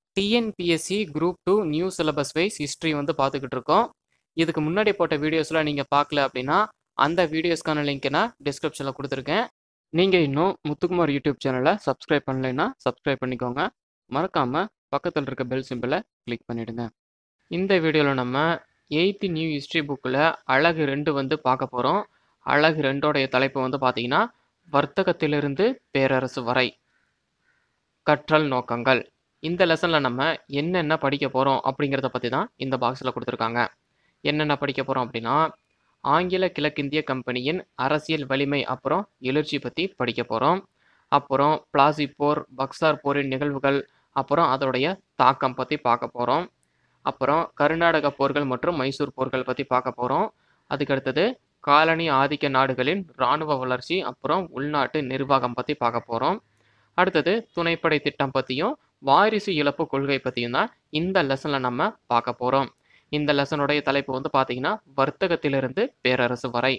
TNPSC group two new syllabus wise history வந்து பார்த்துக்கிட்டு இருக்கோம் இதுக்கு முன்னாடி போட்ட வீடியோஸ்லாம் நீங்கள் பார்க்கல அப்படின்னா அந்த வீடியோஸ்க்கான லிங்க்கை நான் டிஸ்கிரிப்ஷனில் கொடுத்துருக்கேன் நீங்கள் இன்னும் முத்துக்குமார் யூடியூப் சேனலை சப்ஸ்கிரைப் பண்ணலைன்னா சப்ஸ்கிரைப் பண்ணிக்கோங்க மறக்காமல் பக்கத்தில் இருக்க பெல் சிம்பிளை கிளிக் பண்ணிவிடுங்க இந்த வீடியோவில் நம்ம எயித்து நியூ ஹிஸ்ட்ரி புக்கில் அழகு ரெண்டு வந்து பார்க்க போகிறோம் அழகு ரெண்டோடைய தலைப்பு வந்து பார்த்தீங்கன்னா வர்த்தகத்திலிருந்து பேரரசு வரை கற்றல் நோக்கங்கள் இந்த லெசனில் நம்ம என்னென்ன படிக்க போகிறோம் அப்படிங்கிறத பற்றி தான் இந்த பாக்ஸில் கொடுத்துருக்காங்க என்னென்ன படிக்க போகிறோம் அப்படின்னா ஆங்கில கிழக்கிந்திய கம்பெனியின் அரசியல் வலிமை அப்புறம் எழுச்சி பற்றி படிக்க போகிறோம் அப்புறம் பிளாசி போர் பக்சார் போரின் நிகழ்வுகள் அப்புறம் அதோடைய தாக்கம் பற்றி பார்க்க போகிறோம் அப்புறம் கர்நாடக போர்கள் மற்றும் மைசூர் போர்கள் பற்றி பார்க்க போகிறோம் அதுக்கடுத்தது காலனி ஆதிக்க நாடுகளின் இராணுவ வளர்ச்சி அப்புறம் உள்நாட்டு நிர்வாகம் பற்றி பார்க்க போகிறோம் அடுத்தது துணைப்படை திட்டம் பற்றியும் வாரிசு இழப்பு கொள்கை பற்றியும் தான் இந்த லெசனில் நம்ம பார்க்க போகிறோம் இந்த லெசனுடைய தலைப்பு வந்து பார்த்தீங்கன்னா வர்த்தகத்திலிருந்து பேரரசு வரை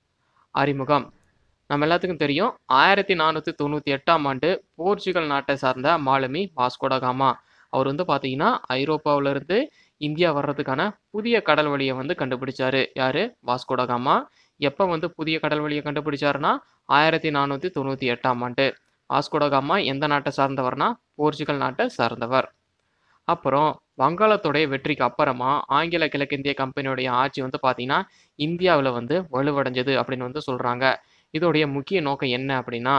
அறிமுகம் நம்ம எல்லாத்துக்கும் தெரியும் ஆயிரத்தி நானூற்றி தொண்ணூற்றி எட்டாம் ஆண்டு போர்ச்சுகல் நாட்டை சார்ந்த மாலுமி வாஸ்கோடகாமா அவர் வந்து பார்த்தீங்கன்னா ஐரோப்பாவிலிருந்து இந்தியா வர்றதுக்கான புதிய கடல் வழியை வந்து கண்டுபிடிச்சாரு யாரு வாஸ்கோடகாமா எப்போ வந்து புதிய கடல் வழியை கண்டுபிடிச்சாருன்னா ஆயிரத்தி நானூற்றி தொண்ணூற்றி எட்டாம் ஆண்டு வாஸ்கோடகாமா எந்த நாட்டை சார்ந்தவர்னா போர்ச்சுகல் நாட்டை சார்ந்தவர் அப்புறம் வங்காளத்துடைய வெற்றிக்கு அப்புறமா ஆங்கில கிழக்கிந்திய கம்பெனியுடைய ஆட்சி வந்து பார்த்தீங்கன்னா இந்தியாவில் வந்து வலுவடைஞ்சது அப்படின்னு வந்து சொல்கிறாங்க இதோடைய முக்கிய நோக்கம் என்ன அப்படின்னா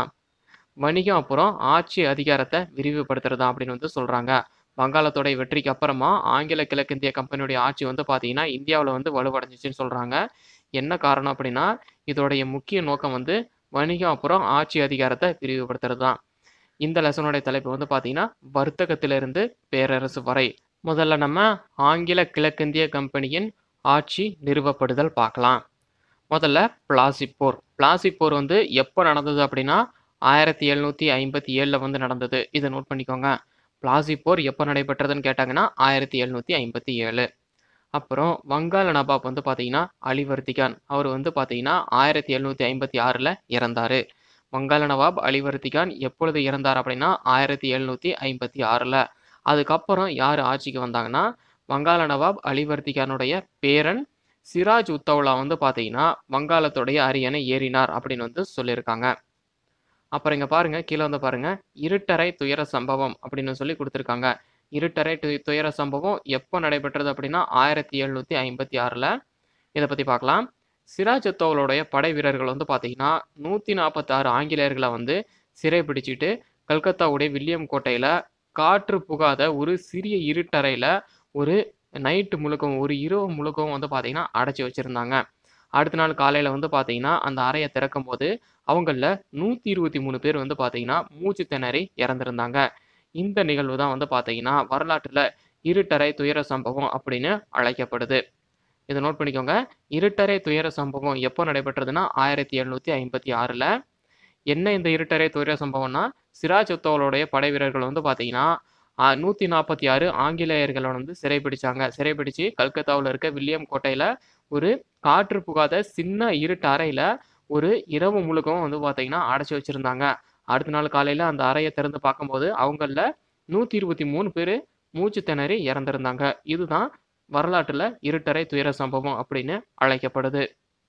வணிகம் அப்புறம் ஆட்சி அதிகாரத்தை விரிவுபடுத்துறது அப்படின்னு வந்து சொல்கிறாங்க வங்காளத்துடைய வெற்றிக்கு அப்புறமா ஆங்கில கிழக்கிந்திய கம்பெனியுடைய ஆட்சி வந்து பார்த்தீங்கன்னா இந்தியாவில் வந்து வலுவடைஞ்சிச்சுன்னு சொல்கிறாங்க என்ன காரணம் அப்படின்னா இதோடைய முக்கிய நோக்கம் வந்து வணிகம் அப்புறம் ஆட்சி அதிகாரத்தை விரிவுபடுத்துறது தான் இந்த லெசனுடைய தலைப்பு வந்து பார்த்தீங்கன்னா வர்த்தகத்திலிருந்து பேரரசு வரை முதல்ல நம்ம ஆங்கில கிழக்கிந்திய கம்பெனியின் ஆட்சி நிறுவப்படுதல் பார்க்கலாம் முதல்ல பிளாசிப் போர் பிளாசிப் போர் வந்து எப்போ நடந்தது அப்படின்னா ஆயிரத்தி எழுநூற்றி ஐம்பத்தி ஏழில் வந்து நடந்தது இதை நோட் பண்ணிக்கோங்க பிளாசிப் போர் எப்போ நடைபெற்றதுன்னு கேட்டாங்கன்னா ஆயிரத்தி எழுநூற்றி ஐம்பத்தி ஏழு அப்புறம் வங்காள நவாப் வந்து பார்த்தீங்கன்னா அலிவர்திகான் அவர் வந்து பார்த்தீங்கன்னா ஆயிரத்தி எழுநூற்றி ஐம்பத்தி ஆறில் இறந்தார் வங்காள நவாப் அலிவர்திகான் எப்பொழுது இறந்தார் அப்படின்னா ஆயிரத்தி எழுநூற்றி ஐம்பத்தி ஆறில் அதுக்கப்புறம் யார் ஆட்சிக்கு வந்தாங்கன்னா வங்காள நவாப் அலிவர்திகானுடைய பேரன் சிராஜ் உத்தவ்லா வந்து பார்த்தீங்கன்னா வங்காளத்துடைய அரியணை ஏறினார் அப்படின்னு வந்து சொல்லியிருக்காங்க அப்புறம் இங்கே பாருங்க கீழே வந்து பாருங்க இருட்டறை துயர சம்பவம் அப்படின்னு சொல்லி கொடுத்துருக்காங்க இருட்டறை து துயர சம்பவம் எப்போ நடைபெற்றது அப்படின்னா ஆயிரத்தி எழுநூற்றி ஐம்பத்தி ஆறில் இதை பற்றி பார்க்கலாம் சிராஜ் உத்தவலுடைய படை வீரர்கள் வந்து பார்த்தீங்கன்னா நூற்றி நாற்பத்தாறு ஆங்கிலேயர்களை வந்து சிறை பிடிச்சிட்டு கல்கத்தாவுடைய வில்லியம் கோட்டையில் காற்று புகாத ஒரு சிறிய இருட்டறையில் ஒரு நைட்டு முழுக்கவும் ஒரு இரவு முழுக்கவும் வந்து பார்த்தீங்கன்னா அடைச்சி வச்சுருந்தாங்க அடுத்த நாள் காலையில் வந்து பார்த்தீங்கன்னா அந்த அறையை திறக்கும் போது அவங்களில் நூற்றி இருபத்தி மூணு பேர் வந்து பார்த்தீங்கன்னா மூச்சு திணறி இறந்துருந்தாங்க இந்த நிகழ்வு தான் வந்து பார்த்தீங்கன்னா வரலாற்றில் இருட்டறை துயர சம்பவம் அப்படின்னு அழைக்கப்படுது இதை நோட் பண்ணிக்கோங்க இருட்டறை துயர சம்பவம் எப்போ நடைபெற்றதுன்னா ஆயிரத்தி எழுநூற்றி ஐம்பத்தி ஆறில் என்ன இந்த இருட்டறை துயர சம்பவம்னா சிராஜ் உத்தவலுடைய படை வீரர்கள் வந்து பார்த்தீங்கன்னா நூற்றி நாற்பத்தி ஆறு ஆங்கிலேயர்களை வந்து சிறைப்பிடிச்சாங்க சிறைப்பிடிச்சு கல்கத்தாவில் இருக்க வில்லியம் கோட்டையில் ஒரு காற்று புகாத சின்ன இருட்டு அறையில் ஒரு இரவு முழுக்கவும் வந்து பார்த்தீங்கன்னா அடைச்சி வச்சுருந்தாங்க அடுத்த நாள் காலையில் அந்த அறையை திறந்து பார்க்கும்போது அவங்களில் நூற்றி இருபத்தி மூணு பேர் மூச்சு திணறி இறந்துருந்தாங்க இதுதான் வரலாற்றில் இருட்டறை துயர சம்பவம் அப்படின்னு அழைக்கப்படுது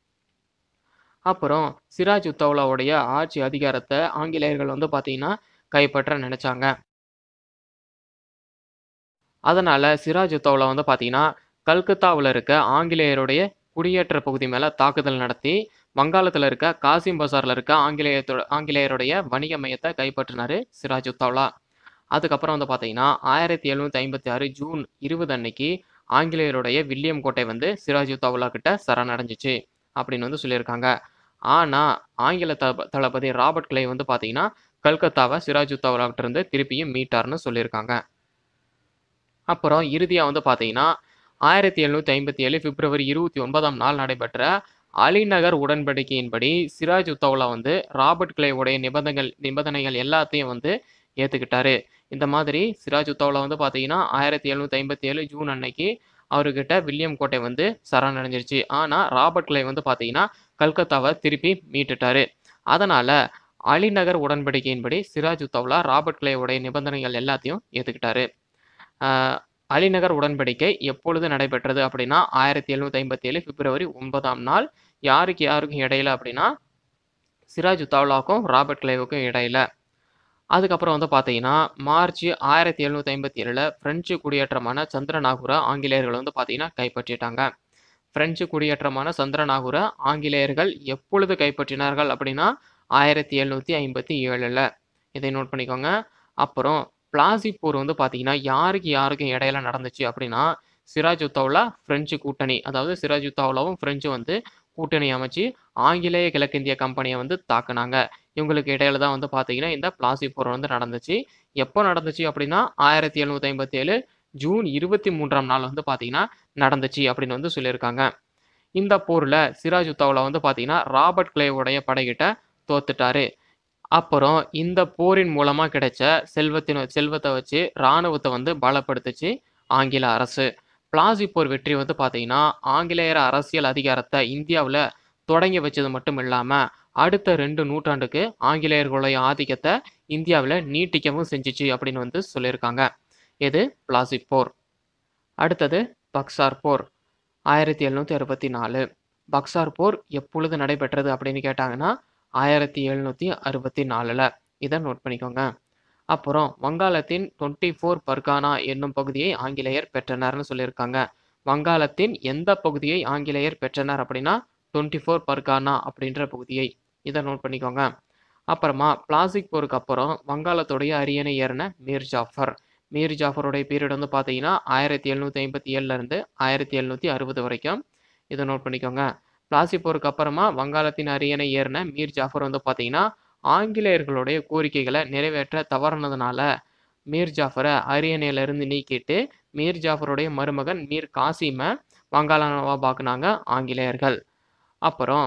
அப்புறம் சிராஜ் உத்தவ்லாவுடைய ஆட்சி அதிகாரத்தை ஆங்கிலேயர்கள் வந்து பார்த்தீங்கன்னா கைப்பற்ற நினைச்சாங்க அதனால சிராஜ் உத்தவ்லா வந்து பார்த்தீங்கன்னா கல்கத்தாவில் இருக்க ஆங்கிலேயருடைய குடியேற்ற பகுதி மேலே தாக்குதல் நடத்தி வங்காளத்தில் இருக்க காசிம் பசாரில் இருக்க ஆங்கிலேயத்தோட ஆங்கிலேயருடைய வணிக மையத்தை கைப்பற்றினார் சிராஜ் உத்தவ்லா அதுக்கப்புறம் வந்து பார்த்தீங்கன்னா ஆயிரத்தி எழுநூற்றி ஐம்பத்தி ஆறு ஜூன் இருபது அன்னைக்கு ஆங்கிலேயருடைய வில்லியம் கோட்டை வந்து சிராஜ் உத்தவ்லா கிட்ட சரணடைஞ்சிச்சு அப்படின்னு வந்து சொல்லியிருக்காங்க ஆனால் ஆங்கில த தளபதி ராபர்ட் கிளை வந்து பார்த்தீங்கன்னா கல்கத்தாவை சிராஜ் உத்தவ்லாக்கிட்ட இருந்து திருப்பியும் மீட்டார்னு சொல்லியிருக்காங்க அப்புறம் இறுதியாக வந்து பார்த்தீங்கன்னா ஆயிரத்தி எழுநூற்றி ஐம்பத்தி ஏழு பிப்ரவரி இருபத்தி ஒன்பதாம் நாள் நடைபெற்ற அலிநகர் உடன்படிக்கையின்படி சிராஜ் உத்தவ்லா வந்து ராபர்ட் கிளைவுடைய நிபந்தனைகள் நிபந்தனைகள் எல்லாத்தையும் வந்து ஏற்றுக்கிட்டாரு இந்த மாதிரி சிராஜ் உத்தவ்லா வந்து பார்த்தீங்கன்னா ஆயிரத்தி எழுநூற்றி ஐம்பத்தி ஏழு ஜூன் அன்னைக்கு அவர்கிட்ட வில்லியம் கோட்டை வந்து சரணடைஞ்சிருச்சு ஆனால் ராபர்ட் கிளை வந்து பார்த்தீங்கன்னா கல்கத்தாவை திருப்பி மீட்டுட்டாரு அதனால் அலிநகர் உடன்படிக்கையின்படி சிராஜ் உத்தவ்லா ராபர்ட் கிளைவுடைய நிபந்தனைகள் எல்லாத்தையும் ஏற்றுக்கிட்டாரு ஆஹ், அலிநகர் உடன்படிக்கை எப்பொழுது நடைபெற்றது அப்படின்னா ஆயிரத்தி எழுநூற்றி ஐம்பத்தி ஏழு பிப்ரவரி ஒன்பதாம் நாள் யாருக்கு யாருக்கும் இடையில அப்படின்னா சிராஜ் உத்தாவ்லாவுக்கும் ராபர்ட் கிளைவுக்கும் இடையில அதுக்கப்புறம் வந்து பார்த்தீங்கன்னா மார்ச் ஆயிரத்தி எழுநூற்றி ஐம்பத்தி ஏழில் பிரெஞ்சு குடியேற்றமான சந்திரநாகுரா ஆங்கிலேயர்கள் வந்து பார்த்தீங்கன்னா கைப்பற்றிட்டாங்க பிரெஞ்சு குடியேற்றமான சந்திரநாகுர ஆங்கிலேயர்கள் எப்பொழுது கைப்பற்றினார்கள் அப்படின்னா ஆயிரத்தி எழுநூற்றி ஐம்பத்தி ஏழில் இதை நோட் பண்ணிக்கோங்க அப்புறம் பிளாசி போர் வந்து பார்த்தீங்கன்னா யாருக்கு யாருக்கும் இடையில நடந்துச்சு அப்படின்னா சிராஜ் உத்தவ்லா பிரெஞ்சு கூட்டணி அதாவது சிராஜ் உத்தவ்லாவும் பிரெஞ்சு வந்து கூட்டணி அமைச்சு ஆங்கிலேய கிழக்கிந்திய கம்பெனியை வந்து தாக்குனாங்க இவங்களுக்கு இடையில தான் வந்து பார்த்தீங்கன்னா இந்த பிளாசி போர் வந்து நடந்துச்சு எப்போ நடந்துச்சு அப்படின்னா ஆயிரத்தி எழுநூற்றி ஐம்பத்தி ஏழு ஜூன் இருபத்தி மூன்றாம் நாள் வந்து பார்த்தீங்கன்னா நடந்துச்சு அப்படின்னு வந்து சொல்லியிருக்காங்க இந்த போரில் சிராஜ் உத்தாவில் வந்து பார்த்தீங்கன்னா ராபர்ட் கிளேவுடைய படைகிட்ட தோத்துட்டாரு அப்புறம் இந்த போரின் மூலமாக கிடைச்ச செல்வத்தின் செல்வத்தை வச்சு இராணுவத்தை வந்து பலப்படுத்துச்சு ஆங்கில அரசு பிளாசி போர் வெற்றி வந்து பார்த்தீங்கன்னா ஆங்கிலேயர் அரசியல் அதிகாரத்தை இந்தியாவில் தொடங்கி வச்சது மட்டும் இல்லாமல் அடுத்த ரெண்டு நூற்றாண்டுக்கு ஆங்கிலேயர்களுடைய ஆதிக்கத்தை இந்தியாவில் நீட்டிக்கவும் செஞ்சுச்சு அப்படின்னு வந்து சொல்லியிருக்காங்க இது பிளாசி போர் அடுத்தது பக்சார் போர் ஆயிரத்தி எழுநூற்றி அறுபத்தி நாலு பக்சார் போர் எப்பொழுது நடைபெற்றது அப்படின்னு கேட்டாங்கன்னா ஆயிரத்தி எழுநூற்றி அறுபத்தி நாலில் இதை நோட் பண்ணிக்கோங்க அப்புறம் வங்காளத்தின் டுவெண்ட்டி ஃபோர் பர்கானா என்னும் பகுதியை ஆங்கிலேயர் பெற்றனர்னு சொல்லியிருக்காங்க வங்காளத்தின் எந்த பகுதியை ஆங்கிலேயர் பெற்றனர் அப்படின்னா டுவெண்ட்டி ஃபோர் பர்கானா அப்படின்ற பகுதியை இதை நோட் பண்ணிக்கோங்க அப்புறமா பிளாசிக் போருக்கு அப்புறம் வங்காளத்துடைய அரியணை ஏறின மீர் ஜாஃபர் மீர் ஜாஃபருடைய பீரியட் வந்து பார்த்தீங்கன்னா ஆயிரத்தி எழுநூற்றி ஐம்பத்தி ஏழுலேருந்து ஆயிரத்தி எழுநூற்றி அறுபது வரைக்கும் இதை நோட் பண்ணிக்கோங்க பிளாசி போருக்கு அப்புறமா வங்காளத்தின் அரியணை ஏறின மீர் ஜாஃபர் வந்து பார்த்தீங்கன்னா ஆங்கிலேயர்களுடைய கோரிக்கைகளை நிறைவேற்ற தவறுனதுனால மீர் ஜாஃபரை அரியணையிலிருந்து நீக்கிட்டு மீர் ஜாஃபருடைய மருமகன் மீர் காசிமை வங்காள நவாபாக்குனாங்க ஆங்கிலேயர்கள் அப்புறம்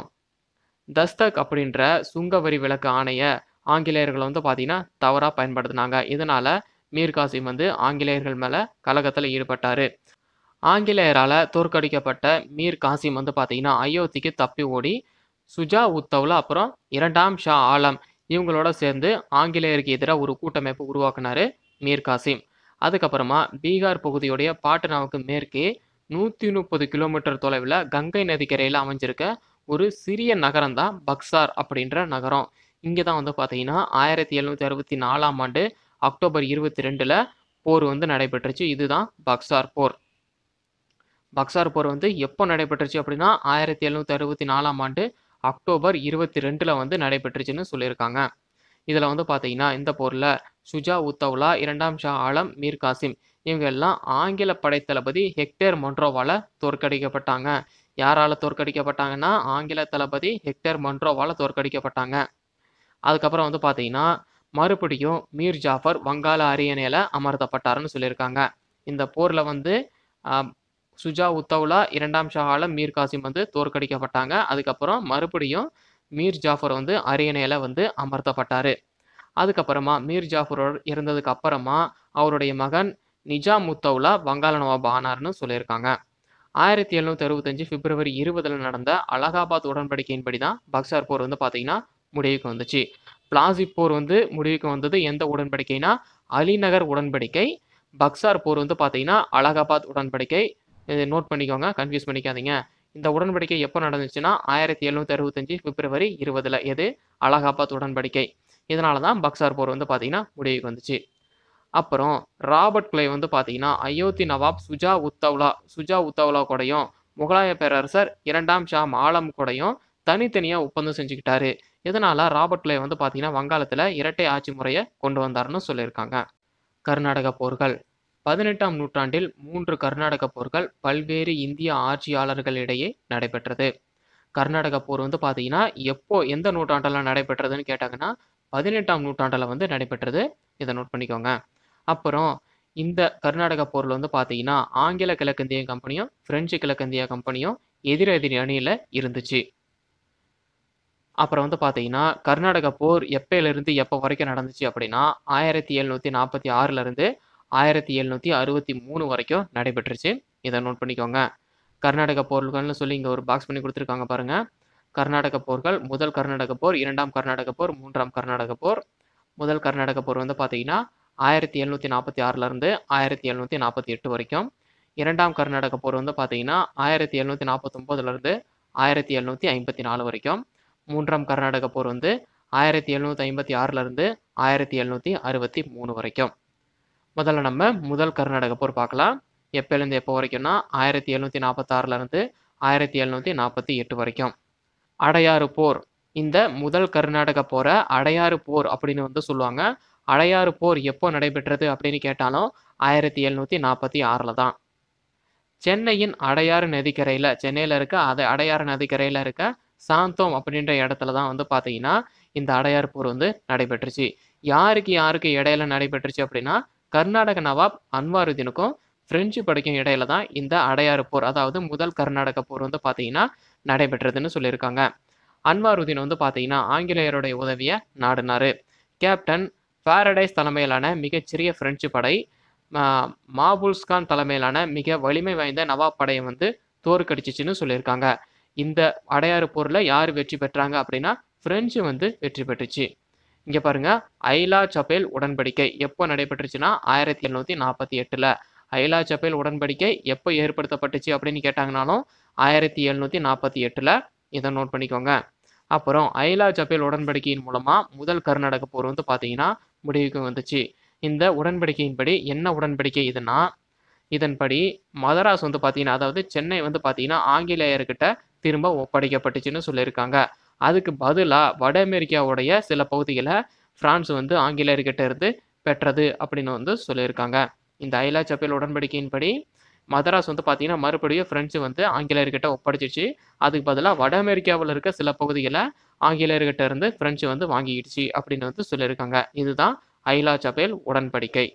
தஸ்தக் அப்படின்ற சுங்க வரி விலக்கு ஆணைய ஆங்கிலேயர்கள் வந்து பார்த்தீங்கன்னா தவறாக பயன்படுத்தினாங்க இதனால மீர் காசிம் வந்து ஆங்கிலேயர்கள் மேலே கலகத்தில் ஈடுபட்டார் ஆங்கிலேயரால் தோற்கடிக்கப்பட்ட மீர் காசிம் வந்து பார்த்தீங்கன்னா அயோத்திக்கு தப்பி ஓடி சுஜா உத்தவ்ல அப்புறம் இரண்டாம் ஷா ஆலம் இவங்களோட சேர்ந்து ஆங்கிலேயருக்கு எதிராக ஒரு கூட்டமைப்பு உருவாக்குனாரு மீர் காசிம் அதுக்கப்புறமா பீகார் பகுதியுடைய பாட்னாவுக்கு மேற்கே நூற்றி முப்பது கிலோமீட்டர் தொலைவில் கங்கை நதிக்கரையில் அமைஞ்சிருக்க ஒரு சிறிய நகரம் தான் பக்சார் அப்படின்ற நகரம் இங்கே தான் வந்து பார்த்தீங்கன்னா ஆயிரத்தி எழுநூற்றி அறுபத்தி நாலாம் ஆண்டு அக்டோபர் இருபத்தி ரெண்டில் போர் வந்து நடைபெற்றுச்சு இதுதான் பக்சார் போர் பக்சார் போர் வந்து எப்போ நடைபெற்றுச்சு அப்படின்னா ஆயிரத்தி எழுநூற்றி அறுபத்தி நாலாம் ஆண்டு அக்டோபர் இருபத்தி ரெண்டில் வந்து நடைபெற்றுச்சுன்னு சொல்லியிருக்காங்க இதில் வந்து பார்த்தீங்கன்னா இந்த போரில் சுஜா உத்தவ்லா இரண்டாம் ஷா ஆலம் மீர் காசிம் இவங்க எல்லாம் ஆங்கில படைத்தளபதி ஹெக்டேர் மொன்ட்ரோவால் தோற்கடிக்கப்பட்டாங்க யாரால் தோற்கடிக்கப்பட்டாங்கன்னா ஆங்கில தளபதி ஹெக்டேர் மொன்ட்ரோவால் தோற்கடிக்கப்பட்டாங்க அதுக்கப்புறம் வந்து பார்த்தீங்கன்னா மறுபடியும் மீர் ஜாஃபர் வங்காள அரியணையில் அமர்த்தப்பட்டாருன்னு சொல்லியிருக்காங்க இந்த போரில் வந்து ஆஹ், சுஜா உத்தவ்லா இரண்டாம் ஷா ஆலம் மீர் காசிம் வந்து தோற்கடிக்கப்பட்டாங்க அதுக்கப்புறம் மறுபடியும் மீர் ஜாஃபர் வந்து அரியணையில் வந்து அமர்த்தப்பட்டார் அதுக்கப்புறமா மீர் ஜாஃபரோட இருந்ததுக்கு அப்புறமா அவருடைய மகன் நிஜாம் உத்தவ்லா வங்காள நவாப் ஆனார்னு சொல்லியிருக்காங்க ஆயிரத்தி எழுநூற்றி அறுபத்தஞ்சு பிப்ரவரி இருபதில் நடந்த அலகாபாத் உடன்படிக்கையின்படி தான் பக்சார் போர் வந்து பார்த்தீங்கன்னா முடிவுக்கு வந்துச்சு பிளாசி போர் வந்து முடிவுக்கு வந்தது எந்த உடன்படிக்கைனா அலிநகர் உடன்படிக்கை பக்சார் போர் வந்து பார்த்தீங்கன்னா அலகாபாத் உடன்படிக்கை இதை நோட் பண்ணிக்கோங்க கன்ஃபியூஸ் பண்ணிக்காதீங்க இந்த உடன்படிக்கை எப்போ நடந்துச்சுன்னா ஆயிரத்தி எழுநூற்றி அறுபத்தஞ்சு பிப்ரவரி இருபதில் எது அலகாபாத் உடன்படிக்கை இதனால தான் பக்சார் போர் வந்து பார்த்தீங்கன்னா முடிவுக்கு வந்துச்சு அப்புறம் ராபர்ட் கிளை வந்து பார்த்தீங்கன்னா அயோத்தி நவாப் சுஜா உத்தவ்லா சுஜா உத்தவ்லா கூடயும் முகலாய பேரரசர் இரண்டாம் ஷா ஆலம் கூடயும் தனித்தனியாக ஒப்பந்தம் செஞ்சுக்கிட்டாரு இதனால ராபர்ட் கிளை வந்து பார்த்தீங்கன்னா வங்காளத்தில் இரட்டை ஆட்சி முறையை கொண்டு வந்தாருன்னு சொல்லியிருக்காங்க கர்நாடக போர்கள் பதினெட்டாம் நூற்றாண்டில் மூன்று கர்நாடக போர்கள் பல்வேறு இந்திய ஆட்சியாளர்களிடையே நடைபெற்றது கர்நாடக போர் வந்து பார்த்தீங்கன்னா எப்போ எந்த நூற்றாண்டில் நடைபெற்றதுன்னு கேட்டாங்கன்னா பதினெட்டாம் நூற்றாண்டில் வந்து நடைபெற்றது இதை நோட் பண்ணிக்கோங்க அப்புறம் இந்த கர்நாடக போரில் வந்து பார்த்தீங்கன்னா ஆங்கில கிழக்கிந்திய கம்பெனியும் பிரெஞ்சு கிழக்கிந்திய கம்பெனியும் எதிரெதிரி அணியில் இருந்துச்சு அப்புறம் வந்து பார்த்தீங்கன்னா கர்நாடக போர் எப்பயிலிருந்து எப்போ வரைக்கும் நடந்துச்சு அப்படின்னா ஆயிரத்தி எழுநூற்றி நாற்பத்தி ஆறுலேருந்து ஆயிரத்தி எழுநூற்றி அறுபத்தி மூணு வரைக்கும் நடைபெற்றுச்சு இதை நோட் பண்ணிக்கோங்க கர்நாடக போர்கள்னு சொல்லி இங்கே ஒரு பாக்ஸ் பண்ணி கொடுத்துருக்காங்க பாருங்க கர்நாடக போர்கள் முதல் கர்நாடக போர் இரண்டாம் கர்நாடக போர் மூன்றாம் கர்நாடக போர் முதல் கர்நாடக போர் வந்து பார்த்தீங்கன்னா ஆயிரத்தி எழுநூற்றி நாற்பத்தி ஆறிலிருந்து ஆயிரத்தி எழுநூற்றி நாற்பத்தி எட்டு வரைக்கும் இரண்டாம் கர்நாடக போர் வந்து பார்த்தீங்கன்னா ஆயிரத்தி எழுநூற்றி நாற்பத்தொம்போதுலேருந்து ஆயிரத்தி எழுநூற்றி ஐம்பத்தி நாலு வரைக்கும் மூன்றாம் கர்நாடக போர் வந்து ஆயிரத்தி எழுநூற்றி ஐம்பத்தி ஆறிலிருந்து ஆயிரத்தி எழுநூற்றி அறுபத்தி மூணு வரைக்கும் முதல்ல நம்ம முதல் கர்நாடக போர் பார்க்கலாம் எப்போலேருந்து எப்போ வரைக்கும்னா ஆயிரத்தி எழுநூற்றி நாற்பத்தாறுலேருந்து ஆயிரத்தி எழுநூற்றி நாற்பத்தி எட்டு வரைக்கும் அடையாறு போர் இந்த முதல் கர்நாடக போரை அடையாறு போர் அப்படின்னு வந்து சொல்லுவாங்க அடையாறு போர் எப்போ நடைபெற்றது அப்படின்னு கேட்டாலும் ஆயிரத்தி எழுநூற்றி நாற்பத்தி ஆறில் தான் சென்னையின் அடையாறு நதிக்கரையில் சென்னையில் இருக்க அது அடையாறு நதிக்கரையில் இருக்க சாந்தோம் அப்படின்ற இடத்துல தான் வந்து பார்த்தீங்கன்னா இந்த அடையாறு போர் வந்து நடைபெற்றுச்சு யாருக்கு யாருக்கு இடையில நடைபெற்றுச்சு அப்படின்னா கர்நாடக நவாப் அன்வாருதீனுக்கும் பிரெஞ்சு படைக்கும் இடையில தான் இந்த அடையாறு போர் அதாவது முதல் கர்நாடக போர் வந்து பார்த்தீங்கன்னா நடைபெற்றதுன்னு சொல்லியிருக்காங்க அன்வாருதீன் வந்து பார்த்தீங்கன்னா ஆங்கிலேயருடைய உதவியை நாடினாரு கேப்டன் பாரடைஸ் தலைமையிலான மிகச்சிறிய பிரெஞ்சு படை மாபுல்ஸ்கான் தலைமையிலான மிக வலிமை வாய்ந்த நவாப் படையை வந்து தோற்கடிச்சிச்சுன்னு சொல்லியிருக்காங்க இந்த அடையாறு போரில் யார் வெற்றி பெற்றாங்க அப்படின்னா பிரெஞ்சு வந்து வெற்றி பெற்றுச்சு இங்கே பாருங்க ஐலா சபேல் உடன்படிக்கை எப்போ நடைபெற்றுச்சுன்னா ஆயிரத்தி எழுநூற்றி நாற்பத்தி எட்டில் ஐலா சபேல் உடன்படிக்கை எப்போ ஏற்படுத்தப்பட்டுச்சு அப்படின்னு கேட்டாங்கனாலும் ஆயிரத்தி எழுநூற்றி நாற்பத்தி எட்டில் இதை நோட் பண்ணிக்கோங்க அப்புறம் ஐலா சபேல் உடன்படிக்கையின் மூலமாக முதல் கர்நாடக போர் வந்து பார்த்தீங்கன்னா முடிவுக்கு வந்துச்சு இந்த உடன்படிக்கையின்படி என்ன உடன்படிக்கை இதுனா இதன்படி மதராஸ் வந்து பார்த்தீங்கன்னா அதாவது சென்னை வந்து பார்த்தீங்கன்னா ஆங்கிலேயர்கிட்ட திரும்ப ஒப்படைக்கப்பட்டுச்சுன்னு சொல்லியிருக்காங்க அதுக்கு பதிலாக வட அமெரிக்காவுடைய சில பகுதிகளை பிரான்ஸ் வந்து ஆங்கிலேயர்கிட்ட இருந்து பெற்றது அப்படின்னு வந்து சொல்லியிருக்காங்க இந்த ஐலா சப்பேல் உடன்படிக்கையின்படி மதராஸ் வந்து பார்த்தீங்கன்னா மறுபடியும் பிரெஞ்சு வந்து ஆங்கிலேயர்கிட்ட ஒப்படைச்சிச்சு அதுக்கு பதிலாக வட அமெரிக்காவில் இருக்க சில பகுதிகளை ஆங்கிலேயர்கிட்ட இருந்து பிரெஞ்சு வந்து வாங்கிக்கிடுச்சு அப்படின்னு வந்து சொல்லியிருக்காங்க இதுதான் ஐலா சபேல் உடன்படிக்கை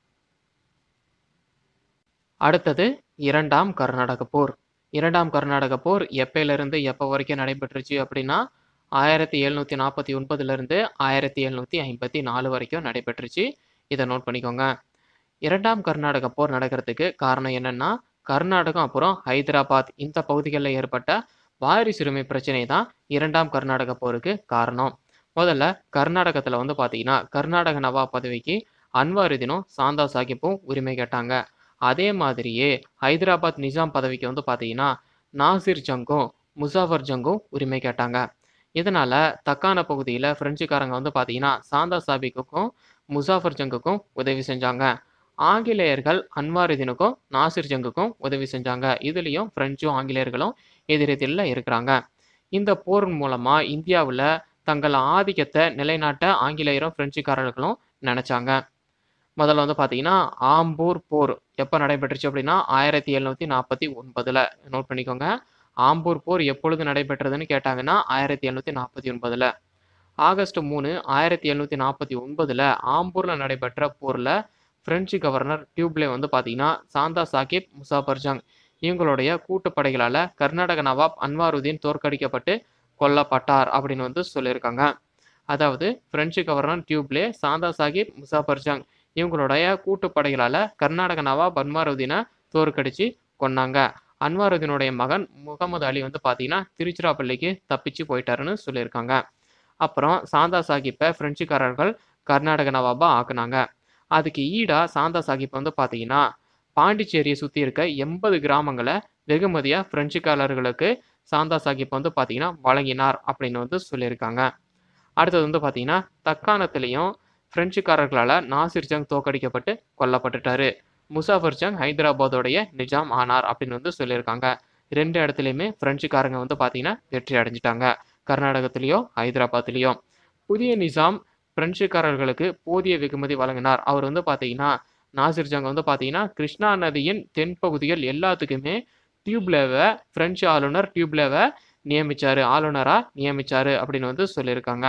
அடுத்தது இரண்டாம் கர்நாடக போர் இரண்டாம் கர்நாடக போர் எப்பயிலிருந்து எப்போ வரைக்கும் நடைபெற்றுச்சு அப்படின்னா ஆயிரத்தி எழுநூற்றி நாற்பத்தி ஒன்பதுலேருந்து ஆயிரத்தி எழுநூற்றி ஐம்பத்தி நாலு வரைக்கும் நடைபெற்றுச்சு இதை நோட் பண்ணிக்கோங்க இரண்டாம் கர்நாடக போர் நடக்கிறதுக்கு காரணம் என்னன்னா கர்நாடகம் அப்புறம் ஹைதராபாத் இந்த பகுதிகளில் ஏற்பட்ட வாரிசுரிமை பிரச்சனை தான் இரண்டாம் கர்நாடக போருக்கு காரணம் முதல்ல கர்நாடகத்தில் வந்து பார்த்தீங்கன்னா கர்நாடக நவாப் பதவிக்கு அன்வாருதீனும் சாந்தா சாஹிப்பும் உரிமை கேட்டாங்க அதே மாதிரியே ஹைதராபாத் நிஜாம் பதவிக்கு வந்து பார்த்தீங்கன்னா நாசிர் ஜங்கும் முசாஃபர் ஜங்கும் உரிமை கேட்டாங்க இதனால தக்கான பகுதியில் பிரெஞ்சுக்காரங்க வந்து பார்த்தீங்கன்னா சாந்தா சாபிக்குக்கும் முசாஃபர் ஜங்குக்கும் உதவி செஞ்சாங்க ஆங்கிலேயர்கள் அன்வாருதீனுக்கும் நாசிர் ஜங்குக்கும் உதவி செஞ்சாங்க இதுலேயும் பிரெஞ்சும் ஆங்கிலேயர்களும் எதிரெதிரில் இருக்கிறாங்க இந்த போர் மூலமாக இந்தியாவில் தங்கள் ஆதிக்கத்தை நிலைநாட்ட ஆங்கிலேயரும் பிரெஞ்சுக்காரர்களும் நினச்சாங்க முதல்ல வந்து பார்த்தீங்கன்னா ஆம்பூர் போர் எப்போ நடைபெற்றுச்சு அப்படின்னா ஆயிரத்தி எழுநூற்றி நாற்பத்தி ஒன்பதில் நோட் பண்ணிக்கோங்க ஆம்பூர் போர் எப்பொழுது நடைபெற்றதுன்னு கேட்டாங்கன்னா ஆயிரத்தி எழுநூற்றி நாற்பத்தி ஒன்பதில் ஆகஸ்ட் மூணு ஆயிரத்தி எழுநூற்றி நாற்பத்தி ஒன்பதில் ஆம்பூரில் நடைபெற்ற போரில் பிரெஞ்சு கவர்னர் டியூப்லே வந்து பார்த்தீங்கன்னா சாந்தா சாஹிப் முசாஃபர் ஜங் இவங்களுடைய கூட்டுப்படைகளால் கர்நாடக நவாப் அன்வாருதீன் தோற்கடிக்கப்பட்டு கொல்லப்பட்டார் அப்படின்னு வந்து சொல்லியிருக்காங்க அதாவது French governor Dupleix Chanda Sahib Muzaffar Jung இவங்களுடைய கூட்டுப்படைகளால் கர்நாடக நவாப் அன்வாருதீனை தோற்கடிச்சு கொன்னாங்க அன்வாருதீனுடைய மகன் முகமது அலி வந்து பார்த்தீங்கன்னா திருச்சிராப்பள்ளிக்கு தப்பிச்சு போயிட்டாருன்னு சொல்லியிருக்காங்க அப்புறம் சாந்தா சாஹிப்பை பிரெஞ்சுக்காரர்கள் கர்நாடக நவாபா ஆக்குனாங்க அதுக்கு ஈடா சாந்தா சாஹிப் வந்து பார்த்தீங்கன்னா பாண்டிச்சேரியை சுற்றி இருக்க எண்பது கிராமங்களை வெகுமதியாக பிரெஞ்சுக்காரர்களுக்கு சாந்தா சாஹிப் வந்து பார்த்தீங்கன்னா வழங்கினார் அப்படின்னு வந்து சொல்லியிருக்காங்க அடுத்தது வந்து பார்த்தீங்கன்னா தக்காணத்துலேயும் பிரெஞ்சுக்காரர்களால் நாசிர் ஜங் தோக்கடிக்கப்பட்டு கொல்லப்பட்டுட்டாரு முசாஃபர் ஜங் ஹைதராபாத்தோடைய நிஜாம் ஆனார் அப்படின்னு வந்து சொல்லியிருக்காங்க ரெண்டு இடத்துலையுமே பிரெஞ்சுக்காரங்க வந்து பார்த்தீங்கன்னா வெற்றி அடைஞ்சிட்டாங்க கர்நாடகத்திலையும் ஹைதராபாத்லேயும் புதிய நிஜாம் பிரெஞ்சுக்காரர்களுக்கு போதிய வெகுமதி வழங்கினார் அவர் வந்து பார்த்தீங்கன்னா நாசிர் ஜங் வந்து பார்த்தீங்கன்னா கிருஷ்ணா நதியின் தென்பகுதிகள் எல்லாத்துக்குமே டியூப்லேவை பிரெஞ்சு ஆளுநர் டியூப்லேவை நியமிச்சாரு ஆளுநராக நியமிச்சாரு அப்படின்னு வந்து சொல்லியிருக்காங்க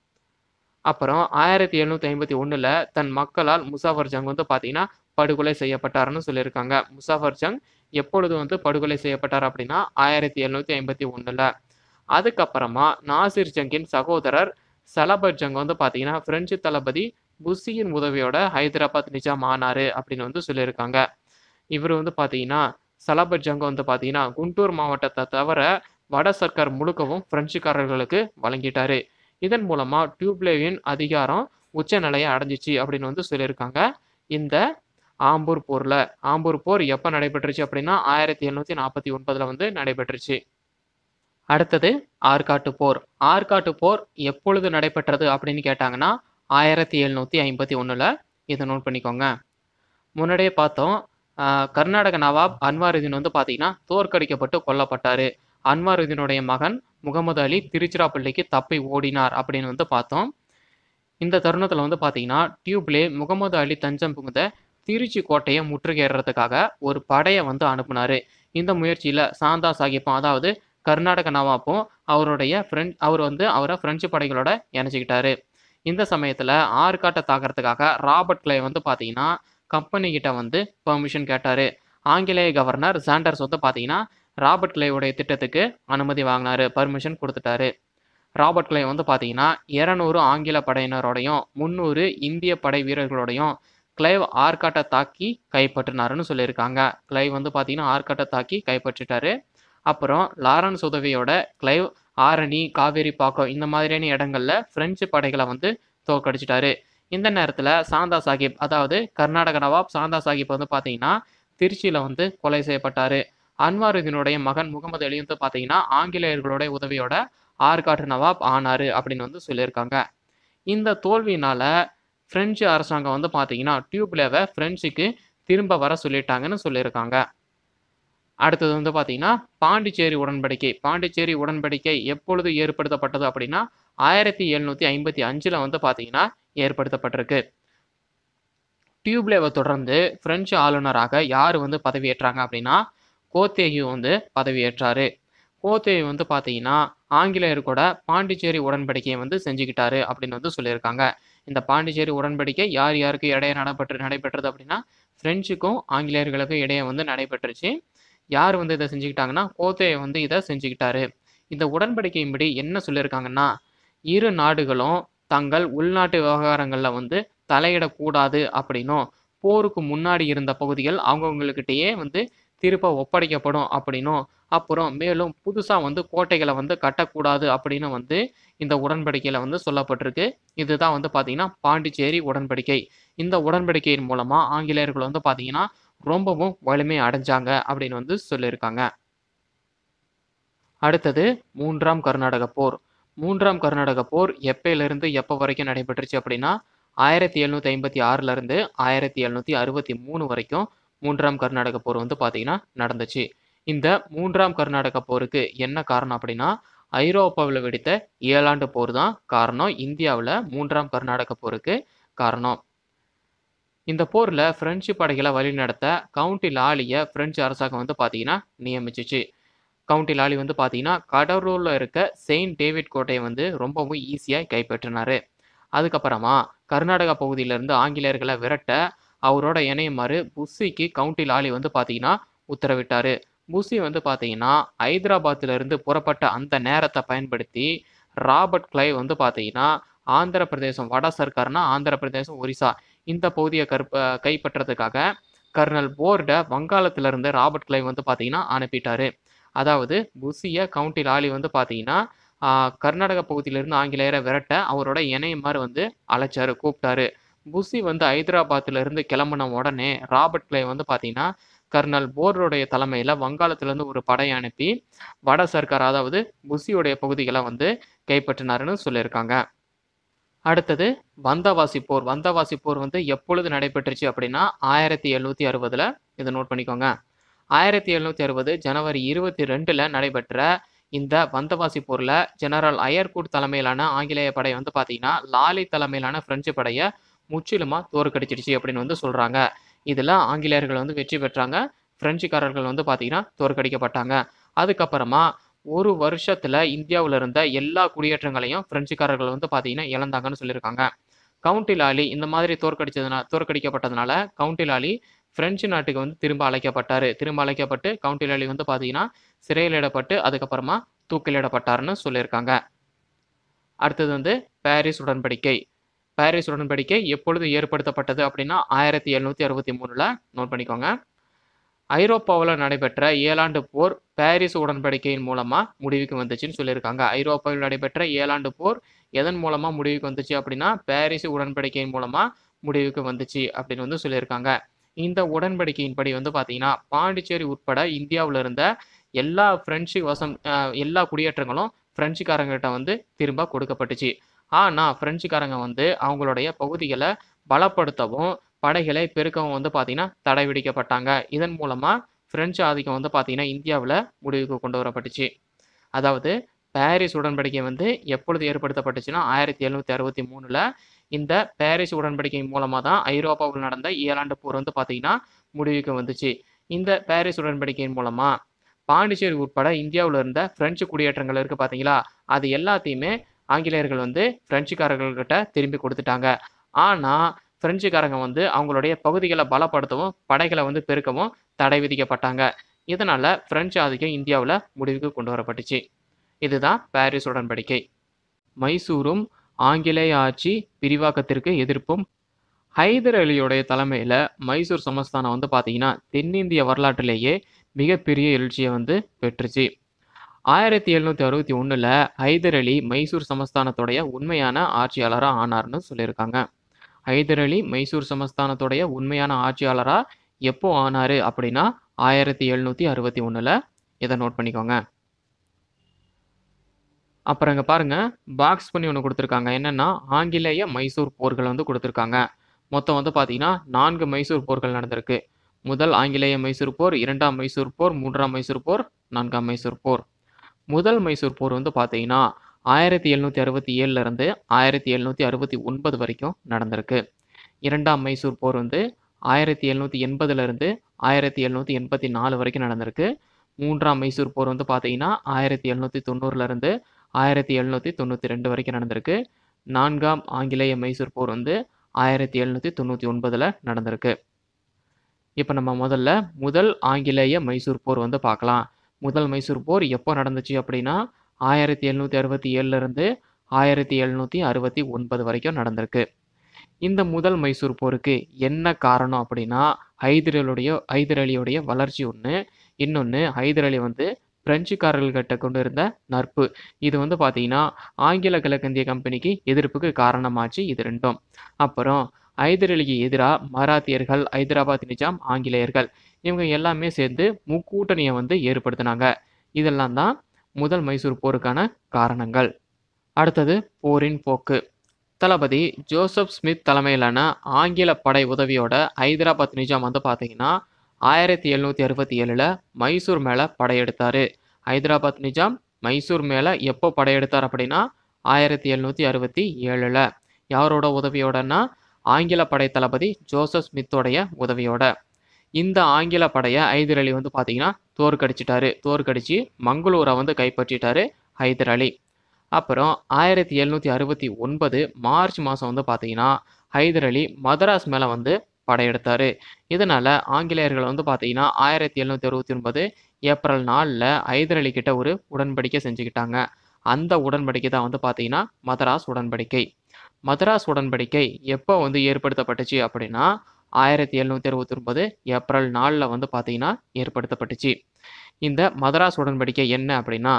அப்புறம் ஆயிரத்தி எழுநூற்றி ஐம்பத்தி ஒன்றில் தன் மக்களால் முசாஃபர் ஜங் வந்து பார்த்தீங்கன்னா படுகொலை செய்யப்பட்டாருன்னு சொல்லியிருக்காங்க முசாஃபர் ஜங் எப்பொழுது வந்து படுகொலை செய்யப்பட்டார் அப்படின்னா ஆயிரத்தி எழுநூற்றி ஐம்பத்தி ஒன்றில் அதுக்கப்புறமா நாசிர் ஜங்கின் சகோதரர் சலபர் ஜங் வந்து பார்த்தீங்கன்னா பிரெஞ்சு தளபதி புஷியின் உதவியோட ஹைதராபாத் நிஜாம் ஆனாரு அப்படின்னு வந்து சொல்லியிருக்காங்க இவர் வந்து பார்த்தீங்கன்னா சலபர் ஜங் வந்து பார்த்தீங்கன்னா குண்டூர் மாவட்டத்தை தவிர வட சர்க்கார் முழுக்கவும் பிரெஞ்சுக்காரர்களுக்கு வழங்கிட்டாரு இதன் மூலமா டியூப்லேவின் அதிகாரம் உச்சநிலையை அடைஞ்சிச்சு அப்படின்னு வந்து சொல்லியிருக்காங்க இந்த ஆம்பூர் போரில் ஆம்பூர் போர் எப்போ நடைபெற்றுச்சு அப்படின்னா ஆயிரத்தி எழுநூற்றி நாற்பத்தி ஒன்பதில் வந்து நடைபெற்றுச்சு அடுத்தது ஆற்காட்டு போர் ஆற்காட்டு போர் எப்பொழுது நடைபெற்றது அப்படின்னு கேட்டாங்கன்னா ஆயிரத்தி எழுநூற்றி ஐம்பத்தி ஒன்றில் இதை நோட் பண்ணிக்கோங்க முன்னாடியே பார்த்தோம் ஆஹ் கர்நாடக நவாப் அன்வாருதீன் வந்து பார்த்தீங்கன்னா தோற்கடிக்கப்பட்டு கொல்லப்பட்டார் அன்வாருதீனுடைய மகன் முகமது அலி திருச்சிராப்பள்ளிக்கு தப்பி ஓடினார் அப்படின்னு வந்து பார்த்தோம் இந்த தருணத்தில் வந்து பார்த்தீங்கன்னா டியூப்லே முகமது அலி தஞ்சம் புகுந்த திருச்சி கோட்டையை முற்றுகையிடுறதுக்காக ஒரு படையை வந்து அனுப்புனாரு இந்த முயற்சியில் சாந்தா சாஹிப்பும் அதாவது கர்நாடக நவாப்பும் அவருடைய ஃப்ரெண்ட் அவர் வந்து அவரை பிரெஞ்சு படைகளோட இணைச்சிக்கிட்டாரு இந்த சமயத்தில் ஆற்காட்டை தாக்கிறதுக்காக ராபர்ட் கிளே வந்து பார்த்தீங்கன்னா கம்பெனி கிட்ட வந்து பெர்மிஷன் கேட்டார் ஆங்கிலேய கவர்னர் சாண்டர்ஸ் வந்து பார்த்தீங்கன்னா ராபர்ட் கிளேவுடைய திட்டத்துக்கு அனுமதி வாங்கினாரு பர்மிஷன் கொடுத்துட்டாரு ராபர்ட் கிளே வந்து பார்த்தீங்கன்னா இரநூறு ஆங்கில படையினரோடையும் முந்நூறு இந்திய படை வீரர்களோடையும் கிளைவ் ஆற்காட்டை தாக்கி கைப்பற்றினாருன்னு சொல்லியிருக்காங்க கிளைவ் வந்து பார்த்தீங்கன்னா ஆற்காட்டை தாக்கி கைப்பற்றிட்டாரு அப்புறம் லாரன்ஸ் உதவியோட கிளைவ் ஆரணி காவேரி பாக்கம் இந்த மாதிரியான இடங்கள்ல பிரெஞ்சு படைகளை வந்து தோற்கடிச்சிட்டாரு இந்த நேரத்தில் சாந்தா சாஹிப் அதாவது கர்நாடக நவாப் சாந்தா சாஹிப் வந்து பார்த்தீங்கன்னா திருச்சியில் வந்து கொலை செய்யப்பட்டார் அன்வாருதீனுடைய மகன் முகமது அலி வந்து பார்த்தீங்கன்னா ஆங்கிலேயர்களுடைய உதவியோட ஆற்காட்டு நவாப் ஆனாரு அப்படின்னு வந்து சொல்லியிருக்காங்க இந்த தோல்வியினால பிரெஞ்சு அரசாங்கம் வந்து பார்த்தீங்கன்னா டியூப்லேவை பிரெஞ்சுக்கு திரும்ப வர சொல்லிட்டாங்கன்னு சொல்லியிருக்காங்க அடுத்தது வந்து பார்த்தீங்கன்னா பாண்டிச்சேரி உடன்படிக்கை பாண்டிச்சேரி உடன்படிக்கை எப்பொழுது ஏற்படுத்தப்பட்டது அப்படின்னா ஆயிரத்தி எழுநூற்றி ஐம்பத்தி அஞ்சில் வந்து பார்த்தீங்கன்னா ஏற்படுத்தப்பட்டிருக்கு டியூப்லேவை தொடர்ந்து பிரெஞ்சு ஆளுநராக யார் வந்து பதவியேற்றாங்க அப்படின்னா கோத்தேயு வந்து பதவியேற்றாரு கோத்தேயு வந்து பார்த்தீங்கன்னா ஆங்கிலேயர் கூட பாண்டிச்சேரி உடன்படிக்கையை வந்து செஞ்சுக்கிட்டாரு அப்படின்னு வந்து சொல்லியிருக்காங்க இந்த பாண்டிச்சேரி உடன்படிக்கை யார் யாருக்கு இடையே நடைபெற்று நடைபெற்றது அப்படின்னா பிரெஞ்சுக்கும் ஆங்கிலேயர்களுக்கும் இடையே வந்து நடைபெற்றுச்சு யார் வந்து இதை செஞ்சுக்கிட்டாங்கன்னா கோத்தேய வந்து இதை செஞ்சுக்கிட்டாரு இந்த உடன்படிக்கையின்படி என்ன சொல்லியிருக்காங்கன்னா இரு நாடுகளும் தங்கள் உள்நாட்டு விவகாரங்களில் வந்து தலையிடக்கூடாது அப்படின்னும் போருக்கு முன்னாடி இருந்த பகுதிகள் அவங்கவுங்களுக்கிட்டேயே வந்து திருப்ப ஒப்படைக்கப்படும் அப்படின்னும் அப்புறம் மேலும் புதுசாக வந்து கோட்டைகளை வந்து கட்டக்கூடாது அப்படின்னு வந்து இந்த உடன்படிக்கையில் வந்து சொல்லப்பட்டிருக்கு இதுதான் வந்து பார்த்தீங்கன்னா பாண்டிச்சேரி உடன்படிக்கை இந்த உடன்படிக்கையின் மூலமாக ஆங்கிலேயர்கள் வந்து பார்த்தீங்கன்னா ரொம்பவும் வலிமை அடைஞ்சாங்க அப்படின்னு வந்து சொல்லியிருக்காங்க அடுத்தது மூன்றாம் கர்நாடக போர் மூன்றாம் கர்நாடக போர் எப்பயிலிருந்து எப்போ வரைக்கும் நடைபெற்றுச்சு அப்படின்னா ஆயிரத்தி எழுநூற்றி ஐம்பத்தி ஆறுலேருந்து ஆயிரத்தி எழுநூற்றி அறுபத்தி மூணு வரைக்கும் மூன்றாம் கர்நாடக போர் வந்து பார்த்தீங்கன்னா நடந்துச்சு இந்த மூன்றாம் கர்நாடக போருக்கு என்ன காரணம் அப்படின்னா ஐரோப்பாவில் வெடித்த ஏழாண்டு போர் தான் காரணம் இந்தியாவில் மூன்றாம் கர்நாடக போருக்கு காரணம் இந்த போரில் பிரெஞ்சு படைகளை வழிநடத்த கவுண்டி லாலியை பிரெஞ்சு அரசாங்கம் வந்து பார்த்தீங்கன்னா நியமிச்சிச்சு கவுண்டி லாலி வந்து பார்த்தீங்கன்னா கடலூரில் இருக்க செயின்ட் டேவிட் கோட்டையை வந்து ரொம்பவும் ஈஸியாக கைப்பற்றினார் அதுக்கப்புறமா கர்நாடகா பகுதியிலேருந்து ஆங்கிலேயர்களை விரட்ட அவரோட இணையுமாறு புஷிக்கு கவுண்டி லாலி வந்து பார்த்தீங்கன்னா உத்தரவிட்டார் புஷி வந்து பார்த்தீங்கன்னா ஹைதராபாத்திலிருந்து புறப்பட்ட அந்த நேரத்தை பயன்படுத்தி ராபர்ட் கிளைவ் வந்து பார்த்தீங்கன்னா ஆந்திர பிரதேசம் வட சர்க்கார்னா ஆந்திர பிரதேசம் ஒரிசா இந்த பகுதியை கற்ப கைப்பற்றதுக்காக கர்னல் போர்டை வங்காளத்திலிருந்து ராபர்ட் கிளைவ் வந்து பார்த்தீங்கன்னா அனுப்பிட்டாரு அதாவது புஷிய கவுண்டி லாலி வந்து பார்த்தீங்கன்னா ஆஹ், கர்நாடக பகுதியிலிருந்து ஆங்கிலேயரை விரட்ட அவரோட இணையமாறு வந்து அழைச்சாரு கூப்பிட்டாரு புஷி வந்து ஹைதராபாத்திலிருந்து கிளம்பின உடனே ராபர்ட் கிளைவ் வந்து பார்த்தீங்கன்னா கர்னல் போர்டுடைய தலைமையில் வங்காளத்திலேருந்து ஒரு படை அனுப்பி வட சர்க்கார் அதாவது புஷியுடைய பகுதிகளை வந்து கைப்பற்றினாருன்னு சொல்லியிருக்காங்க அடுத்தது வந்தவாசி போர் வந்தவாசி போர் வந்து எப்பொழுது நடைபெற்றுச்சு அப்படின்னா ஆயிரத்தி எழுநூற்றி அறுபதில் இதை நோட் பண்ணிக்கோங்க ஆயிரத்தி எழுநூற்றி அறுபது ஜனவரி இருபத்தி ரெண்டில் நடைபெற்ற இந்த வந்தவாசி போரில் ஜெனரல் அயர்கூட் தலைமையிலான ஆங்கிலேய படை வந்து பார்த்தீங்கன்னா லாலி தலைமையிலான பிரெஞ்சு படையை முற்றிலுமாக தோற்கடிச்சிடுச்சு அப்படின்னு வந்து சொல்கிறாங்க இதில் ஆங்கிலேயர்கள் வந்து வெற்றி பெற்றாங்க பிரெஞ்சுக்காரர்கள் வந்து பார்த்தீங்கன்னா தோற்கடிக்கப்பட்டாங்க அதுக்கப்புறமா ஒரு வருஷத்துல இந்தியாவில் இருந்த எல்லா குடியேற்றங்களையும் பிரெஞ்சுக்காரர்கள் வந்து பார்த்தீங்கன்னா இழந்தாங்கன்னு சொல்லியிருக்காங்க கவுண்டி லாலி இந்த மாதிரி தோற்கடிச்சதுனா தோற்கடிக்கப்பட்டதுனால கவுண்டி லாலி பிரெஞ்சு நாட்டுக்கு வந்து திரும்ப அழைக்கப்பட்டாரு திரும்ப அழைக்கப்பட்டு கவுண்டி லாலி வந்து பார்த்தீங்கன்னா சிறையிலிடப்பட்டு அதுக்கப்புறமா தூக்கிலிடப்பட்டாருன்னு சொல்லியிருக்காங்க அடுத்தது வந்து பாரிஸ் உடன்படிக்கை பாரிஸ் உடன்படிக்கை எப்பொழுது ஏற்படுத்தப்பட்டது அப்படின்னா ஆயிரத்தி எழுநூற்றி அறுபத்தி மூணில் நோட் பண்ணிக்கோங்க ஐரோப்பாவில் நடைபெற்ற ஏழாண்டு போர் பாரிஸ் உடன்படிக்கையின் மூலமாக முடிவுக்கு வந்துச்சுன்னு சொல்லியிருக்காங்க ஐரோப்பாவில் நடைபெற்ற ஏழாண்டு போர் எதன் மூலமாக முடிவுக்கு வந்துச்சு அப்படின்னா பாரிஸ் உடன்படிக்கையின் மூலமாக முடிவுக்கு வந்துச்சு அப்படின்னு வந்து சொல்லியிருக்காங்க இந்த உடன்படிக்கையின்படி வந்து பார்த்தீங்கன்னா பாண்டிச்சேரி உட்பட இந்தியாவில் இருந்த எல்லா பிரெஞ்சு வசம் அஹ், எல்லா குடியேற்றங்களும் பிரெஞ்சுக்காரங்கிட்ட வந்து திரும்ப கொடுக்கப்பட்டுச்சு ஆனால் பிரெஞ்சுக்காரங்க வந்து அவங்களுடைய பகுதிகளை பலப்படுத்தவும் படைகளை பெருக்கவும் வந்து பார்த்தீங்கன்னா தடை விதிக்கப்பட்டாங்க இதன் மூலமாக பிரெஞ்சு ஆதிக்கம் வந்து பார்த்தீங்கன்னா இந்தியாவில் முடிவுக்கு கொண்டு வரப்பட்டுச்சு அதாவது பாரிஸ் உடன்படிக்கை வந்து எப்பொழுது ஏற்படுத்தப்பட்டுச்சுன்னா ஆயிரத்தி எழுநூற்றி அறுபத்தி மூணில் இந்த பாரிஸ் உடன்படிக்கை மூலமாக தான் ஐரோப்பாவில் நடந்த ஏழாண்டு போர் வந்து பார்த்தீங்கன்னா முடிவுக்கு வந்துச்சு இந்த பாரிஸ் உடன்படிக்கையின் மூலமாக பாண்டிச்சேரி உட்பட இந்தியாவில் இருந்த பிரெஞ்சு குடியேற்றங்கள் இருக்குது பார்த்தீங்களா அது எல்லாத்தையுமே ஆங்கிலேயர்கள் வந்து பிரெஞ்சுக்காரர்கள்கிட்ட திரும்பி கொடுத்துட்டாங்க ஆனால் பிரெஞ்சுக்காரங்க வந்து அவங்களுடைய பகுதிகளை பலப்படுத்தவும் படைகளை வந்து பெருக்கவும் தடை விதிக்கப்பட்டாங்க இதனால் பிரெஞ்சு ஆதிக்கம் இந்தியாவில் முடிவுக்கு கொண்டு வரப்பட்டுச்சு இதுதான் பாரிஸ் உடன்படிக்கை மைசூரும் ஆங்கிலேய ஆட்சி விரிவாக்கத்திற்கு எதிர்ப்பும் ஹைதர் அலியோடைய தலைமையில் மைசூர் சமஸ்தானம் வந்து பார்த்தீங்கன்னா தென்னிந்திய வரலாற்றிலேயே மிகப்பெரிய எழுச்சியை வந்து பெற்றுச்சு ஆயிரத்தி எழுநூற்றி அறுபத்தி ஒன்றில் ஹைதர் அலி மைசூர் சமஸ்தானத்துடைய உண்மையான ஆட்சியாளராக ஆனார்னு சொல்லியிருக்காங்க ஹைதர் அலி மைசூர் சமஸ்தானத்துடைய உண்மையான ஆட்சியாளராக எப்போ ஆனார் அப்படின்னா ஆயிரத்தி எழுநூற்றி அறுபத்தி ஒன்றில் இதை நோட் பண்ணிக்கோங்க அப்புறம் இங்கே பாருங்கள் பாக்ஸ் பண்ணி ஒன்று கொடுத்துருக்காங்க என்னென்னா ஆங்கிலேய மைசூர் போர்கள் வந்து கொடுத்துருக்காங்க மொத்தம் வந்து பார்த்தீங்கன்னா நான்கு மைசூர் போர்கள் நடந்திருக்கு முதல் ஆங்கிலேய மைசூர் போர் இரண்டாம் மைசூர் போர் மூன்றாம் மைசூர் போர் நான்காம் மைசூர் போர் முதல் மைசூர் போர் வந்து பார்த்தீங்கன்னா ஆயிரத்தி எழுநூற்றி அறுபத்தி ஏழுலேருந்து ஆயிரத்தி எழுநூற்றி அறுபத்தி ஒன்பது வரைக்கும் நடந்திருக்கு இரண்டாம் மைசூர் போர் வந்து ஆயிரத்தி எழுநூற்றி எண்பதுலேருந்து ஆயிரத்தி எழுநூற்றி எண்பத்தி நாலு வரைக்கும் நடந்திருக்கு மூன்றாம் மைசூர் போர் வந்து பார்த்தீங்கன்னா ஆயிரத்தி எழுநூற்றி தொண்ணூறுலேருந்து ஆயிரத்தி எழுநூற்றி தொண்ணூற்றி ரெண்டு வரைக்கும் நடந்திருக்கு நான்காம் ஆங்கிலேய மைசூர் போர் வந்து ஆயிரத்தி எழுநூற்றி தொண்ணூற்றி ஒன்பதில் நடந்திருக்கு இப்போ நம்ம முதல்ல முதல் ஆங்கிலேய மைசூர் போர் வந்து பார்க்கலாம் முதல் மைசூர் போர் எப்போ நடந்துச்சு அப்படின்னா ஆயிரத்தி எழுநூற்றி அறுபத்தி ஏழுலேருந்து ஆயிரத்தி எழுநூற்றி அறுபத்தி ஒன்பது வரைக்கும் நடந்திருக்கு இந்த முதல் மைசூர் போருக்கு என்ன காரணம் அப்படின்னா ஹைதர் அலியுடைய ஹைதர் அலியுடைய வளர்ச்சி ஒன்று இன்னொன்று ஹைதர் அலி வந்து பிரெஞ்சுக்காரர்கள்கிட்ட கொண்டு இருந்த நட்பு இது வந்து பார்த்தீங்கன்னா ஆங்கில கிழக்கிந்திய கம்பெனிக்கு எதிர்ப்புக்கு காரணமாச்சு இது ரெண்டும் அப்புறம் ஹைதர் அலிக்கு எதிராக மராத்தியர்கள் ஹைதராபாத் நிஜாம் ஆங்கிலேயர்கள் இவங்க எல்லாமே சேர்ந்து முக்கூட்டணியை வந்து ஏற்படுத்தினாங்க இதெல்லாம் தான் முதல் மைசூர் போருக்கான காரணங்கள் அடுத்தது போரின் போக்கு தளபதி ஜோசப் ஸ்மித் தலைமையிலான ஆங்கில படை உதவியோட ஹைதராபாத் நிஜாம் வந்து பார்த்தீங்கன்னா ஆயிரத்தி எழுநூற்றி அறுபத்தி ஏழில் மைசூர் மேலே படையெடுத்தார் ஹைதராபாத் நிஜாம் மைசூர் மேலே எப்போ படையெடுத்தார் அப்படின்னா ஆயிரத்தி எழுநூற்றி அறுபத்தி ஏழில் யாரோட உதவியோடன்னா ஆங்கில படை தளபதி ஜோசப் ஸ்மித்தோடைய உதவியோட இந்த ஆங்கில படையை ஹைதர் அலி வந்து பார்த்தீங்கன்னா தோற்கடிச்சிட்டாரு தோற்கடிச்சு மங்களூரை வந்து கைப்பற்றிட்டாரு ஹைதர் அலி அப்புறம் ஆயிரத்தி எழுநூற்றி அறுபத்தி ஒன்பது மார்ச் மாதம் வந்து பார்த்தீங்கன்னா ஹைதர் அலி மதராஸ் மேலே வந்து படையெடுத்தார் இதனால் ஆங்கிலேயர்கள் வந்து பார்த்தீங்கன்னா ஆயிரத்தி எழுநூற்றி அறுபத்தி ஒன்பது ஏப்ரல் நாலில் ஹைதர் அலி கிட்ட ஒரு உடன்படிக்கை செஞ்சுக்கிட்டாங்க அந்த உடன்படிக்கை தான் வந்து பார்த்தீங்கன்னா மதராஸ் உடன்படிக்கை மதராஸ் உடன்படிக்கை எப்போ வந்து ஏற்படுத்தப்பட்டுச்சு அப்படின்னா ஆயிரத்தி எழுநூற்றி அறுபத்தி ஒன்பது ஏப்ரல் நாலில் வந்து பார்த்தீங்கன்னா ஏற்படுத்தப்பட்டுச்சு இந்த மதராஸ் உடன்படிக்கை என்ன அப்படின்னா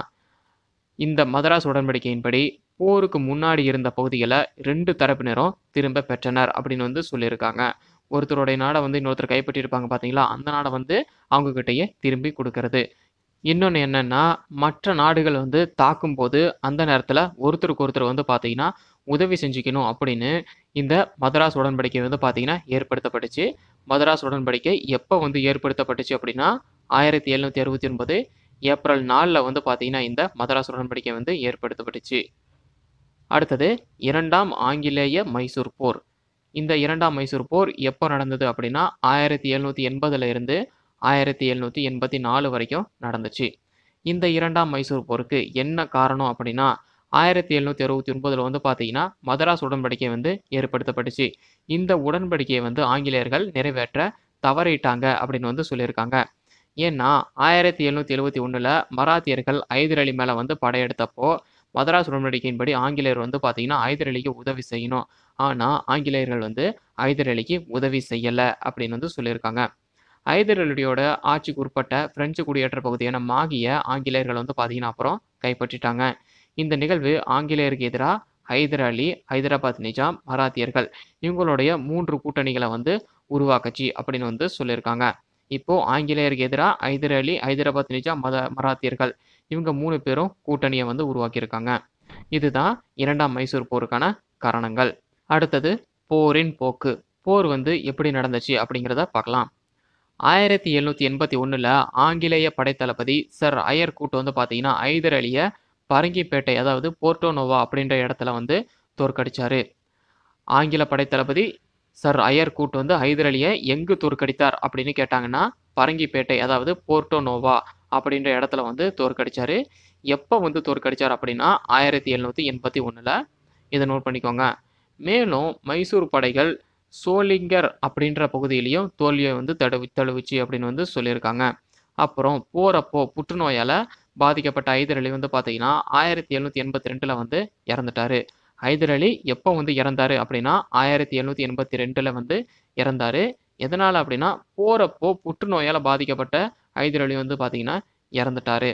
இந்த மதராஸ் உடன்படிக்கையின்படி போருக்கு முன்னாடி இருந்த பகுதிகளை ரெண்டு தரப்பினரும் திரும்ப பெற்றனர் அப்படின்னு வந்து சொல்லியிருக்காங்க ஒருத்தருடைய நாடை வந்து இன்னொருத்தர் கைப்பற்றியிருப்பாங்க பார்த்தீங்களா அந்த நாடை வந்து அவங்கக்கிட்டயே திரும்பி கொடுக்கறது இன்னொன்று என்னென்னா மற்ற நாடுகள் வந்து தாக்கும்போது அந்த நேரத்தில் ஒருத்தருக்கு ஒருத்தர் வந்து பார்த்தீங்கன்னா உதவி செஞ்சுக்கணும் அப்படின்னு இந்த மதராஸ் உடன்படிக்கை வந்து பார்த்தீங்கன்னா ஏற்படுத்தப்பட்டுச்சு மதராஸ் உடன்படிக்கை எப்போ வந்து ஏற்படுத்தப்பட்டுச்சு அப்படின்னா ஆயிரத்தி எழுநூற்றி அறுபத்தி ஒன்பது ஏப்ரல் நாலில் வந்து பார்த்தீங்கன்னா இந்த மதராஸ் உடன்படிக்கை வந்து ஏற்படுத்தப்பட்டுச்சு அடுத்தது இரண்டாம் ஆங்கிலேய மைசூர் போர் இந்த இரண்டாம் மைசூர் போர் எப்போ நடந்தது அப்படின்னா ஆயிரத்தி எழுநூற்றி எண்பதுல இருந்து ஆயிரத்தி எழுநூற்றி எண்பத்தி நாலு வரைக்கும் நடந்துச்சு இந்த இரண்டாம் மைசூர் போருக்கு என்ன காரணம் அப்படின்னா ஆயிரத்தி எழுநூற்றி அறுபத்தி ஒன்பதில் வந்து பார்த்தீங்கன்னா மதராஸ் உடன்படிக்கை வந்து ஏற்படுத்தப்பட்டுச்சு இந்த உடன்படிக்கையை வந்து ஆங்கிலேயர்கள் நிறைவேற்ற தவறிட்டாங்க அப்படின்னு வந்து சொல்லியிருக்காங்க ஏன்னா ஆயிரத்தி எழுநூற்றி எழுபத்தி ஒன்றில் மராத்தியர்கள் ஐதர் அலி மேலே வந்து படையெடுத்தப்போ மதராஸ் உடன்படிக்கையின்படி ஆங்கிலேயர் வந்து பார்த்தீங்கன்னா ஐதர் அலிக்கு உதவி செய்யணும் ஆனால் ஆங்கிலேயர்கள் வந்து ஐதர் அலிக்கு உதவி செய்யலை அப்படின்னு வந்து சொல்லியிருக்காங்க ஐதர் அலியோட ஆட்சிக்கு உட்பட்ட பிரெஞ்சு குடியேற்ற பகுதியான மாகிய ஆங்கிலேயர்கள் வந்து பார்த்தீங்கன்னா அப்புறம் கைப்பற்றிட்டாங்க இந்த நிகழ்வு ஆங்கிலேயருக்கு எதிராக ஹைதர் அலி ஹைதராபாத் நிஜாம் மராத்தியர்கள் இவங்களுடைய மூன்று கூட்டணிகளை வந்து உருவாக்குச்சு அப்படின்னு வந்து சொல்லியிருக்காங்க இப்போ ஆங்கிலேயருக்கு எதிராக ஹைதர் அலி ஹைதராபாத் நிஜாம் மத மராத்தியர்கள் இவங்க மூணு பேரும் கூட்டணியை வந்து உருவாக்கியிருக்காங்க இதுதான் இரண்டாம் மைசூர் போருக்கான காரணங்கள் அடுத்தது போரின் போக்கு போர் வந்து எப்படி நடந்துச்சு அப்படிங்கிறத பார்க்கலாம் ஆயிரத்தி எழுநூற்றி எண்பத்தி ஒன்றில் ஆங்கிலேய படைத்தளபதி சர் அயர் கூட்டு வந்து பார்த்தீங்கன்னா ஐதர் அலியை பரங்கிப்பேட்டை அதாவது போர்ட்டோனோவா அப்படின்ற இடத்துல வந்து தோற்கடிச்சாரு ஆங்கில படைத்தளபதி சர் அயர் கூட்டு வந்து ஹைதர் அலியை எங்கு தோற்கடித்தார் அப்படின்னு கேட்டாங்கன்னா பரங்கிப்பேட்டை அதாவது போர்ட்டோனோவா அப்படின்ற இடத்துல வந்து தோற்கடிச்சாரு எப்போ வந்து தோற்கடிச்சார் அப்படின்னா ஆயிரத்தி எழுநூற்றி எண்பத்தி ஒன்றில் இதை நோட் பண்ணிக்கோங்க மேலும் மைசூர் படைகள் சோளிங்கர் அப்படின்ற பகுதியிலையும் தோல்வியை வந்து தடுவி தழுவிச்சு அப்படின்னு வந்து சொல்லியிருக்காங்க அப்புறம் போகிறப்போ புற்றுநோயால் பாதிக்கப்பட்ட ஹைதர் அலி வந்து பார்த்தீங்கன்னா ஆயிரத்தி எழுநூற்றி எண்பத்தி ரெண்டில் வந்து இறந்துட்டாரு ஹைதர் அலி எப்போ வந்து இறந்தாரு அப்படின்னா ஆயிரத்தி எழுநூற்றி எண்பத்தி ரெண்டில் வந்து இறந்தாரு எதனால் அப்படின்னா போகிறப்போ புற்றுநோயால் பாதிக்கப்பட்ட ஹைதர் அலி வந்து பார்த்தீங்கன்னா இறந்துட்டாரு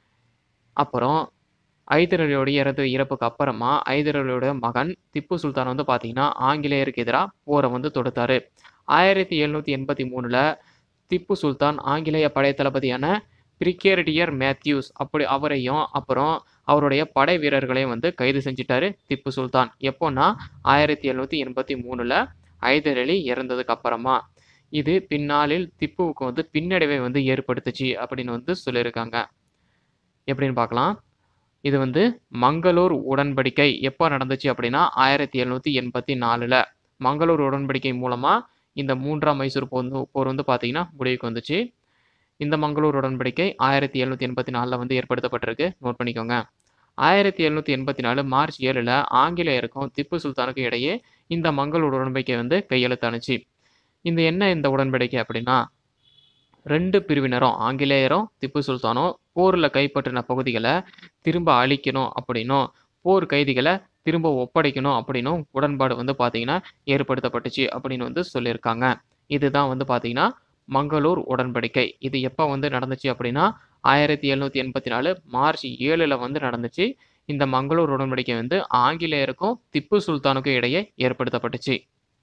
அப்புறம் ஹைதர் அலியோடைய இறந்து இறப்புக்கு அப்புறமா ஹைதர் அலியோட மகன் திப்பு சுல்தான் வந்து பார்த்தீங்கன்னா ஆங்கிலேயருக்கு எதிராக போரை வந்து தொடுத்தாரு ஆயிரத்தி எழுநூற்றி எண்பத்தி மூணில் திப்பு சுல்தான் ஆங்கிலேய படைத்தளபதியான பிரிகேடியர் மேத்யூஸ் அப்படி அவரையும் அப்புறம் அவருடைய படை வீரர்களையும் வந்து கைது செஞ்சிட்டாரு திப்பு சுல்தான் எப்போன்னா ஆயிரத்தி எழுநூற்றி எண்பத்தி மூணில் ஹைதர் அலி இறந்ததுக்கு அப்புறமா இது பின்னாளில் திப்புவுக்கு வந்து பின்னடைவை வந்து ஏற்படுத்துச்சு அப்படின்னு வந்து சொல்லியிருக்காங்க எப்படின்னு பார்க்கலாம் இது வந்து மங்களூர் உடன்படிக்கை எப்போ நடந்துச்சு அப்படின்னா ஆயிரத்தி எழுநூற்றி எண்பத்தி நாலில் மங்களூர் உடன்படிக்கை மூலமாக இந்த மூன்றாம் மைசூர் போர் வந்து போர் வந்து பார்த்தீங்கன்னா முடிவுக்கு வந்துச்சு இந்த மங்களூர் உடன்படிக்கை ஆயிரத்தி எழுநூற்றி எண்பத்தி நாலில் வந்து ஏற்படுத்தப்பட்டிருக்கு நோட் பண்ணிக்கோங்க ஆயிரத்தி எழுநூற்றி எண்பத்தி நாலு மார்ச் ஏழில் ஆங்கிலேயருக்கும் திப்பு சுல்தானுக்கும் இடையே இந்த மங்களூர் உடன்படிக்கை வந்து கையெழுத்தானுச்சு இந்த என்ன இந்த உடன்படிக்கை அப்படின்னா ரெண்டு பிரிவினரும் ஆங்கிலேயரும் திப்பு சுல்தானும் போரில் கைப்பற்றின பகுதிகளை திரும்ப அழிக்கணும் அப்படின்னும் போர் கைதிகளை திரும்ப ஒப்படைக்கணும் அப்படின்னும் உடன்பாடு வந்து பார்த்தீங்கன்னா ஏற்படுத்தப்பட்டுச்சு அப்படின்னு வந்து சொல்லியிருக்காங்க இதுதான் வந்து பார்த்தீங்கன்னா மங்களூர் உடன்படிக்கை இது எப்போ வந்து நடந்துச்சு அப்படின்னா ஆயிரத்தி எழுநூற்றி எண்பத்தி நாலு மார்ச் ஏழில் வந்து நடந்துச்சு இந்த மங்களூர் உடன்படிக்கை வந்து ஆங்கிலேயருக்கும் திப்பு சுல்தானுக்கும் இடையே ஏற்படுத்தப்பட்டுச்சு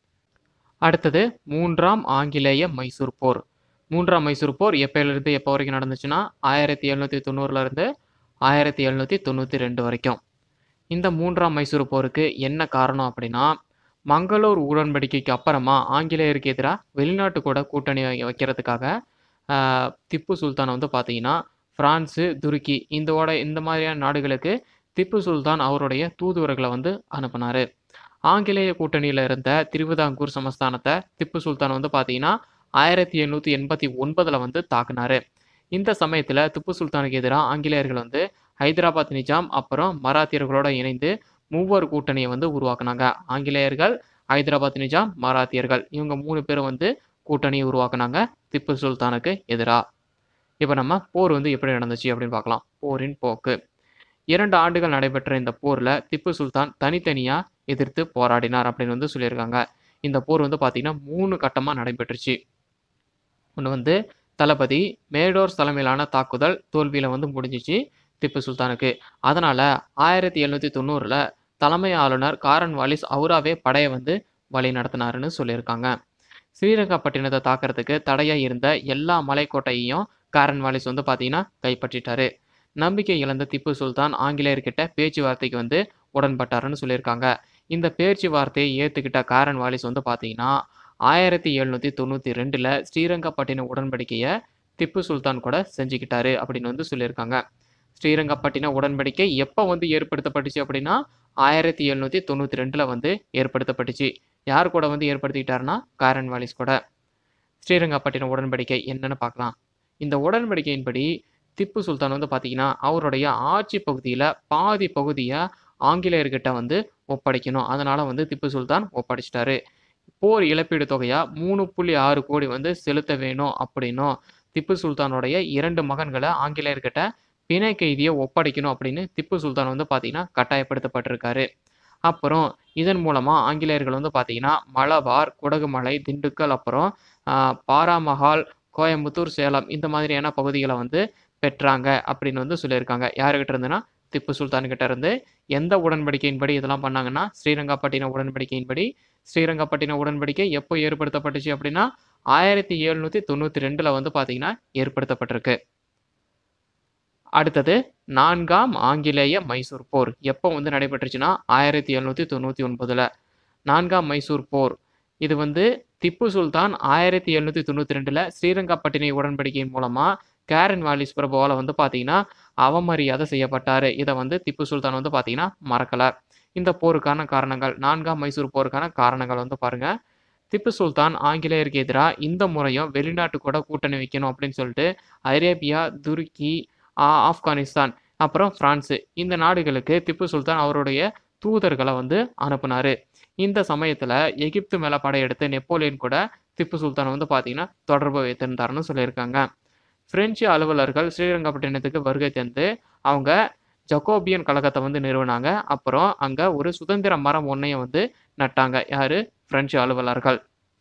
அடுத்தது மூன்றாம் ஆங்கிலேய மைசூர் போர் மூன்றாம் மைசூர் போர் எப்போலேருந்து எப்போ வரைக்கும் நடந்துச்சுன்னா ஆயிரத்தி எழுநூற்றி தொண்ணூறுலேருந்து ஆயிரத்தி எழுநூற்றி தொண்ணூற்றி ரெண்டு வரைக்கும் இந்த மூன்றாம் மைசூர் போருக்கு என்ன காரணம் அப்படின்னா மங்களூர் உடன்படிக்கைக்கு அப்புறமா ஆங்கிலேயருக்கு எதிராக வெளிநாட்டு கூட கூட்டணி வை- வைக்கிறதுக்காக ஆஹ், திப்பு சுல்தான் வந்து பார்த்தீங்கன்னா பிரான்ஸு துருக்கி இந்தோட இந்த மாதிரியான நாடுகளுக்கு திப்பு சுல்தான் அவருடைய தூதுவர்களை வந்து அனுப்புனாரு ஆங்கிலேய கூட்டணியில் இருந்த திருவிதாங்கூர் சமஸ்தானத்தை திப்பு சுல்தான் வந்து பார்த்தீங்கன்னா ஆயிரத்தி எண்ணூற்றி எண்பத்தி ஒன்பதில் வந்து தாக்குனாரு இந்த சமயத்தில் திப்பு சுல்தானுக்கு எதிராக ஆங்கிலேயர்கள் வந்து ஹைதராபாத் நிஜாம் அப்புறம் மராத்தியர்களோட இணைந்து மூவர் கூட்டணியை வந்து உருவாக்குனாங்க ஆங்கிலேயர்கள் ஹைதராபாத் நிஜாம் மராத்தியர்கள் இவங்க மூணு பேரும் வந்து கூட்டணியை உருவாக்குனாங்க திப்பு சுல்தானுக்கு எதிராக இப்போ நம்ம போர் வந்து எப்படி நடந்துச்சு அப்படின்னு பார்க்கலாம் போரின் போக்கு இரண்டு ஆண்டுகள் நடைபெற்ற இந்த போரில் திப்பு சுல்தான் தனித்தனியாக எதிர்த்து போராடினார் அப்படின்னு வந்து சொல்லியிருக்காங்க இந்த போர் வந்து பார்த்திங்கன்னா மூணு கட்டமாக நடைபெற்றுச்சு ஒன்று வந்து தளபதி மேடோர் தலைமையிலான தாக்குதல் தோல்வியில் வந்து முடிஞ்சிச்சு திப்பு சுல்தானுக்கு அதனால் ஆயிரத்தி எழுநூற்றி தொண்ணூறில் தலைமை ஆளுநர் காரன் வாலிஸ் அவராவே படையை வந்து வழி நடத்தினாருன்னு சொல்லியிருக்காங்க ஸ்ரீரங்கப்பட்டினத்தை தாக்கிறதுக்கு தடையாக இருந்த எல்லா மலைக்கோட்டையையும் காரன் வாலிஸ் வந்து பார்த்தீங்கன்னா கைப்பற்றிட்டாரு நம்பிக்கை இழந்த திப்பு சுல்தான் ஆங்கிலேயர்கிட்ட பேச்சுவார்த்தைக்கு வந்து உடன்பட்டாருன்னு சொல்லியிருக்காங்க இந்த பேச்சுவார்த்தையை ஏற்றுக்கிட்ட காரன் வாலிஸ் வந்து பார்த்தீங்கன்னா ஆயிரத்தி எழுநூற்றி தொண்ணூற்றி ரெண்டில் ஸ்ரீரங்கப்பட்டினம் உடன்படிக்கையை திப்பு சுல்தான் கூட செஞ்சுக்கிட்டாரு அப்படின்னு வந்து சொல்லியிருக்காங்க ஸ்ரீரங்கப்பட்டினம் உடன்படிக்கை எப்போ வந்து ஏற்படுத்தப்பட்டுச்சு அப்படின்னா ஆயிரத்தி எழுநூற்றி தொண்ணூற்றி ரெண்டில் வந்து ஏற்படுத்தப்பட்டுச்சு யார் கூட வந்து ஏற்படுத்திக்கிட்டாருன்னா காரன் வாலிஸ் கூட ஸ்ரீரங்கப்பட்டினம் உடன்படிக்கை என்னன்னு பார்க்கலாம் இந்த உடன்படிக்கையின்படி திப்பு சுல்தான் வந்து பார்த்தீங்கன்னா அவருடைய ஆட்சி பகுதியில் பாதி பகுதியை ஆங்கிலேயர்கிட்ட வந்து ஒப்படைக்கணும் அதனால் வந்து திப்பு சுல்தான் ஒப்படைச்சிட்டாரு போர் இழப்பீடு தொகையாக மூணு புள்ளி ஆறு கோடி வந்து செலுத்த வேணும் அப்படின்னும் திப்பு சுல்தானுடைய இரண்டு மகன்களை ஆங்கிலேயர்கிட்ட பிணை கைதியை ஒப்படைக்கணும் அப்படின்னு திப்பு சுல்தான் வந்து பார்த்தீங்கன்னா கட்டாயப்படுத்தப்பட்டிருக்காரு அப்புறம் இதன் மூலமாக ஆங்கிலேயர்கள் வந்து பார்த்தீங்கன்னா மலபார் குடகுமலை திண்டுக்கல் அப்புறம் ஆஹ், பாராமஹால் கோயம்புத்தூர் சேலம் இந்த மாதிரியான பகுதிகளை வந்து பெற்றாங்க அப்படின்னு வந்து சொல்லியிருக்காங்க யாருக்கிட்ட இருந்துன்னா திப்பு சுல்தான் கிட்ட இருந்து எந்த உடன்படிக்கையின்படி இதெல்லாம் பண்ணாங்கன்னா ஸ்ரீரங்கப்பட்டின உடன்படிக்கையின்படி ஸ்ரீரங்கப்பட்டின உடன்படிக்கை எப்போ ஏற்படுத்தப்பட்டுச்சு அப்படின்னா ஆயிரத்தி எழுநூற்றி தொண்ணூற்றி ரெண்டில் வந்து பார்த்தீங்கன்னா ஏற்படுத்தப்பட்டிருக்கு அடுத்தது நான்காம் ஆங்கிலேய மைசூர் போர் எப்போ வந்து நடைபெற்றுச்சுன்னா ஆயிரத்தி எழுநூற்றி தொண்ணூற்றி ஒன்பதில் நான்காம் மைசூர் போர் இது வந்து திப்பு சுல்தான் ஆயிரத்தி எழுநூற்றி தொண்ணூற்றி ரெண்டில் ஸ்ரீரங்கப்பட்டினை உடன்படிக்கையின் மூலமாக கேரன் வாலிஸ் பிரபுவால் வந்து பார்த்தீங்கன்னா அவமரியாதை செய்யப்பட்டார் இதை வந்து திப்பு சுல்தான் வந்து பார்த்தீங்கன்னா மறக்கலை இந்த போருக்கான காரணங்கள் நான்காம் மைசூர் போருக்கான காரணங்கள் வந்து பாருங்க திப்பு சுல்தான் ஆங்கிலேயருக்கு எதிராக இந்த முறையும் வெளிநாட்டு கூட கூட்டணி வைக்கணும் அப்படின்னு சொல்லிட்டு அரேபியா துருக்கி ஆ- ஆப்கானிஸ்தான் அப்புறம் பிரான்ஸு இந்த நாடுகளுக்கு திப்பு சுல்தான் அவருடைய தூதர்களை வந்து அனுப்புனாரு இந்த சமயத்தில் எகிப்து மேலே படையெடுத்து நெப்போலியன் கூட திப்பு சுல்தான் வந்து பார்த்தீங்கன்னா தொடர்பு வைத்திருந்தாருன்னு சொல்லியிருக்காங்க பிரெஞ்சு அலுவலர்கள் ஸ்ரீரங்கப்பட்டினத்துக்கு வருகை தந்து அவங்க ஜக்கோபியன் கழகத்தை வந்து நிறுவினாங்க அப்புறம் அங்கே ஒரு சுதந்திர மரம் ஒன்றையும் வந்து நட்டாங்க யாரு பிரெஞ்சு அலுவலர்கள்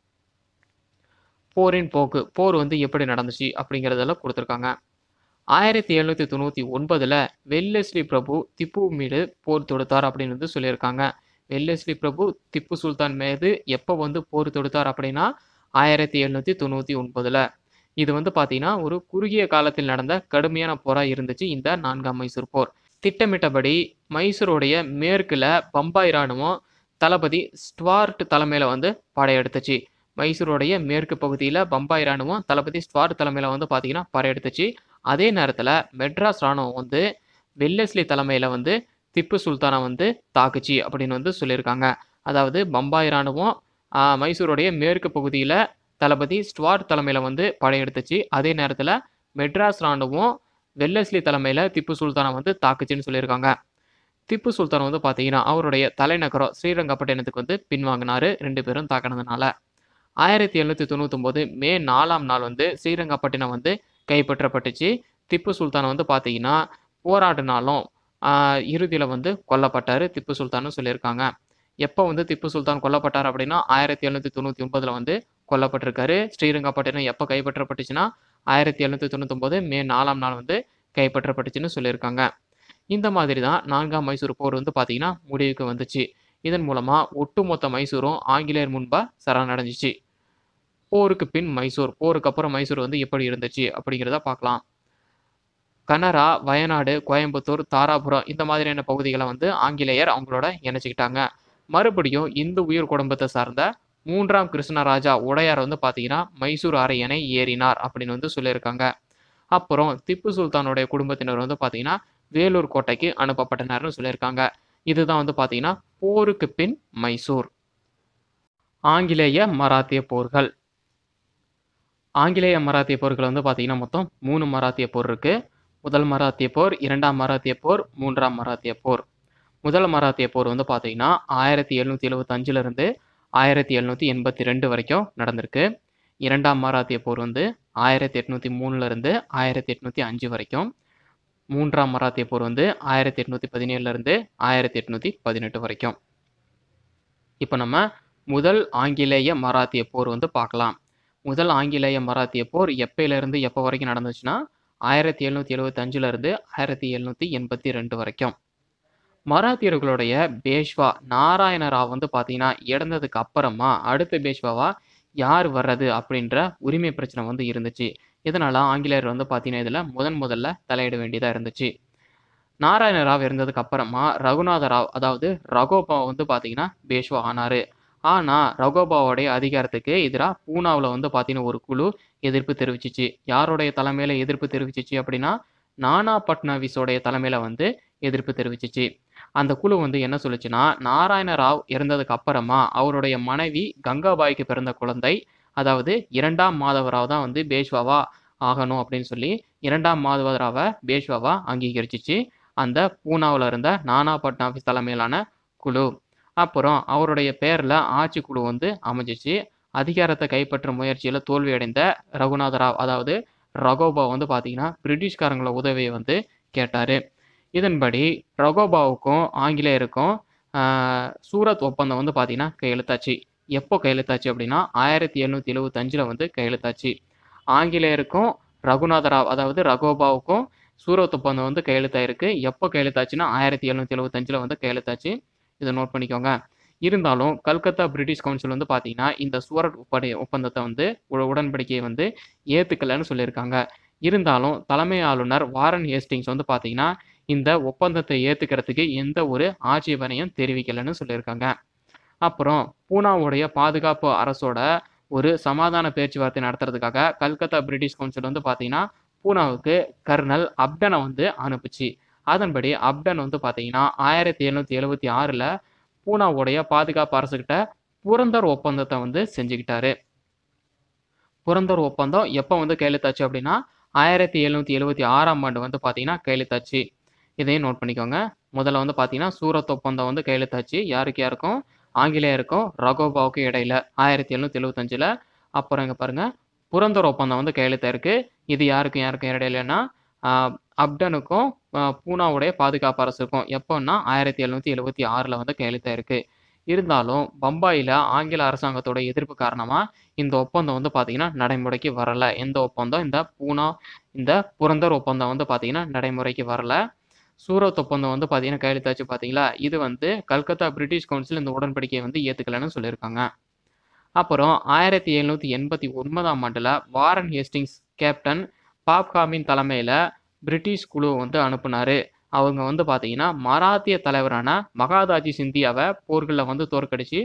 போரின் போக்கு போர் வந்து எப்படி நடந்துச்சு அப்படிங்கிறதெல்லாம் கொடுத்துருக்காங்க ஆயிரத்தி எழுநூற்றி தொண்ணூற்றி ஒன்பதில் வெல்லஸ்லி பிரபு திப்பு மீது போர் தொடுத்தார் அப்படின்னு வந்து சொல்லியிருக்காங்க வெல்லஸ்லி பிரபு திப்பு சுல்தான் மீது எப்போ வந்து போர் தொடுத்தார் அப்படின்னா ஆயிரத்தி எழுநூற்றி தொண்ணூற்றி ஒன்பதில் இது வந்து பார்த்தீங்கன்னா ஒரு குறுகிய காலத்தில் நடந்த கடுமையான போராக இருந்துச்சு இந்த நான்காம் மைசூர் போர் திட்டமிட்டபடி மைசூருடைய மேற்கில் பம்பாய் இராணுவம் தளபதி ஸ்டுவார்ட் தலைமையில் வந்து படையெடுத்துச்சு மைசூருடைய மேற்கு பகுதியில் பம்பாய் இராணுவம் தளபதி ஸ்டுவார்ட் தலைமையில் வந்து பார்த்தீங்கன்னா படையெடுத்துச்சு அதே நேரத்தில் மெட்ராஸ் இராணுவம் வந்து வெல்லஸ்லி தலைமையில் வந்து திப்பு சுல்தானை வந்து தாக்குச்சு அப்படின்னு வந்து சொல்லியிருக்காங்க அதாவது பம்பாய் இராணுவம் ஆஹ், மைசூருடைய மேற்கு பகுதியில் தளபதி ஸ்டுவார்ட் தலைமையில் வந்து படையெடுத்துச்சு அதே நேரத்தில் மெட்ராஸ் இராணுவம் வெல்லஸ்லி தலைமையில் திப்பு சுல்தானை வந்து தாக்குச்சுன்னு சொல்லியிருக்காங்க திப்பு சுல்தான் வந்து பார்த்தீங்கன்னா அவருடைய தலைநகரம் ஸ்ரீரங்கப்பட்டினத்துக்கு வந்து பின்வாங்கினாரு ரெண்டு பேரும் தாக்கினதுனால ஆயிரத்தி எழுநூற்றி தொண்ணூத்தொம்போது மே நாலாம் நாள் வந்து ஸ்ரீரங்கப்பட்டினம் வந்து கைப்பற்றப்பட்டுச்சு திப்பு சுல்தான் வந்து பார்த்தீங்கன்னா போராடினாலும் இறுதியில் வந்து கொல்லப்பட்டார் திப்பு சுல்தான்னு சொல்லியிருக்காங்க எப்போ வந்து திப்பு சுல்தான் கொல்லப்பட்டார் அப்படின்னா ஆயிரத்தி எழுநூற்றி தொண்ணூற்றி ஒன்பதில் வந்து கொல்லப்பட்டிருக்காரு ஸ்ரீரங்கப்பட்டினம் எப்போ கைப்பற்றப்பட்டுச்சுன்னா ஆயிரத்தி எழுநூற்றி தொண்ணூத்தொம்போது மே நாலாம் நாள் வந்து கைப்பற்றப்பட்டுச்சுன்னு சொல்லியிருக்காங்க இந்த மாதிரி தான் நான்காம் மைசூர் போர் வந்து பார்த்தீங்கன்னா முடிவுக்கு வந்துச்சு இதன் மூலமாக ஒட்டுமொத்த மைசூரும் ஆங்கிலேயர் முன்பாக சரணடைஞ்சிச்சு போருக்கு பின் மைசூர் போருக்கு அப்புறம் மைசூர் வந்து எப்படி இருந்துச்சு அப்படிங்கிறத பார்க்கலாம் கனரா வயநாடு கோயம்புத்தூர் தாராபுரம் இந்த மாதிரியான பகுதிகளை வந்து ஆங்கிலேயர் அவங்களோட இணைச்சிக்கிட்டாங்க மறுபடியும் இந்து உயிர் குடும்பத்தை சார்ந்த மூன்றாம் கிருஷ்ணராஜா உடையார் வந்து பார்த்தீங்கன்னா மைசூர் அரியணை ஏறினார் அப்படின்னு வந்து சொல்லியிருக்காங்க அப்புறம் திப்பு சுல்தானுடைய குடும்பத்தினர் வந்து பார்த்தீங்கன்னா வேலூர் கோட்டைக்கு அனுப்பப்பட்டனர்னு சொல்லியிருக்காங்க இதுதான் வந்து பார்த்தீங்கன்னா போருக்கு பின் மைசூர் ஆங்கிலேய மராத்திய போர்கள் ஆங்கிலேய மராத்திய போர்கள் வந்து பார்த்தீங்கன்னா மொத்தம் மூணு மராத்திய போர் இருக்கு முதல் மராத்திய போர் இரண்டாம் மராத்திய போர் மூன்றாம் மராத்திய போர் முதல் மராத்திய போர் வந்து பார்த்தீங்கன்னா ஆயிரத்தி எழுநூற்றி எழுபத்தஞ்சில் இருந்து ஆயிரத்தி எழுநூற்றி எண்பத்தி ரெண்டு வரைக்கும் நடந்திருக்கு இரண்டாம் மராத்திய போர் வந்து ஆயிரத்தி எட்நூற்றி மூணுல இருந்து ஆயிரத்தி எட்நூற்றி அஞ்சு வரைக்கும் மூன்றாம் மராத்திய போர் வந்து ஆயிரத்தி எட்நூற்றி பதினேழுல இருந்து ஆயிரத்தி எட்நூற்றி பதினெட்டு வரைக்கும் இப்போ நம்ம முதல் ஆங்கிலேய மராத்திய போர் வந்து பார்க்கலாம் முதல் ஆங்கிலேய மராத்திய போர் எப்பயிலிருந்து எப்போ வரைக்கும் நடந்துச்சுன்னா ஆயிரத்தி எழுநூற்றி எழுபத்தஞ்சில் இருந்து ஆயிரத்தி எழுநூற்றி எண்பத்தி ரெண்டு வரைக்கும் மராத்தியர்களுடைய பேஷ்வா நாராயண ராவ் வந்து பார்த்தீங்கன்னா இறந்ததுக்கு அப்புறமா அடுத்த பேஷ்வாவா யார் வர்றது அப்படின்ற உரிமை பிரச்சனை வந்து இருந்துச்சு இதனால ஆங்கிலேயர் வந்து பார்த்தீங்கன்னா இதில் முதன் முதல்ல தலையிட வேண்டியதாக இருந்துச்சு நாராயண ராவ் இருந்ததுக்கு அப்புறமா ரகுநாத ராவ் அதாவது ரகோபா வந்து பார்த்தீங்கன்னா பேஷ்வா ஆனார் ஆனால் ரகோபாவோடைய அதிகாரத்துக்கு எதிராக பூனாவில் வந்து பார்த்தீங்கன்னா ஒரு குழு எதிர்ப்பு தெரிவிச்சிச்சு யாருடைய தலைமையில் எதிர்ப்பு தெரிவிச்சிச்சு அப்படின்னா நானா பட்னாவிஸோடைய தலைமையில் வந்து எதிர்ப்பு தெரிவிச்சிச்சு அந்த குழு வந்து என்ன சொல்லுச்சுன்னா நாராயண ராவ் இறந்ததுக்கு அப்புறமா அவருடைய மனைவி கங்காபாய்க்கு பிறந்த குழந்தை அதாவது இரண்டாம் மாதவராவ் தான் வந்து பேஷ்வாவா ஆகணும் அப்படின்னு சொல்லி இரண்டாம் மாதவராவை பேஷ்வாவா அங்கீகரிச்சிச்சு அந்த பூனாவில் இருந்த நானா பட்னாவிஸ் தலைமையிலான குழு அப்புறம் அவருடைய பேரில் ஆட்சி குழு வந்து அமைஞ்சிச்சு அதிகாரத்தை கைப்பற்றும் முயற்சியில் தோல்வியடைந்த ரகுநாத ராவ் அதாவது ரகோபா வந்து பார்த்தீங்கன்னா பிரிட்டிஷ்காரங்கள உதவியை வந்து கேட்டார் இதன்படி ரகோபாவுக்கும் ஆங்கிலேயருக்கும் ஆஹ், சூரத் ஒப்பந்தம் வந்து பார்த்தீங்கன்னா கையெழுத்தாச்சு எப்போ கையெழுத்தாச்சு அப்படின்னா ஆயிரத்தி எழுநூற்றி எழுபத்தஞ்சில் வந்து கையெழுத்தாச்சு ஆங்கிலேயருக்கும் ரகுநாத ராவ் அதாவது ரகோபாவுக்கும் சூரத் ஒப்பந்தம் வந்து கையெழுத்தாயிருக்கு எப்போ கையெழுத்தாச்சுன்னா ஆயிரத்தி எழுநூற்றி எழுபத்தஞ்சில் வந்து கையெழுத்தாச்சு இதை நோட் பண்ணிக்கோங்க இருந்தாலும் கல்கத்தா பிரிட்டிஷ் கவுன்சில் வந்து பார்த்தீங்கன்னா இந்த சூரத் ஒப்படை ஒப்பந்தத்தை வந்து உட- உடன்படிக்கையை வந்து ஏற்றுக்கலைன்னு சொல்லியிருக்காங்க இருந்தாலும் தலைமை ஆளுநர் வாரன் ஹேஸ்டிங்ஸ் வந்து பார்த்தீங்கன்னா இந்த ஒப்பந்தத்தை ஏற்றுக்கிறதுக்கு எந்த ஒரு ஆட்சேபனையும் தெரிவிக்கலைன்னு சொல்லியிருக்காங்க அப்புறம் பூனாவுடைய பாதுகாப்பு அரசோட ஒரு சமாதான பேச்சுவார்த்தை நடத்துறதுக்காக கல்கத்தா பிரிட்டிஷ் கவுன்சில் வந்து பார்த்தீங்கன்னா பூனாவுக்கு கர்னல் அப்டனை வந்து அனுப்புச்சு அதன்படி அப்டன் வந்து பார்த்தீங்கன்னா ஆயிரத்தி எழுநூற்றி எழுபத்தி ஆறில் பூனாவுடைய பாதுகாப்பு அரசுகிட்ட புரந்தர் ஒப்பந்தத்தை வந்து செஞ்சுக்கிட்டாரு புரந்தர் ஒப்பந்தம் எப்போ வந்து கையெழுத்தாச்சு அப்படின்னா ஆயிரத்தி எழுநூற்றி எழுபத்தி ஆறாம் ஆண்டு வந்து பார்த்தீங்கன்னா கையெழுத்தாச்சு இதையும் நோட் பண்ணிக்கோங்க முதல்ல வந்து பார்த்தீங்கன்னா சூரத் ஒப்பந்தம் வந்து கையெழுத்தாச்சு யாருக்கு யாருக்கும் ஆங்கிலேயருக்கும் ரகோபாவுக்கும் இடையில ஆயிரத்தி எழுநூற்றி எழுபத்தஞ்சில் அப்புறம் இங்கே பாருங்கள் புரந்தர் ஒப்பந்தம் வந்து கையெழுத்தாயிருக்கு இது யாருக்கும் யாருக்கும் இடையிலன்னா ஆஹ், அப்டனுக்கும் ஆஹ், பூனாவுடைய பாதுகாப்பு அரசுக்கும் எப்போன்னா ஆயிரத்தி எழுநூற்றி எழுபத்தி ஆறில் வந்து கையெழுத்தாயிருக்கு இருந்தாலும் பம்பாயில் ஆங்கில அரசாங்கத்தோட எதிர்ப்பு காரணமாக இந்த ஒப்பந்தம் வந்து பார்த்தீங்கன்னா நடைமுறைக்கு வரல எந்த ஒப்பந்தம் இந்த பூனா இந்த புரந்தர் ஒப்பந்தம் வந்து பார்த்தீங்கன்னா நடைமுறைக்கு வரல சூரத் ஒப்பந்தம் வந்து பார்த்தீங்கன்னா கையெழுத்தாச்சு பார்த்தீங்களா இது வந்து கல்கத்தா பிரிட்டிஷ் கவுன்சில் இந்த உடன்படிக்கையை வந்து ஏற்றுக்கலைன்னு சொல்லியிருக்காங்க அப்புறம் ஆயிரத்தி எழுநூற்றி எண்பத்தி ஒன்பதாம் ஆண்டில் வாரன் ஹேஸ்டிங்ஸ் கேப்டன் பாப்காமின் தலைமையில் பிரிட்டிஷ் குழு வந்து அனுப்புனாரு அவங்க வந்து பார்த்தீங்கன்னா மராத்திய தலைவரான மகாதாஜி சிந்தியாவை போர்களில் வந்து தோற்கடிச்சு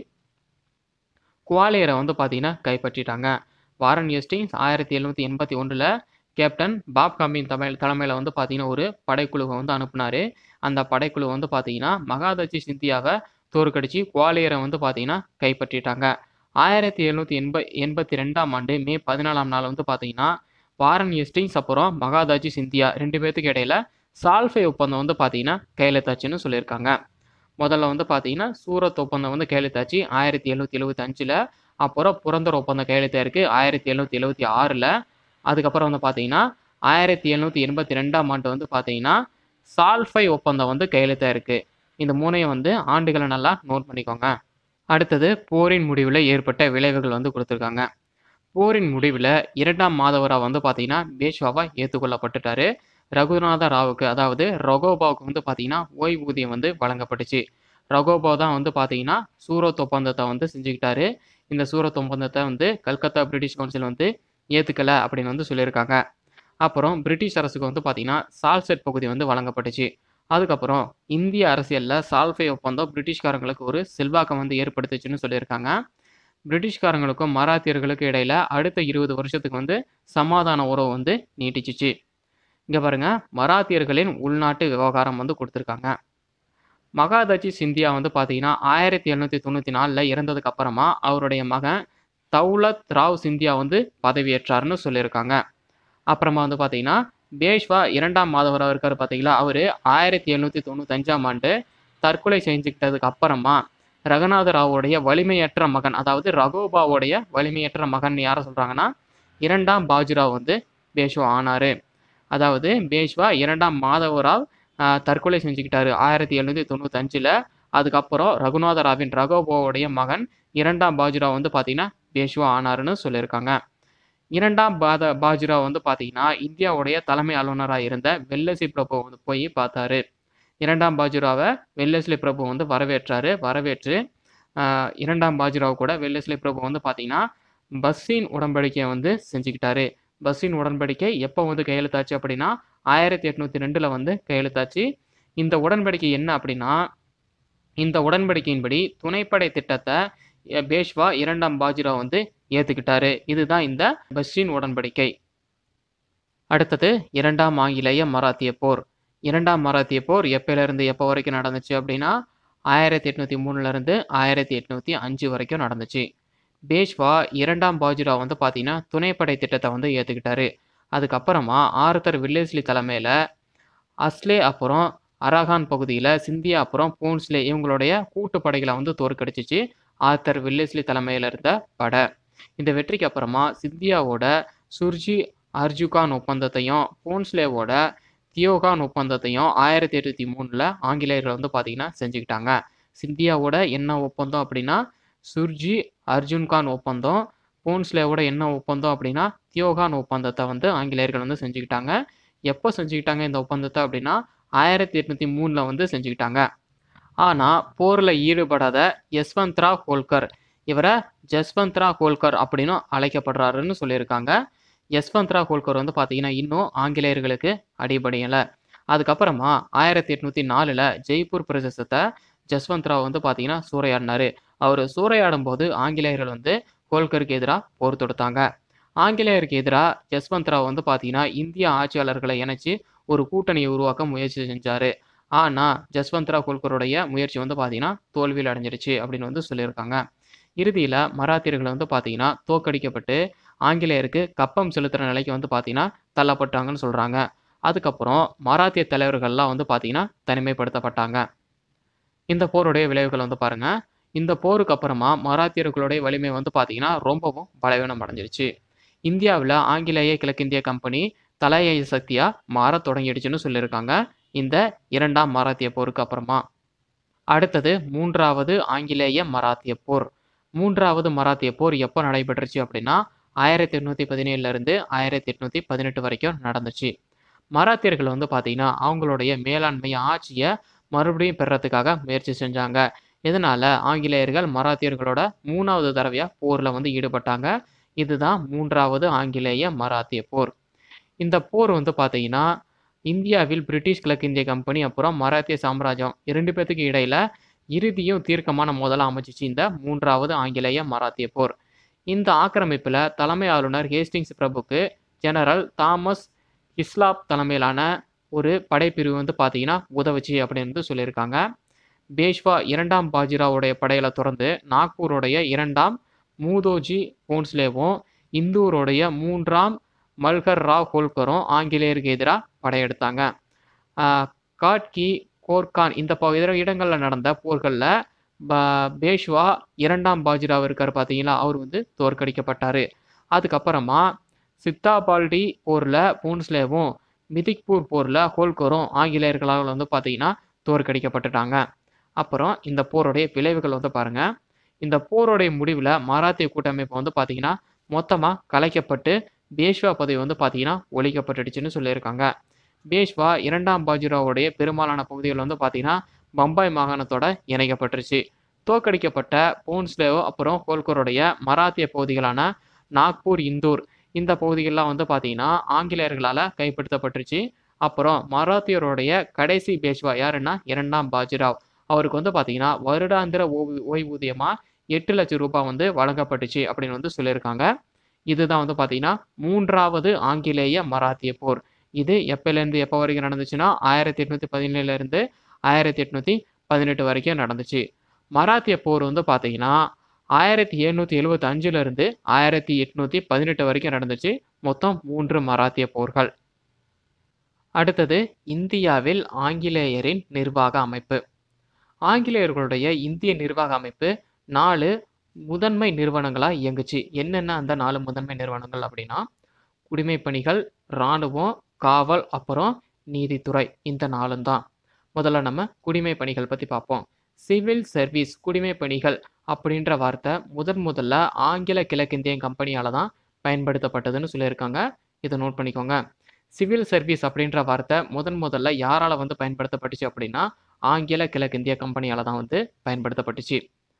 குவாலியரை வந்து பார்த்தீங்கன்னா கைப்பற்றிட்டாங்க வாரன் ஹேஸ்டிங்ஸ் ஆயிரத்தி எழுநூற்றி எண்பத்தி ஒன்றில் கேப்டன் பாப் காமின் தமிழ் தலைமையில் வந்து பார்த்தீங்கன்னா ஒரு படைக்குழுவை வந்து அனுப்புனாரு அந்த படைக்குழு வந்து பார்த்தீங்கன்னா மகாதாஜி சிந்தியாவை தோற்கடிச்சு குவாலியரை வந்து பார்த்தீங்கன்னா கைப்பற்றிட்டாங்க ஆயிரத்தி எழுநூற்றி எண்ப எண்பத்தி ரெண்டாம் ஆண்டு மே பதினாலாம் நாள் வந்து பார்த்தீங்கன்னா வாரன் ஹேஸ்டிங்ஸ் அப்புறம் மகாதாஜி சிந்தியா ரெண்டு பேர்த்துக்கு இடையில சால்ஃபை ஒப்பந்தம் வந்து பார்த்தீங்கன்னா கையெழுத்தாச்சுன்னு சொல்லியிருக்காங்க முதல்ல வந்து பார்த்தீங்கன்னா சூரத் ஒப்பந்தம் வந்து கையெழுத்தாச்சு ஆயிரத்தி எழுநூற்றி எழுபத்தி அஞ்சில் அப்புறம் புரந்தர் ஒப்பந்தம் கையெழுத்தாயிருக்கு ஆயிரத்தி எழுநூற்றி எழுபத்தி ஆறில் அதுக்கப்புறம் வந்து பார்த்தீங்கன்னா ஆயிரத்தி எழுநூற்றி எண்பத்தி ரெண்டாம் ஆண்டு வந்து பார்த்தீங்கன்னா சால்ஃபை ஒப்பந்தம் வந்து கையெழுத்தாயிருக்கு இந்த மூணையும் வந்து ஆண்டுகளை நல்லா நோட் பண்ணிக்கோங்க அடுத்தது போரின் முடிவில் ஏற்பட்ட விளைவுகள் வந்து கொடுத்துருக்காங்க போரின் முடிவில் இரண்டாம் மாதவராவ் வந்து பார்த்தீங்கன்னா பேஷ்வாவா ஏற்றுக்கொள்ளப்பட்டுட்டாரு ரகுநாத ராவுக்கு அதாவது ரகோபாவுக்கு வந்து பார்த்தீங்கன்னா ஓய்வூதியம் வந்து வழங்கப்பட்டுச்சு ரகோபா தான் வந்து பார்த்தீங்கன்னா சூரத் ஒப்பந்தத்தை வந்து செஞ்சுக்கிட்டாரு இந்த சூரத் ஒப்பந்தத்தை வந்து கல்கத்தா பிரிட்டிஷ் கவுன்சில் வந்து ஏற்றுக்கலை அப்படின்னு வந்து சொல்லியிருக்காங்க அப்புறம் பிரிட்டிஷ் அரசுக்கு வந்து பார்த்தீங்கன்னா சால்செட் பகுதி வந்து வழங்கப்பட்டுச்சு அதுக்கப்புறம் இந்திய அரசியலில் சால்ஃபை ஒப்பந்தம் பிரிட்டிஷ்காரங்களுக்கு ஒரு செல்வாக்கம் வந்து ஏற்படுத்துச்சுன்னு சொல்லியிருக்காங்க பிரிட்டிஷ்காரங்களுக்கும் மராத்தியர்களுக்கும் இடையில அடுத்த இருபது வருஷத்துக்கு வந்து சமாதான உறவு வந்து நீட்டிச்சிச்சு இங்கே பாருங்க மராத்தியர்களின் உள்நாட்டு விவகாரம் வந்து கொடுத்துருக்காங்க மகாதாஜி சிந்தியா வந்து பார்த்தீங்கன்னா ஆயிரத்தி எழுநூற்றி தொண்ணூற்றி நாலில் இறந்ததுக்கு அப்புறமா அவருடைய மகன் தௌலத் ராவ் சிந்தியா வந்து பதவியேற்றார்னு சொல்லியிருக்காங்க அப்புறமா வந்து பார்த்தீங்கன்னா பேஷ்வா இரண்டாம் மாதவராக இருக்கார் பார்த்தீங்களா அவர் ஆயிரத்தி எழுநூற்றி தொண்ணூத்தஞ்சாம் ஆண்டு தற்கொலை செஞ்சுக்கிட்டதுக்கு அப்புறமா ரகுநாத ராவோடைய வலிமையற்ற மகன் அதாவது ரகோபாவோடைய வலிமையற்ற மகன் யாரை சொல்கிறாங்கன்னா இரண்டாம் பாஜிராவ் வந்து பேஷ்வா ஆனார் அதாவது பேஷ்வா இரண்டாம் மாதவராவ் ஆஹ், தற்கொலை செஞ்சுக்கிட்டாரு ஆயிரத்தி எழுநூற்றி தொண்ணூத்தஞ்சில் அதுக்கப்புறம் ரகுநாத ராவின் ரகோபாவோடைய மகன் இரண்டாம் பாஜிராவ் வந்து பார்த்தீங்கன்னா பேஷ்வா ஆனாருன்னு சொல்லியிருக்காங்க இரண்டாம் பாத பாஜிராவ் வந்து பார்த்தீங்கன்னா இந்தியாவுடைய தலைமை ஆளுநராக இருந்த வெல்லசி பிரபு வந்து போய் பார்த்தாரு இரண்டாம் பாஜிராவை வெல்லஸ்லி பிரபு வந்து வரவேற்றாரு வரவேற்று ஆஹ், இரண்டாம் பாஜிராவ் கூட வெல்லஸ்லி பிரபு வந்து பார்த்தீங்கன்னா பஸ்ஸின் உடன்படிக்கையை வந்து செஞ்சுக்கிட்டாரு பஸ்ஸின் உடன்படிக்கை எப்போ வந்து கையெழுத்தாச்சு அப்படின்னா ஆயிரத்தி எட்நூற்றி ரெண்டில் வந்து கையெழுத்தாச்சு இந்த உடன்படிக்கை என்ன அப்படின்னா இந்த உடன்படிக்கையின்படி துணைப்படை திட்டத்தை அஹ், பேஷ்வா இரண்டாம் பாஜிராவ் வந்து ஏற்றுக்கிட்டாரு இதுதான் இந்த பஸ்ஸின் உடன்படிக்கை அடுத்தது இரண்டாம் ஆங்கிலேய மராத்திய போர் இரண்டாம் மராத்திய போர் எப்போலேருந்து எப்போ வரைக்கும் நடந்துச்சு அப்படின்னா ஆயிரத்தி எட்நூற்றி மூணுலேருந்து ஆயிரத்தி எட்நூற்றி அஞ்சு வரைக்கும் நடந்துச்சு பேஷ்வா இரண்டாம் பாஜிராவ் வந்து பார்த்தீங்கன்னா துணைப்படை திட்டத்தை வந்து ஏற்றுக்கிட்டாரு அதுக்கப்புறமா ஆர்தர் வில்லேஸ்லி தலைமையில் அஸ்லே அப்புறம் அரகான் பகுதியில் சிந்தியா அப்புறம் பூன்ஸ்லே இவங்களுடைய கூட்டுப்படைகளை வந்து தோற்கடிச்சிச்சு ஆர்தர் வில்லேஸ்லி தலைமையில் இருந்த படை இந்த வெற்றிக்கு அப்புறமா சிந்தியாவோட சுர்ஜி அர்ஜுகான் ஒப்பந்தத்தையும் பூன்ஸ்லேவோட தியோகான் ஒப்பந்தத்தையும் ஆயிரத்தி எட்நூற்றி மூணில் ஆங்கிலேயர்கள் வந்து பார்த்தீங்கன்னா செஞ்சுக்கிட்டாங்க சிந்தியாவோட என்ன ஒப்பந்தம் அப்படின்னா சுர்ஜி அர்ஜுன்கான் ஒப்பந்தம் போன்ஸ்லேவோட என்ன ஒப்பந்தம் அப்படின்னா தியோகான் ஒப்பந்தத்தை வந்து ஆங்கிலேயர்கள் வந்து செஞ்சுக்கிட்டாங்க எப்போ செஞ்சுக்கிட்டாங்க இந்த ஒப்பந்தத்தை அப்படின்னா ஆயிரத்தி எட்நூற்றி மூணில் வந்து செஞ்சுக்கிட்டாங்க ஆனால் போரில் ஈடுபடாத யஸ்வந்த்ரா ஹோல்கர் இவரை ஜஸ்வந்த்ரா ஹோல்கர் அப்படின்னு அழைக்கப்படுறாருன்னு சொல்லியிருக்காங்க யஸ்வந்த்ரா ஹோல்கர் வந்து பார்த்தீங்கன்னா இன்னும் ஆங்கிலேயர்களுக்கு அடிபடையலை அதுக்கப்புறமா ஆயிரத்தி எட்நூற்றி நாலில் ஜெய்ப்பூர் பிரதேசத்தை ஜஸ்வந்த்ராவ் வந்து பார்த்தீங்கன்னா சூறையாடினாரு அவர் சூறையாடும் போது ஆங்கிலேயர்கள் வந்து ஹோல்கருக்கு எதிராக போர் தொடுத்தாங்க ஆங்கிலேயருக்கு எதிராக ஜஸ்வந்த்ராவ் வந்து பார்த்தீங்கன்னா இந்திய ஆட்சியாளர்களை இணைச்சு ஒரு கூட்டணியை உருவாக்க முயற்சி செஞ்சார் ஆனால் ஜஸ்வந்த்ராவ் ஹோல்கருடைய முயற்சி வந்து பார்த்தீங்கன்னா தோல்வியில் அடைஞ்சிருச்சு அப்படின்னு வந்து சொல்லியிருக்காங்க இறுதியில் மராத்தியர்கள் வந்து பார்த்தீங்கன்னா தோக்கடிக்கப்பட்டு ஆங்கிலேயருக்கு கப்பம் செலுத்துகிற நிலைக்கு வந்து பார்த்தீங்கன்னா தள்ளப்பட்டாங்கன்னு சொல்கிறாங்க அதுக்கப்புறம் மராத்திய தலைவர்கள்லாம் வந்து பார்த்தீங்கன்னா தனிமைப்படுத்தப்பட்டாங்க இந்த போருடைய விளைவுகள் வந்து பாருங்க இந்த போருக்கு அப்புறமா மராத்தியர்களுடைய வலிமை வந்து பார்த்தீங்கன்னா ரொம்பவும் பலவீனம் அடைஞ்சிருச்சு இந்தியாவில் ஆங்கிலேய கிழக்கிந்திய கம்பெனி தலையை சக்தியா மாற தொடங்கிடுச்சுன்னு சொல்லியிருக்காங்க இந்த இரண்டாம் மராத்திய போருக்கு அப்புறமா அடுத்தது மூன்றாவது ஆங்கிலேய மராத்திய போர் மூன்றாவது மராத்திய போர் எப்போ நடைபெற்றுச்சு அப்படின்னா ஆயிரத்தி எட்நூத்தி பதினேழுல இருந்து ஆயிரத்தி எட்நூத்தி பதினெட்டு வரைக்கும் நடந்துச்சு மராத்தியர்கள் வந்து பார்த்தீங்கன்னா அவங்களுடைய மேலாண்மை ஆட்சியை மறுபடியும் பெறத்துக்காக முயற்சி செஞ்சாங்க இதனால ஆங்கிலேயர்கள் மராத்தியர்களோட மூணாவது தடவையா போர்ல வந்து ஈடுபட்டாங்க இதுதான் மூன்றாவது ஆங்கிலேய மராத்திய போர் இந்த போர் வந்து பார்த்தீங்கன்னா இந்தியாவில் பிரிட்டிஷ் கிழக்கிந்திய கம்பெனி அப்புறம் மராத்திய சாம்ராஜ்யம் இரண்டு பேத்துக்கு இடையில இறுதியும் தீர்க்கமான மோதலா அமைச்சிச்சு இந்த மூன்றாவது ஆங்கிலேய மராத்திய போர் இந்த ஆக்கிரமிப்புல தலைமை ஆளுநர் ஹேஸ்டிங்ஸ் பிரபுக்கு ஜெனரல் தாமஸ் இஸ்லாப் தலைமையிலான ஒரு படைப்பிரிவு வந்து பார்த்தீங்கன்னா உதவுச்சு அப்படின்னு வந்து சொல்லியிருக்காங்க பேஷ்வா இரண்டாம் பாஜிராவுடைய படையில தொடர்ந்து நாக்பூருடைய இரண்டாம் மூதோஜி போன்ஸ்லேவும் இந்தூருடைய மூன்றாம் மல்கர் ராவ் ஹோல்கரும் ஆங்கிலேயருக்கு எதிராக படையெடுத்தாங்க ஆஹ் காட்கி கோர்கான் இந்த ப இதர இடங்களில் நடந்த போர்களில் பேஷ்வா இரண்டாம் பாஜிராவ் இருக்கார் பார்த்தீங்களா அவர் வந்து தோற்கடிக்கப்பட்டார் அதுக்கப்புறமா சித்தாபால்டி போரில் பூன்ஸ்லேவும் மிதிக்பூர் போரில் ஹோல்கரும் ஆங்கிலேயர்களால் வந்து பார்த்தீங்கன்னா தோற்கடிக்கப்பட்டுட்டாங்க அப்புறம் இந்த போருடைய விளைவுகள் வந்து பாருங்க இந்த போருடைய முடிவில் மராத்திய கூட்டமைப்பு வந்து பார்த்தீங்கன்னா மொத்தமாக கலைக்கப்பட்டு பேஷ்வா பதவி வந்து பார்த்தீங்கன்னா ஒழிக்கப்பட்டுடுச்சுன்னு சொல்லியிருக்காங்க பேஷ்வா இரண்டாம் பாஜிராவுடைய பெரும்பாலான பகுதிகள் வந்து பார்த்தீங்கன்னா பம்பாய் மாகாணத்தோட இணைக்கப்பட்டுருச்சு தோற்கடிக்கப்பட்ட போன்ஸ்லேவ் அப்புறம் ஹோல்கருடைய மராத்திய பகுதிகளான நாக்பூர் இந்தூர் இந்த பகுதிகள்லாம் வந்து பார்த்தீங்கன்னா ஆங்கிலேயர்களால் கைப்பற்றப்பட்டுருச்சு அப்புறம் மராத்தியருடைய கடைசி பேஷ்வா யாருன்னா இரண்டாம் பாஜிராவ் அவருக்கு வந்து பார்த்தீங்கன்னா வருடாந்திர ஓய்வு ஓய்வூதியமாக எட்டு லட்சம் ரூபாய் வந்து வழங்கப்பட்டுச்சு அப்படின்னு வந்து சொல்லியிருக்காங்க இதுதான் வந்து பார்த்தீங்கன்னா மூன்றாவது ஆங்கிலேய மராத்திய போர் இது எப்போலேருந்து எப்போ வரைக்கும் நடந்துச்சுன்னா ஆயிரத்தி எட்நூற்றி பதினேழுலேருந்து ஆயிரத்தி எட்நூற்றி பதினெட்டு வரைக்கும் நடந்துச்சு மராத்திய போர் வந்து பார்த்தீங்கன்னா ஆயிரத்தி எழுநூற்றி எழுபத்தி அஞ்சுலேருந்து ஆயிரத்தி எட்நூற்றி பதினெட்டு வரைக்கும் நடந்துச்சு மொத்தம் மூன்று மராத்திய போர்கள் அடுத்தது இந்தியாவில் ஆங்கிலேயரின் நிர்வாக அமைப்பு ஆங்கிலேயர்களுடைய இந்திய நிர்வாக அமைப்பு நாலு முதன்மை நிறுவனங்களாக இயங்குச்சு என்னென்ன அந்த நாலு முதன்மை நிறுவனங்கள் அப்படின்னா குடிமைப்பணிகள் இராணுவம் காவல் அப்புறம் நீதித்துறை இந்த நாலும் தான் முதல்ல நம்ம குடிமை பணிகள் பற்றி பார்ப்போம் சிவில் சர்வீஸ் குடிமை பணிகள் அப்படின்ற வார்த்தை முதன் முதல்ல ஆங்கில கிழக்கிந்திய கம்பெனியால் தான் பயன்படுத்தப்பட்டதுன்னு சொல்லியிருக்காங்க இதை நோட் பண்ணிக்கோங்க சிவில் சர்வீஸ் அப்படின்ற வார்த்தை முதன் முதல்ல யாரால் வந்து பயன்படுத்தப்பட்டுச்சு அப்படின்னா ஆங்கில கிழக்கிந்திய கம்பெனியால் தான் வந்து பயன்படுத்தப்பட்டுச்சு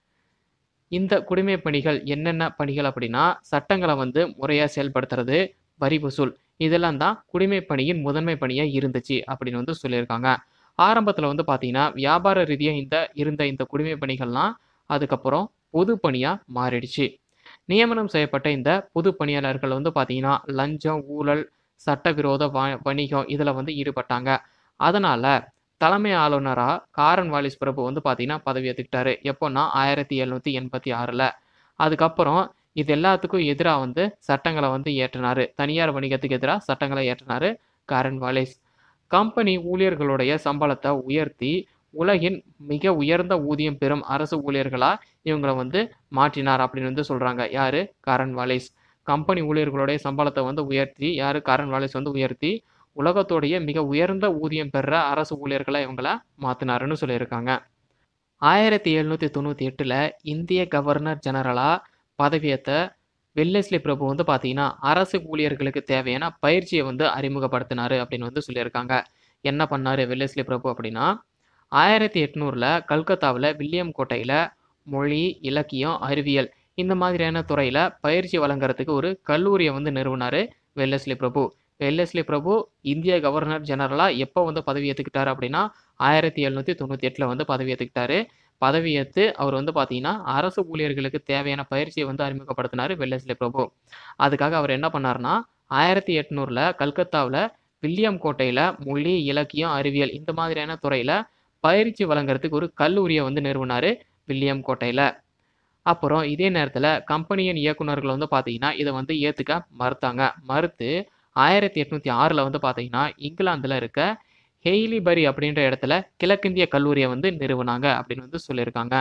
இந்த குடிமை பணிகள் என்னென்ன பணிகள் அப்படின்னா சட்டங்களை வந்து முறையாக செயல்படுத்துறது வரி வசூல் இதெல்லாம் தான் குடிமை பணியின் முதன்மை பணியாக இருந்துச்சு அப்படின்னு வந்து சொல்லியிருக்காங்க ஆரம்பத்தில் வந்து பார்த்தீங்கன்னா வியாபார ரீதியாக இந்த இருந்த இந்த குடிமை பணிகள்லாம் அதுக்கப்புறம் பொது பணியாக மாறிடுச்சு நியமனம் செய்யப்பட்ட இந்த பொது பணியாளர்கள் வந்து பார்த்தீங்கன்னா லஞ்சம் ஊழல் சட்டவிரோத வ வணிகம் இதில் வந்து ஈடுபட்டாங்க அதனால் தலைமை ஆளுநராக காரன் வாலிஸ் பிரபு வந்து பார்த்தீங்கன்னா பதவி ஏற்றுக்கிட்டாரு எப்போன்னா ஆயிரத்தி எழுநூற்றி எண்பத்தி ஆறில் அதுக்கப்புறம் இது எல்லாத்துக்கும் எதிராக வந்து சட்டங்களை வந்து ஏற்றினார் தனியார் வணிகத்துக்கு எதிராக சட்டங்களை ஏற்றினார் காரன் வாலிஸ் கம்பெனி ஊழியர்களுடைய சம்பளத்தை உயர்த்தி உலகின் மிக உயர்ந்த ஊதியம் பெறும் அரசு ஊழியர்களாக இவங்களை வந்து மாற்றினார் அப்படின்னு வந்து சொல்கிறாங்க யார் காரன் வாலிஸ் கம்பெனி ஊழியர்களுடைய சம்பளத்தை வந்து உயர்த்தி யார் காரன் வாலிஸ் வந்து உயர்த்தி உலகத்தோடைய மிக உயர்ந்த ஊதியம் பெற அரசு ஊழியர்களை இவங்கள மாற்றினாருன்னு சொல்லியிருக்காங்க ஆயிரத்தி எழுநூற்றி தொண்ணூற்றி எட்டில் இந்திய கவர்னர் ஜெனரலாக பதவியேற்ற வெல்லஸ்லி பிரபு வந்து பார்த்தீங்கன்னா அரசு ஊழியர்களுக்கு தேவையான பயிற்சியை வந்து அறிமுகப்படுத்தினாரு அப்படின்னு வந்து சொல்லியிருக்காங்க என்ன பண்ணாரு வெல்லஸ்லி பிரபு அப்படின்னா ஆயிரத்தி எட்நூறில் கல்கத்தாவில் வில்லியம் கோட்டையில் மொழி இலக்கியம் அறிவியல் இந்த மாதிரியான துறையில் பயிற்சி வழங்குறதுக்கு ஒரு கல்லூரியை வந்து நிறுவனார் வெல்லஸ்லி பிரபு வெல்லஸ்லி பிரபு இந்திய கவர்னர் ஜெனரலாக எப்போ வந்து பதவி ஏற்றுக்கிட்டாரு அப்படின்னா ஆயிரத்தி எழுநூற்றி தொண்ணூற்றி எட்டில் வந்து பதவி ஏற்றுக்கிட்டாரு பதவியேற்று அவர் வந்து பார்த்தீங்கன்னா அரசு ஊழியர்களுக்கு தேவையான பயிற்சியை வந்து அறிமுகப்படுத்தினார் வெல்லஸ்லி பிரபு அதுக்காக அவர் என்ன பண்ணார்னா ஆயிரத்தி எட்நூறில் கல்கத்தாவில் வில்லியம் கோட்டையில் மொழி இலக்கியம் அறிவியல் இந்த மாதிரியான துறையில் பயிற்சி வழங்குறதுக்கு ஒரு கல்லூரியை வந்து நிறுவனார் வில்லியம் கோட்டையில் அப்புறம் இதே நேரத்தில் கம்பெனியின் இயக்குநர்கள் வந்து பார்த்தீங்கன்னா இதை வந்து ஏற்றுக்க மறுத்தாங்க மறுத்து ஆயிரத்தி எட்நூற்றி ஆறில் வந்து பார்த்தீங்கன்னா இங்கிலாந்தில் இருக்க ஹெய்லிபரி அப்படின்ற இடத்துல கிழக்கிந்திய கல்லூரியை வந்து நிறுவனாங்க அப்படின்னு வந்து சொல்லியிருக்காங்க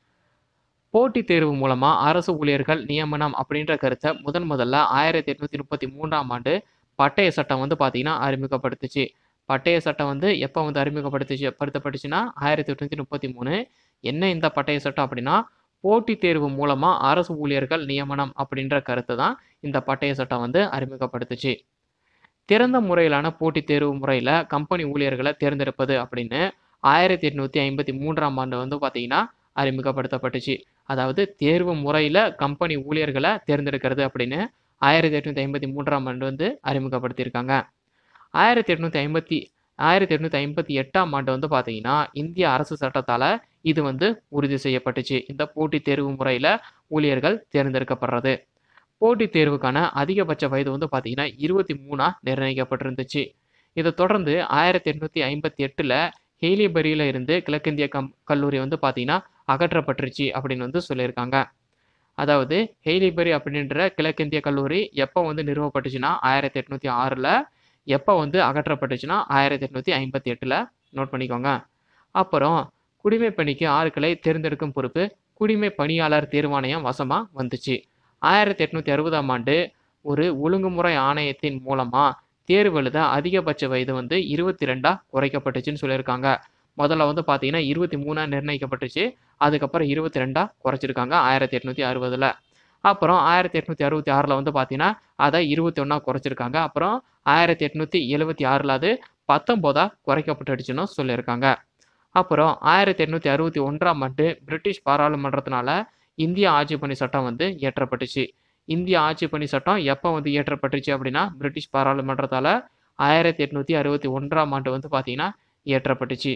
போட்டித் தேர்வு மூலமாக அரசு ஊழியர்கள் நியமனம் அப்படின்ற கருத்தை முதன் முதல்ல ஆயிரத்தி எட்நூற்றி முப்பத்தி மூன்றாம் ஆண்டு பட்டய சட்டம் வந்து பார்த்தீங்கன்னா அறிமுகப்படுத்துச்சு பட்டய சட்டம் வந்து எப்போ வந்து அறிமுகப்படுத்துச்சு படுத்தப்பட்டுச்சுன்னா ஆயிரத்தி எட்நூற்றி முப்பத்தி மூணு என்ன இந்த பட்டய சட்டம் அப்படின்னா போட்டித் தேர்வு மூலமாக அரசு ஊழியர்கள் நியமனம் அப்படின்ற கருத்து தான் இந்த பட்டய சட்டம் வந்து அறிமுகப்படுத்துச்சு திறந்த முறையிலான போட்டித் தேர்வு முறையில் கம்பெனி ஊழியர்களை தேர்ந்தெடுப்பது அப்படின்னு ஆயிரத்தி எட்நூற்றி ஐம்பத்தி மூன்றாம் ஆண்டு வந்து பார்த்தீங்கன்னா அறிமுகப்படுத்தப்பட்டுச்சு அதாவது தேர்வு முறையில் கம்பெனி ஊழியர்களை தேர்ந்தெடுக்கிறது அப்படின்னு ஆயிரத்தி எட்நூற்றி ஐம்பத்தி மூன்றாம் ஆண்டு வந்து அறிமுகப்படுத்தியிருக்காங்க ஆயிரத்தி எட்நூற்றி ஐம்பத்தி ஆயிரத்தி எட்நூற்றி ஐம்பத்தி எட்டாம் ஆண்டு வந்து பார்த்தீங்கன்னா இந்திய அரசு சட்டத்தால் இது வந்து உறுதி செய்யப்பட்டுச்சு இந்த போட்டித் தேர்வு முறையில் ஊழியர்கள் தேர்ந்தெடுக்கப்படுறது போட்டித் தேர்வுக்கான அதிகபட்ச வயது வந்து பார்த்தீங்கன்னா இருபத்தி மூணாக நிர்ணயிக்கப்பட்டிருந்துச்சு இதை தொடர்ந்து ஆயிரத்தி எட்நூற்றி ஐம்பத்தி எட்டில் ஹெய்லிபரியில் இருந்து கிழக்கிந்திய கம் கல்லூரி வந்து பார்த்தீங்கன்னா அகற்றப்பட்டுருச்சு அப்படின்னு வந்து சொல்லியிருக்காங்க அதாவது ஹெய்லிபரி அப்படின்ற கிழக்கிந்திய கல்லூரி எப்போ வந்து நிறுவப்பட்டுச்சுன்னா ஆயிரத்தி எட்நூற்றி ஆறில் எப்போ வந்து அகற்றப்பட்டுச்சுன்னா ஆயிரத்தி எட்நூற்றி ஐம்பத்தி எட்டில் நோட் பண்ணிக்கோங்க அப்புறம் குடிமை பணிக்கு ஆட்களை தேர்ந்தெடுக்கும் பொறுப்பு குடிமை பணியாளர் தீர்மானம் வசமாக வந்துச்சு ஆயிரத்தி எட்நூற்றி அறுபதாம் ஆண்டு ஒரு ஒழுங்குமுறை ஆணையத்தின் மூலமாக தேர்வு எழுத அதிகபட்ச வயது வந்து இருபத்தி ரெண்டாக குறைக்கப்பட்டுச்சுன்னு சொல்லியிருக்காங்க முதல்ல வந்து பார்த்தீங்கன்னா இருபத்தி மூணாக நிர்ணயிக்கப்பட்டுச்சு அதுக்கப்புறம் இருபத்தி ரெண்டாக குறைச்சிருக்காங்க ஆயிரத்தி எட்நூற்றி அறுபதில் அப்புறம் ஆயிரத்தி எட்நூற்றி அறுபத்தி ஆறில் வந்து பார்த்தீங்கன்னா அதை இருபத்தி ஒன்றா குறைச்சிருக்காங்க அப்புறம் ஆயிரத்தி எட்நூற்றி எழுபத்தி ஆறில் அது பத்தொம்போதாக குறைக்கப்பட்டுடுச்சுன்னு சொல்லியிருக்காங்க அப்புறம் ஆயிரத்தி எட்நூற்றி அறுபத்தி ஒன்றாம் ஆண்டு பிரிட்டிஷ் பாராளுமன்றத்தினால இந்திய ஆட்சி பணி சட்டம் வந்து இயற்றப்பட்டுச்சு இந்திய ஆட்சி பணி சட்டம் எப்போ வந்து இயற்றப்பட்டுச்சு அப்படின்னா பிரிட்டிஷ் பாராளுமன்றத்தால் ஆயிரத்தி எட்நூற்றி அறுபத்தி ஒன்றாம் ஆண்டு வந்து பார்த்தீங்கன்னா இயற்றப்பட்டுச்சு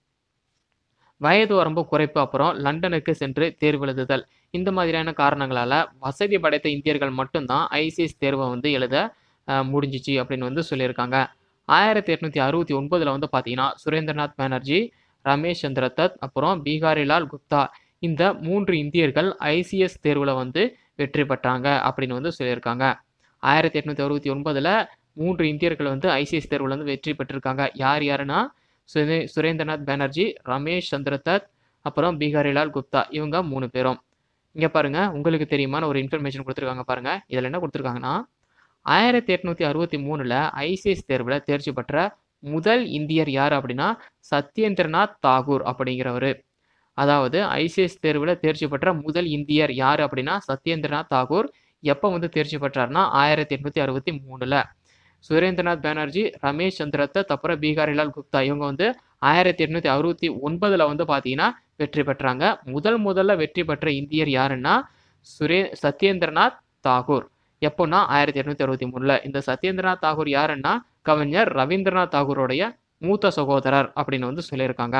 வயது வரம்பு குறைப்பு அப்புறம் லண்டனுக்கு சென்று தேர்வு எழுதுதல் இந்த மாதிரியான காரணங்களால் வசதி படைத்த இந்தியர்கள் மட்டும்தான் ஐசிஎஸ் தேர்வை வந்து எழுத அஹ், முடிஞ்சிச்சு அப்படின்னு வந்து சொல்லியிருக்காங்க ஆயிரத்தி எட்நூற்றி அறுபத்தி ஒன்பதில் வந்து பார்த்தீங்கன்னா சுரேந்திரநாத் பானர்ஜி ரமேஷ் சந்திர தத் அப்புறம் பீகாரிலால் குப்தா இந்த மூன்று இந்தியர்கள் ஐசிஎஸ் தேர்வில் வந்து வெற்றி பெற்றாங்க அப்படின்னு வந்து சொல்லியிருக்காங்க ஆயிரத்தி எட்நூற்றி அறுபத்தி ஒன்பதில் மூன்று இந்தியர்கள் வந்து ஐசிஎஸ் தேர்வில் வந்து வெற்றி பெற்றிருக்காங்க யார் யாருன்னா சுரே சுரேந்திரநாத் பானர்ஜி ரமேஷ் சந்திர தத் அப்புறம் பீகாரிலால் குப்தா இவங்க மூணு பேரும் இங்கே பாருங்க உங்களுக்கு தெரியுமான ஒரு இன்ஃபர்மேஷன் கொடுத்துருக்காங்க பாருங்க இதில் என்ன கொடுத்துருக்காங்கன்னா ஆயிரத்தி எட்நூற்றி அறுபத்தி மூணில் ஐசிஎஸ் தேர்வில் தேர்ச்சி பெற்ற முதல் இந்தியர் யார் அப்படின்னா சத்யேந்திரநாத் தாகூர் அப்படிங்கிறவர் அதாவது ஐசிஎஸ் தேர்வில் தேர்ச்சி பெற்ற முதல் இந்தியர் யார் அப்படின்னா சத்யேந்திரநாத் தாகூர் எப்போ வந்து தேர்ச்சி பெற்றார்னா ஆயிரத்தி எட்நூற்றி அறுபத்தி மூணில் சுரேந்திரநாத் பானர்ஜி ரமேஷ் சந்திரதத் அப்புறம் பீகாரிலால் குப்தா இவங்க வந்து ஆயிரத்தி எட்நூற்றி அறுபத்தி ஒன்பதில் வந்து பார்த்தீங்கன்னா வெற்றி பெற்றாங்க முதல் முதல்ல வெற்றி பெற்ற இந்தியர் யாருன்னா சுரே சத்யேந்திரநாத் தாகூர் எப்போன்னா ஆயிரத்தி எட்நூற்றி அறுபத்தி மூணில் இந்த சத்யேந்திரநாத் தாகூர் யாருன்னா கவிஞர் ரவீந்திரநாத் தாகூரோடைய மூத்த சகோதரர் அப்படின்னு வந்து சொல்லியிருக்காங்க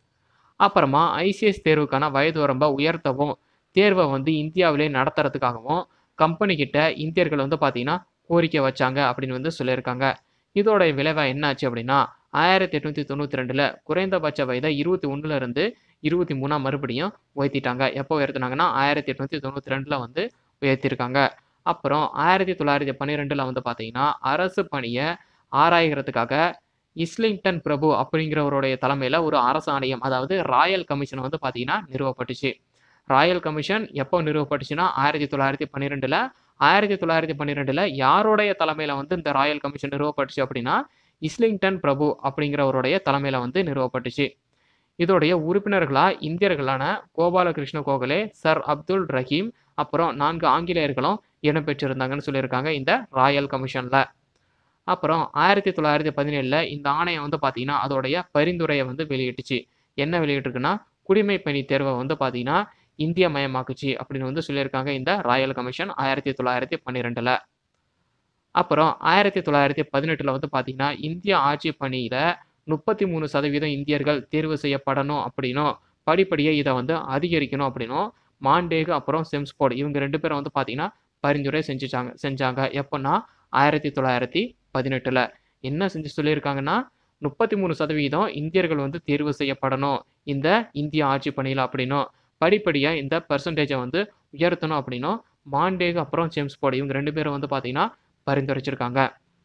அப்புறமா ஐசிஎஸ் தேர்வுக்கான வயது வரம்பை உயர்த்தவும் தேர்வை வந்து இந்தியாவிலே நடத்துறதுக்காகவும் கம்பெனி கிட்ட இந்தியர்கள் வந்து பார்த்தீங்கன்னா கோரிக்கை வச்சாங்க அப்படின்னு வந்து சொல்லியிருக்காங்க இதோட விளைவா என்னாச்சு அப்படின்னா ஆயிரத்தி எட்நூற்றி தொண்ணூற்றி ரெண்டில் குறைந்தபட்ச வயதை இருபத்தி ஒன்றுல இருந்து இருபத்தி மூணா மறுபடியும் உயர்த்திட்டாங்க எப்போ உயர்த்தினாங்கன்னா ஆயிரத்தி எட்நூற்றி தொண்ணூற்றி ரெண்டில் வந்து உயர்த்திருக்காங்க அப்புறம் ஆயிரத்தி தொள்ளாயிரத்தி பன்னிரெண்டில் வந்து பார்த்தீங்கன்னா அரசு பணியை ஆராய்கிறதுக்காக இஸ்லிங்டன் பிரபு அப்படிங்கிறவருடைய தலைமையில் ஒரு அரசு ஆணையம் அதாவது ராயல் கமிஷன் வந்து பார்த்தீங்கன்னா நிறுவப்பட்டுச்சு ராயல் கமிஷன் எப்போ நிறுவப்பட்டுச்சுன்னா ஆயிரத்தி தொள்ளாயிரத்தி பன்னிரெண்டில் ஆயிரத்தி தொள்ளாயிரத்தி பன்னிரெண்டில் யாருடைய தலைமையில் வந்து இந்த ராயல் கமிஷன் நிறுவப்பட்டுச்சு அப்படின்னா இஸ்லிங்டன் பிரபு அப்படிங்கிறவருடைய தலைமையில் வந்து நிறுவப்பட்டுச்சு இதோடைய உறுப்பினர்களாக இந்தியர்களான கோபாலகிருஷ்ண கோகலே சர் அப்துல் ரஹீம் அப்புறம் நான்கு ஆங்கிலேயர்களும் இடம்பெற்றிருந்தாங்கன்னு சொல்லியிருக்காங்க இந்த ராயல் கமிஷனில் அப்புறம் ஆயிரத்தி தொள்ளாயிரத்தி பதினேழில் இந்த ஆணையம் வந்து பார்த்தீங்கன்னா அதோடைய பரிந்துரையை வந்து வெளியிட்டுச்சு என்ன வெளியிட்டிருக்குன்னா குடிமை பணி தேர்வை வந்து பார்த்தீங்கன்னா இந்திய மயமாக்குச்சு அப்படின்னு வந்து சொல்லியிருக்காங்க இந்த ராயல் கமிஷன் ஆயிரத்தி தொள்ளாயிரத்தி பன்னிரெண்டில் அப்புறம் ஆயிரத்தி தொள்ளாயிரத்தி பதினெட்டில் வந்து பார்த்தீங்கன்னா இந்திய ஆட்சி பணியில் முப்பத்தி மூணு சதவீதம் இந்தியர்கள் தேர்வு செய்யப்படணும் அப்படின்னும் படிப்படியாக இதை வந்து அதிகரிக்கணும் அப்படின்னும் மாண்டேகு அப்புறம் செம்ஸ்போர்ட் இவங்க ரெண்டு பேரும் வந்து பார்த்தீங்கன்னா பரிந்துரை செஞ்சுச்சாங்க செஞ்சாங்க எப்போன்னா ஆயிரத்தி தொள்ளாயிரத்தி பதினெட்டில் என்ன செஞ்சு சொல்லியிருக்காங்கன்னா முப்பத்தி மூணு சதவீதம் இந்தியர்கள் வந்து தேர்வு செய்யப்படணும் இந்த இந்திய ஆட்சி பணியில் அப்படின்னும் படிப்படியாக இந்த பர்சன்டேஜை வந்து உயர்த்தணும் அப்படின்னும் மாண்டேகு அப்புறம் செம்ஸ்போர்ட் இவங்க ரெண்டு பேரும் வந்து பார்த்தீங்கன்னா பரிந்துரைச்சிருக்காங்க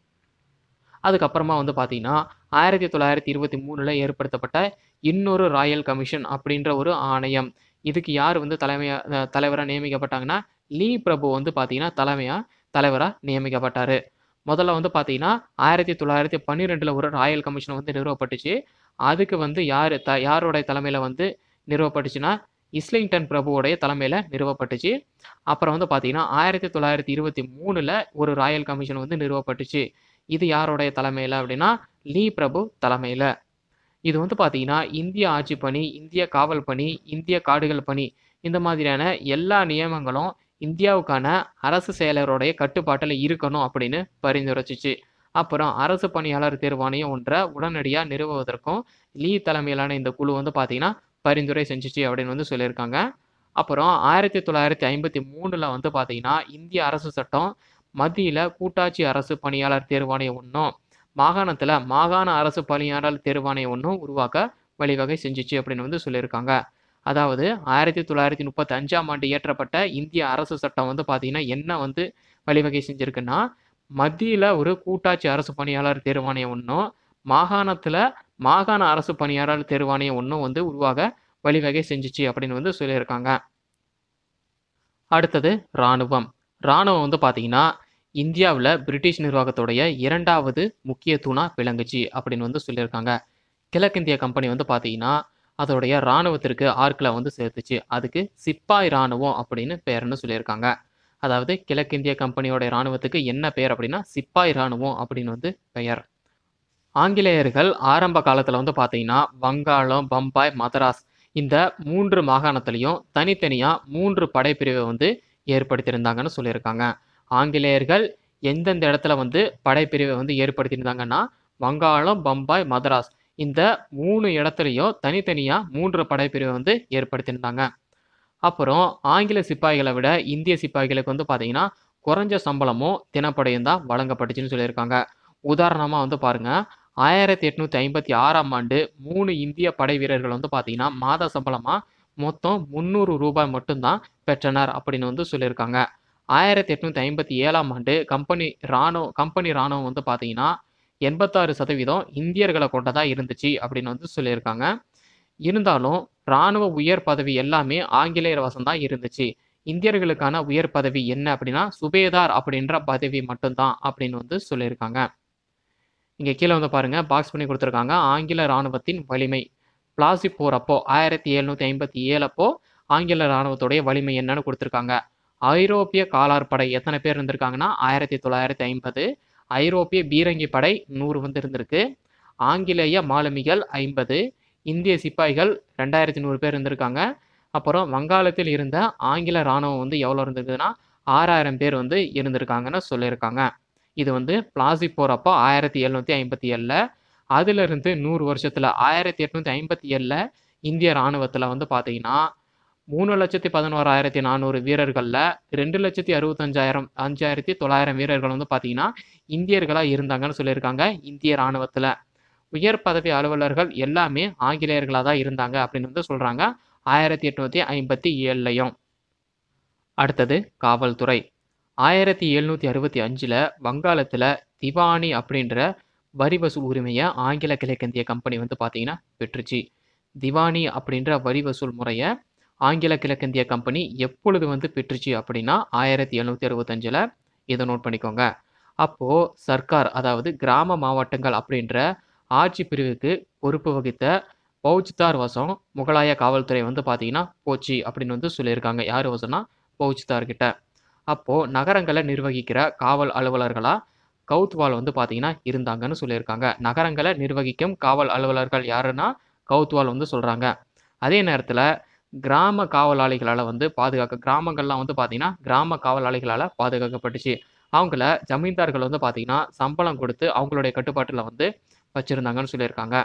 அதுக்கப்புறமா வந்து பார்த்தீங்கன்னா ஆயிரத்தி தொள்ளாயிரத்தி இருபத்தி மூணில் ஏற்படுத்தப்பட்ட இன்னொரு ராயல் கமிஷன் அப்படின்ற ஒரு ஆணையம் இதுக்கு யார் வந்து தலைமையாக தலைவராக நியமிக்கப்பட்டாங்கன்னா லீ பிரபு வந்து பார்த்தீங்கன்னா தலைமையாக தலைவராக நியமிக்கப்பட்டார் முதல்ல வந்து பார்த்தீங்கன்னா ஆயிரத்தி தொள்ளாயிரத்தி பன்னிரெண்டில் ஒரு ராயல் கமிஷன் வந்து நிறுவப்பட்டுச்சு அதுக்கு வந்து யார் த யாரோடைய தலைமையில் வந்து நிறுவப்பட்டுச்சுன்னா இஸ்லிங்டன் பிரபுவோடைய தலைமையில் நிறுவப்பட்டுச்சு அப்புறம் வந்து பார்த்தீங்கன்னா ஆயிரத்தி தொள்ளாயிரத்தி இருபத்தி மூணில் ஒரு ராயல் கமிஷன் வந்து நிறுவப்பட்டுச்சு இது யாரோடைய தலைமையில் அப்படின்னா லீ பிரபு தலைமையில் இது வந்து பார்த்தீங்கன்னா இந்திய ஆட்சி பணி இந்திய காவல் பணி இந்திய காடுகள் பணி இந்த மாதிரியான எல்லா நியமங்களும் இந்தியாவுக்கான அரசு செயலருடைய கட்டுப்பாட்டில் இருக்கணும் அப்படின்னு பரிந்துரைச்சிச்சு அப்புறம் அரசு பணியாளர் தேர்வாணையம் ஒன்றை உடனடியாக நிறுவுவதற்கும் லீ தலைமையிலான இந்த குழு வந்து பார்த்தீங்கன்னா பரிந்துரை செஞ்சுச்சு அப்படின்னு வந்து சொல்லியிருக்காங்க அப்புறம் ஆயிரத்தி தொள்ளாயிரத்தி ஐம்பத்தி மூணில் வந்து பார்த்தீங்கன்னா இந்திய அரசு சட்டம் மத்தியில் கூட்டாட்சி அரசு பணியாளர் தேர்வாணையம் ஒன்றும் மாகாணத்தில் மாகாண அரசு பணியாளர் தேர்வாணையம் ஒன்றும் உருவாக்க வழிவகை செஞ்சுச்சு அப்படின்னு வந்து சொல்லியிருக்காங்க அதாவது ஆயிரத்தி தொள்ளாயிரத்தி முப்பத்தி அஞ்சாம் ஆண்டு இயற்றப்பட்ட இந்திய அரசு சட்டம் வந்து பார்த்தீங்கன்னா என்ன வந்து வழிவகை செஞ்சுருக்குன்னா மத்தியில் ஒரு கூட்டாட்சி அரசு பணியாளர் தேர்வாணையம் ஒன்றும் மாகாணத்தில் மாகாண அரசு பணியாளர் தேர்வாணையம் ஒன்றும் வந்து உருவாக வழிவகை செஞ்சுச்சு அப்படின்னு வந்து சொல்லியிருக்காங்க அடுத்தது இராணுவம் இராணுவம் வந்து பார்த்தீங்கன்னா இந்தியாவில் பிரிட்டிஷ் நிர்வாகத்துடைய இரண்டாவது முக்கிய தூணாக விளங்குச்சு அப்படின்னு வந்து சொல்லியிருக்காங்க கிழக்கிந்திய கம்பெனி வந்து பார்த்தீங்கன்னா அதோடைய இராணுவத்திற்கு ஆட்களை வந்து சேர்த்துச்சு அதுக்கு சிப்பாய் இராணுவம் அப்படின்னு பெயர்னு சொல்லியிருக்காங்க அதாவது கிழக்கிந்திய கம்பெனியோட இராணுவத்துக்கு என்ன பெயர் அப்படின்னா சிப்பாய் இராணுவம் அப்படின்னு வந்து பெயர் ஆங்கிலேயர்கள் ஆரம்ப காலத்தில் வந்து பார்த்தீங்கன்னா வங்காளம் பம்பாய் மதராஸ் இந்த மூன்று மாகாணத்துலேயும் தனித்தனியாக மூன்று படைப்பிரிவை வந்து ஏற்படுத்தியிருந்தாங்கன்னு சொல்லியிருக்காங்க ஆங்கிலேயர்கள் எந்தெந்த இடத்துல வந்து படைப்பிரிவை வந்து ஏற்படுத்தியிருந்தாங்கன்னா வங்காளம் பம்பாய் மதராஸ் இந்த மூணு இடத்துலையும் தனித்தனியாக மூன்று படைப்பிரிவை வந்து ஏற்படுத்தியிருந்தாங்க அப்புறம் ஆங்கில சிப்பாய்களை விட இந்திய சிப்பாய்களுக்கு வந்து பார்த்தீங்கன்னா குறைஞ்ச சம்பளமும் தினப்படையும் தான் வழங்கப்பட்டுச்சுன்னு சொல்லியிருக்காங்க உதாரணமாக வந்து பாருங்கள் ஆயிரத்தி எட்நூற்றி ஐம்பத்தி ஆறாம் ஆண்டு மூணு இந்திய படை வீரர்கள் வந்து பார்த்தீங்கன்னா மாத சம்பளமாக மொத்தம் முந்நூறு ரூபாய் மட்டும்தான் பெற்றனர் அப்படின்னு வந்து சொல்லியிருக்காங்க ஆயிரத்தி எட்நூற்றி ஐம்பத்தி ஏழாம் ஆண்டு கம்பெனி இராணுவ கம்பெனி இராணுவம் வந்து பார்த்தீங்கன்னா எண்பத்தாறு சதவீதம் இந்தியர்களை கொண்டதாக இருந்துச்சு அப்படின்னு வந்து சொல்லியிருக்காங்க இருந்தாலும் இராணுவ உயர் பதவி எல்லாமே ஆங்கிலேயர் வசம் தான் இருந்துச்சு இந்தியர்களுக்கான உயர் பதவி என்ன அப்படின்னா சுபேதார் அப்படின்ற பதவி மட்டும்தான் அப்படின்னு வந்து சொல்லியிருக்காங்க இங்கே கீழே வந்து பாருங்க பாக்ஸ் பண்ணி கொடுத்துருக்காங்க ஆங்கில இராணுவத்தின் வலிமை பிளாசி போர் அப்போ ஆயிரத்தி எழுநூற்றி ஐம்பத்தி ஏழப்போ ஆங்கில இராணுவத்துடைய வலிமை என்னன்னு கொடுத்துருக்காங்க ஐரோப்பிய காலார் படை எத்தனை பேர் இருந்திருக்காங்கன்னா ஆயிரத்தி தொள்ளாயிரத்தி ஐம்பது ஐரோப்பிய பீரங்கி படை நூறு வந்து இருந்திருக்கு ஆங்கிலேய மாலுமிகள் ஐம்பது இந்திய சிப்பாய்கள் ரெண்டாயிரத்தி நூறு பேர் இருந்திருக்காங்க அப்புறம் வங்காளத்தில் இருந்த ஆங்கில இராணுவம் வந்து எவ்வளோ இருந்திருக்குதுன்னா ஆறாயிரம் பேர் வந்து இருந்திருக்காங்கன்னு சொல்லியிருக்காங்க இது வந்து பிளாசி போகிறப்போ ஆயிரத்தி எழுநூற்றி ஐம்பத்தி ஏழில் அதிலிருந்து நூறு வருஷத்தில் ஆயிரத்தி எட்நூற்றி ஐம்பத்தி ஏழில் இந்திய இராணுவத்தில் வந்து பார்த்தீங்கன்னா மூணு லட்சத்தி பதினோராயிரத்தி நானூறு வீரர்களில் ரெண்டு லட்சத்தி அறுபத்தஞ்சாயிரம் அஞ்சாயிரத்தி தொள்ளாயிரம் வீரர்கள் வந்து பார்த்தீங்கன்னா இந்தியர்களாக இருந்தாங்கன்னு சொல்லியிருக்காங்க இந்திய இராணுவத்தில் உயர் பதவி அலுவலர்கள் எல்லாமே ஆங்கிலேயர்களாக தான் இருந்தாங்க அப்படின்னு வந்து சொல்கிறாங்க ஆயிரத்தி எட்நூற்றி ஐம்பத்தி ஏழுலையும் அடுத்தது காவல்துறை ஆயிரத்தி எழுநூற்றி அறுபத்தி அஞ்சில் வங்காளத்தில் திவானி அப்படின்ற வரி வசூல் உரிமையை ஆங்கில கிழக்கிந்திய கம்பெனி வந்து பார்த்தீங்கன்னா பெற்றுச்சு திவானி அப்படின்ற வரி வசூல் முறையை ஆங்கில கிழக்கிந்திய கம்பெனி எப்பொழுது வந்து பெற்றுச்சு அப்படின்னா ஆயிரத்தி எழுநூற்றி அறுபத்தஞ்சில் இதை நோட் பண்ணிக்கோங்க அப்போது சர்க்கார் அதாவது கிராம மாவட்டங்கள் அப்படின்ற ஆட்சி பிரிவுக்கு பொறுப்பு வகித்த பௌச்தார் வசம் முகலாய காவல்துறை வந்து பார்த்தீங்கன்னா போச்சு அப்படின்னு வந்து சொல்லியிருக்காங்க யார் வசம்னா பௌச்தார் கிட்ட அப்போது நகரங்களை நிர்வகிக்கிற காவல் அலுவலர்களாக கவுத்வால் வந்து பார்த்தீங்கன்னா இருந்தாங்கன்னு சொல்லியிருக்காங்க நகரங்களை நிர்வகிக்கும் காவல் அலுவலர்கள் யாருன்னா கவுத்வால் வந்து சொல்கிறாங்க அதே நேரத்தில் கிராம காவலாளிகளால் வந்து பாதுகாக்க கிராமங்கள்லாம் வந்து பார்த்தீங்கன்னா கிராம காவலாளிகளால் பாதுகாக்கப்பட்டுச்சு அவங்கள ஜமீன்தார்கள் வந்து பார்த்தீங்கன்னா சம்பளம் கொடுத்து அவங்களுடைய கட்டுப்பாட்டில் வந்து வச்சுருந்தாங்கன்னு சொல்லியிருக்காங்க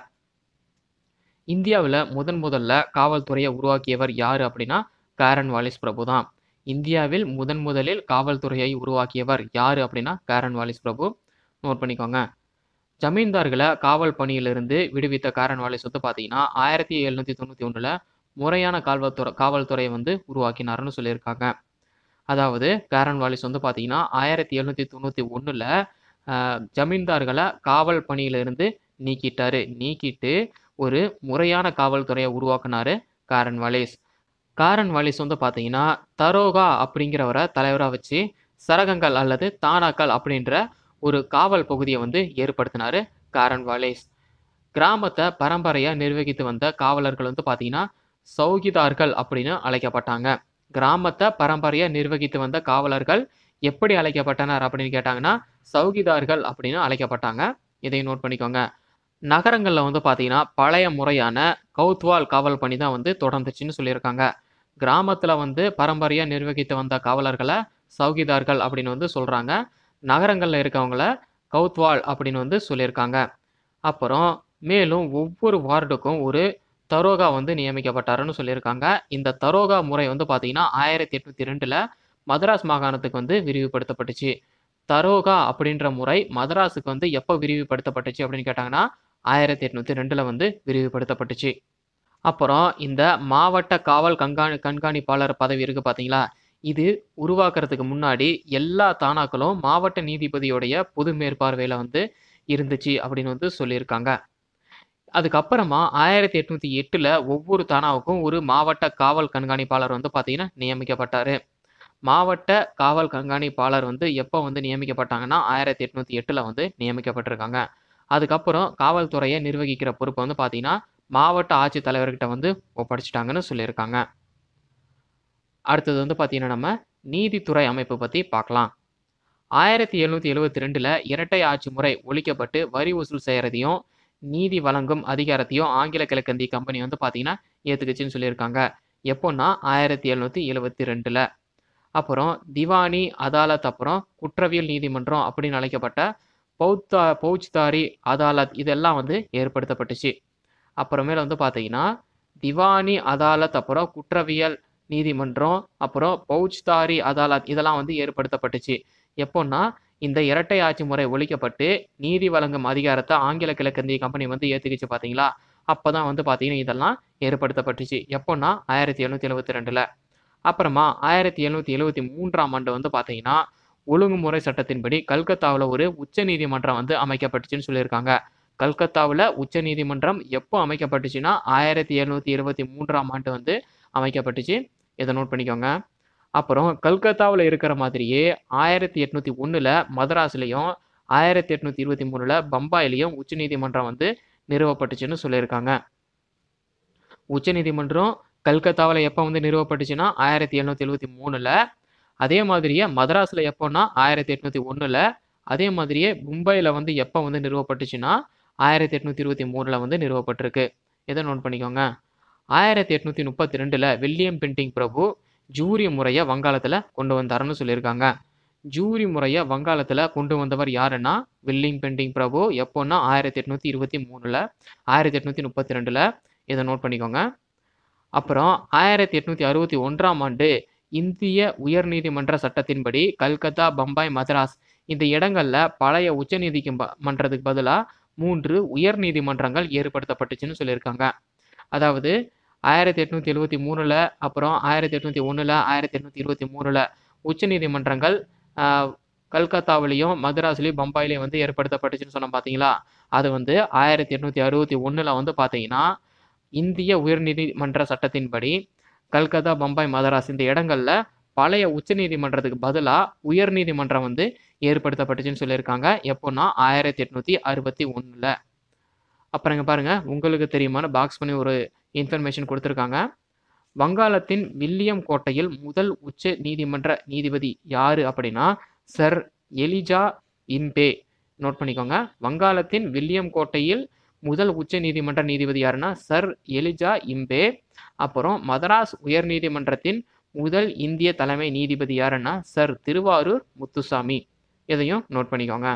இந்தியாவில் முதன் முதல்ல காவல்துறையை உருவாக்கியவர் யார் அப்படின்னா காரன் வாலிஸ் பிரபு தான் இந்தியாவில் முதன் முதலில் காவல்துறையை உருவாக்கியவர் யார் அப்படின்னா காரன் வாலிஸ் பிரபு நோட் பண்ணிக்கோங்க ஜமீன்தார்களை காவல் பணியிலிருந்து விடுவித்த காரன் வாலிஸ் வந்து பார்த்தீங்கன்னா ஆயிரத்தி எழுநூற்றி தொண்ணூற்றி ஒன்றில் முறையான காவல்துறை காவல்துறையை வந்து உருவாக்கினார்னு சொல்லியிருக்காங்க அதாவது காரன் வாலிஸ் வந்து பார்த்தீங்கன்னா ஆயிரத்தி எழுநூற்றி தொண்ணூற்றி ஒன்றில் ஜமீன்தார்களை காவல் பணியிலிருந்து நீக்கிட்டாரு நீக்கிட்டு ஒரு முறையான காவல்துறையை உருவாக்குனாரு காரன் வாலிஸ் காரன் வாலிஸ் வந்து பார்த்தீங்கன்னா தரோகா அப்படிங்கிறவரை தலைவராக வச்சு சரகங்கள் அல்லது தானாக்கள் அப்படின்ற ஒரு காவல் பகுதியை வந்து ஏற்படுத்தினாரு காரன் வாலிஸ் கிராமத்தை பரம்பரையாக நிர்வகித்து வந்த காவலர்கள் வந்து பார்த்தீங்கன்னா சௌகிதார்கள் அப்படின்னு அழைக்கப்பட்டாங்க கிராமத்தை பரம்பரையாக நிர்வகித்து வந்த காவலர்கள் எப்படி அழைக்கப்பட்டனர் அப்படின்னு கேட்டாங்கன்னா சௌகிதார்கள் அப்படின்னு அழைக்கப்பட்டாங்க இதை நோட் பண்ணிக்கோங்க நகரங்களில் வந்து பார்த்தீங்கன்னா பழைய முறையான கவுத்வால் காவல் பணி தான் வந்து தொடர்ந்துச்சுன்னு சொல்லியிருக்காங்க கிராமத்தில் வந்து பரம்பரையாக நிர்வகித்து வந்த காவலர்களை சௌகிதார்கள் அப்படின்னு வந்து சொல்கிறாங்க நகரங்களில் இருக்கவங்கள கவுத்வால் அப்படின்னு வந்து சொல்லியிருக்காங்க அப்புறம் மேலும் ஒவ்வொரு வார்டுக்கும் ஒரு தரோகா வந்து நியமிக்கப்பட்டாருன்னு சொல்லியிருக்காங்க இந்த தரோகா முறை வந்து பார்த்தீங்கன்னா ஆயிரத்தி எட்நூற்றி ரெண்டில் மதராஸ் மாகாணத்துக்கு வந்து விரிவுபடுத்தப்பட்டுச்சு தரோகா அப்படின்ற முறை மதராஸுக்கு வந்து எப்போ விரிவுபடுத்தப்பட்டுச்சு அப்படின்னு கேட்டாங்கன்னா ஆயிரத்தி எட்நூற்றி ரெண்டில் வந்து விரிவுபடுத்தப்பட்டுச்சு அப்புறம் இந்த மாவட்ட காவல் கண்காணி கண்காணிப்பாளர் பதவி இருக்குது பார்த்தீங்களா இது உருவாக்குறதுக்கு முன்னாடி எல்லா தானாக்களும் மாவட்ட நீதிபதியோடைய பொது மேற்பார்வையில் வந்து இருந்துச்சு அப்படின்னு வந்து சொல்லியிருக்காங்க அதுக்கப்புறமா ஆயிரத்தி எட்நூற்றி எட்டில் ஒவ்வொரு தானாவுக்கும் ஒரு மாவட்ட காவல் கண்காணிப்பாளர் வந்து பார்த்தீங்கன்னா நியமிக்கப்பட்டார் மாவட்ட காவல் கண்காணிப்பாளர் வந்து எப்போ வந்து நியமிக்கப்பட்டாங்கன்னா ஆயிரத்தி எட்நூற்றி எட்டில் வந்து நியமிக்கப்பட்டிருக்காங்க அதுக்கப்புறம் காவல்துறையை நிர்வகிக்கிற பொறுப்பை வந்து பார்த்தீங்கன்னா மாவட்ட ஆட்சித்தலைவர்கிட்ட வந்து ஒப்படைச்சிட்டாங்கன்னு சொல்லியிருக்காங்க அடுத்தது வந்து பார்த்தீங்கன்னா நம்ம நீதித்துறை அமைப்பு பற்றி பார்க்கலாம் ஆயிரத்தி எழுநூற்றி எழுபத்தி ரெண்டில் இரட்டை ஆட்சி முறை ஒழிக்கப்பட்டு வரி வசூல் செய்கிறதையும் நீதி வழங்கும் அதிகாரத்தையும் ஆங்கில கிழக்கந்தி கம்பெனி வந்து பார்த்தீங்கன்னா ஏற்றுக்குச்சுன்னு சொல்லியிருக்காங்க எப்போன்னா ஆயிரத்தி எழுநூற்றி எழுபத்தி ரெண்டில் அப்புறம் திவானி அதாலத் அப்புறம் குற்றவியல் நீதிமன்றம் அப்படின்னு அழைக்கப்பட்ட பௌத்தா பௌச்தாரி அதாலத் இதெல்லாம் வந்து ஏற்படுத்தப்பட்டுச்சு அப்புறமேல வந்து பார்த்தீங்கன்னா திவானி அதாலத் அப்புறம் குற்றவியல் நீதிமன்றம் அப்புறம் பௌச்தாரி அதாலத் இதெல்லாம் வந்து ஏற்படுத்தப்பட்டுச்சு எப்போன்னா இந்த இரட்டை ஆட்சி முறை ஒழிக்கப்பட்டு நீதி வழங்கும் அதிகாரத்தை ஆங்கில கிழக்கந்திய கம்பெனி வந்து ஏற்றுக்கிச்சு பார்த்தீங்களா அப்போ தான் வந்து பார்த்தீங்கன்னா இதெல்லாம் ஏற்படுத்தப்பட்டுச்சு எப்போன்னா ஆயிரத்தி எழுநூற்றி எழுபத்தி ரெண்டில் அப்புறமா ஆயிரத்தி எழுநூற்றி எழுபத்தி மூன்றாம் ஆண்டு வந்து பார்த்தீங்கன்னா ஒழுங்குமுறை சட்டத்தின்படி கல்கத்தாவில் ஒரு உச்ச நீதிமன்றம் வந்து அமைக்கப்பட்டுச்சுன்னு சொல்லியிருக்காங்க கல்கத்தாவில் உச்ச நீதிமன்றம் எப்போ அமைக்கப்பட்டுச்சுன்னா ஆயிரத்தி எழுநூற்றி இருபத்தி மூன்றாம் ஆண்டு வந்து அமைக்கப்பட்டுச்சு இதை நோட் பண்ணிக்கோங்க அப்புறம் கல்கத்தாவில் இருக்கிற மாதிரியே ஆயிரத்தி எட்நூற்றி ஒன்றில் மதராஸ்லேயும் ஆயிரத்தி எட்நூற்றி இருபத்தி மூணில் பம்பாயிலையும் உச்சநீதிமன்றம் வந்து நிறுவப்பட்டுச்சுன்னு சொல்லியிருக்காங்க உச்சநீதிமன்றம் கல்கத்தாவில் எப்போ வந்து நிறுவப்பட்டுச்சுன்னா ஆயிரத்தி எழுநூற்றி எழுபத்தி மூணில் அதே மாதிரியே மதராஸில் எப்போன்னா ஆயிரத்தி எட்நூற்றி ஒன்றில் அதே மாதிரியே மும்பையில் வந்து எப்போ வந்து நிறுவப்பட்டுச்சுன்னா ஆயிரத்தி எட்நூற்றி இருபத்தி மூணில் வந்து நிறுவப்பட்டிருக்கு இதை நோட் பண்ணிக்கோங்க ஆயிரத்தி எட்நூற்றி முப்பத்தி ரெண்டில் வில்லியம் பென்டிங் பிரபு ஜூரி முறையை வங்காளத்தில் கொண்டு வந்தாருன்னு சொல்லியிருக்காங்க ஜூரி முறையை வங்காளத்தில் கொண்டு வந்தவர் யாருன்னா வில்லியம் பென்டிங் பிரபு எப்போன்னா ஆயிரத்தி எட்நூற்றி இருபத்தி மூணில் ஆயிரத்தி எட்நூற்றி முப்பத்தி ரெண்டில் இதை நோட் பண்ணிக்கோங்க அப்புறம் ஆயிரத்தி எட்நூற்றி அறுபத்தி ஒன்றாம் ஆண்டு இந்திய உயர்நீதிமன்ற சட்டத்தின்படி கல்கத்தா பம்பாய் மதராஸ் இந்த இடங்களில் பழைய உச்சநீதிக்கு மன்றத்துக்கு பதிலாக மூன்று உயர் நீதிமன்றங்கள் ஏற்படுத்தப்பட்டுச்சுன்னு சொல்லியிருக்காங்க அதாவது ஆயிரத்தி எட்நூற்றி எழுபத்தி மூணில் அப்புறம் ஆயிரத்தி எட்நூற்றி ஒன்றில் ஆயிரத்தி எட்நூற்றி இருபத்தி மூணில் உச்சநீதிமன்றங்கள் கல்கத்தாவிலையும் மதராஸ்லேயும் பம்பாயிலையும் வந்து ஏற்படுத்தப்பட்டுச்சுன்னு சொன்னோம் பார்த்தீங்களா அது வந்து ஆயிரத்தி எட்நூற்றி அறுபத்தி ஒன்றில் வந்து பார்த்தீங்கன்னா இந்திய உயர்நீதிமன்ற சட்டத்தின்படி கல்கத்தா பம்பாய் மதராஸ் இந்த இடங்களில் பழைய உச்சநீதிமன்றத்துக்கு பதிலாக உயர்நீதிமன்றம் வந்து ஏற்படுத்தப்பட்டுச்சுன்னு சொல்லியிருக்காங்க எப்போன்னா ஆயிரத்தி எட்நூற்றி அறுபத்தி ஒன்றில் அப்புறம் இங்கே பாருங்கள் உங்களுக்கு தெரியுமான பாக்ஸ் பண்ணி ஒரு இன்ஃபர்மேஷன் கொடுத்துருக்காங்க வங்காளத்தின் வில்லியம் கோட்டையில் முதல் உச்ச நீதிமன்ற நீதிபதி யாரு அப்படின்னா சர் எலிஜா இம்பே நோட் பண்ணிக்கோங்க வங்காளத்தின் வில்லியம் கோட்டையில் முதல் உச்ச நீதிமன்ற நீதிபதி யாருன்னா சர் எலிஜா இம்பே அப்புறம் மதராஸ் உயர்நீதிமன்றத்தின் முதல் இந்திய தலைமை நீதிபதி யாருன்னா சர் திருவாரூர் முத்துசாமி இதையும் நோட் பண்ணிக்கோங்க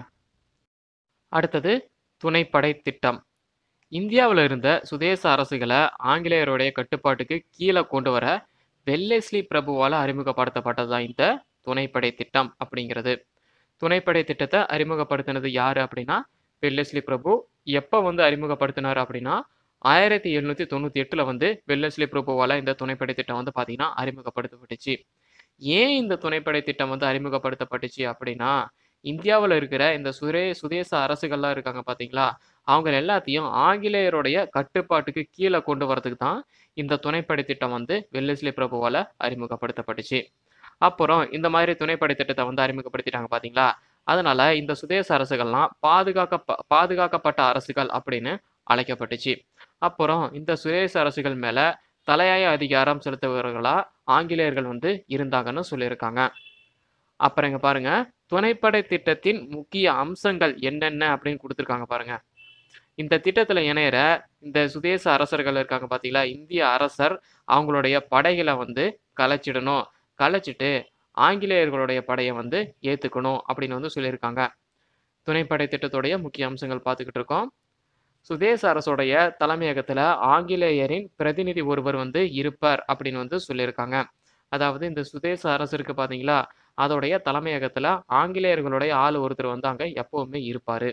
அடுத்தது துணைப்படை திட்டம் இந்தியாவில் இருந்த சுதேச அரசுகளை ஆங்கிலேயருடைய கட்டுப்பாட்டுக்கு கீழே கொண்டு வர வெள்ளெஸ்லி பிரபுவால் அறிமுகப்படுத்தப்பட்டது தான் இந்த துணைப்படை திட்டம் அப்படிங்கிறது துணைப்படை திட்டத்தை அறிமுகப்படுத்தினது யாரு அப்படின்னா வெள்ளெஸ்லி பிரபு எப்போ வந்து அறிமுகப்படுத்தினார் அப்படின்னா ஆயிரத்தி எழுநூற்றி தொண்ணூற்றி எட்டில் வந்து வெள்ளஸ்லி பிரபுவால் இந்த துணைப்படை திட்டம் வந்து பார்த்தீங்கன்னா அறிமுகப்படுத்தப்பட்டுச்சு ஏன் இந்த துணைப்படை திட்டம் வந்து அறிமுகப்படுத்தப்பட்டுச்சு அப்படின்னா இந்தியாவில் இருக்கிற இந்த சுரே சுதேச அரசுகள்லாம் இருக்காங்க பார்த்தீங்களா அவங்க எல்லாத்தையும் ஆங்கிலேயருடைய கட்டுப்பாட்டுக்கு கீழே கொண்டு வரதுக்கு தான் இந்த துணைப்படை திட்டம் வந்து வெள்ளஸ்லி பிரபுவால் அறிமுகப்படுத்தப்பட்டுச்சு அப்புறம் இந்த மாதிரி துணைப்படை திட்டத்தை வந்து அறிமுகப்படுத்திட்டாங்க பார்த்தீங்களா அதனால இந்த சுதேச அரசுகள்லாம் பாதுகாக்க பாதுகாக்கப்பட்ட அரசுகள் அப்படின்னு அழைக்கப்பட்டுச்சு அப்புறம் இந்த சுதேச அரசுகள் மேல தலையாய அதிகாரம் செலுத்துபவர்களா ஆங்கிலேயர்கள் வந்து இருந்தாங்கன்னு சொல்லியிருக்காங்க அப்புறம் இங்க பாருங்க துணைப்படை திட்டத்தின் முக்கிய அம்சங்கள் என்னென்ன அப்படின்னு கொடுத்துருக்காங்க பாருங்க இந்த திட்டத்துல இணையிற இந்த சுதேச அரசர்கள் இருக்காங்க பாத்தீங்களா இந்திய அரசர் அவங்களுடைய படைகளை வந்து கலைச்சிடணும் கலைச்சிட்டு ஆங்கிலேயர்களுடைய படையை வந்து ஏத்துக்கணும் அப்படின்னு வந்து சொல்லியிருக்காங்க துணைப்படை திட்டத்துடைய முக்கிய அம்சங்கள் பார்த்துக்கிட்டு இருக்கோம் சுதேச அரசுடைய தலைமையகத்துல ஆங்கிலேயரின் பிரதிநிதி ஒருவர் வந்து இருப்பார் அப்படின்னு வந்து சொல்லியிருக்காங்க அதாவது இந்த சுதேச அரசு இருக்கு பாத்தீங்களா அதோடைய தலைமையகத்துல ஆங்கிலேயர்களுடைய ஆள் ஒருத்தர் வந்து அங்க எப்பவுமே இருப்பாரு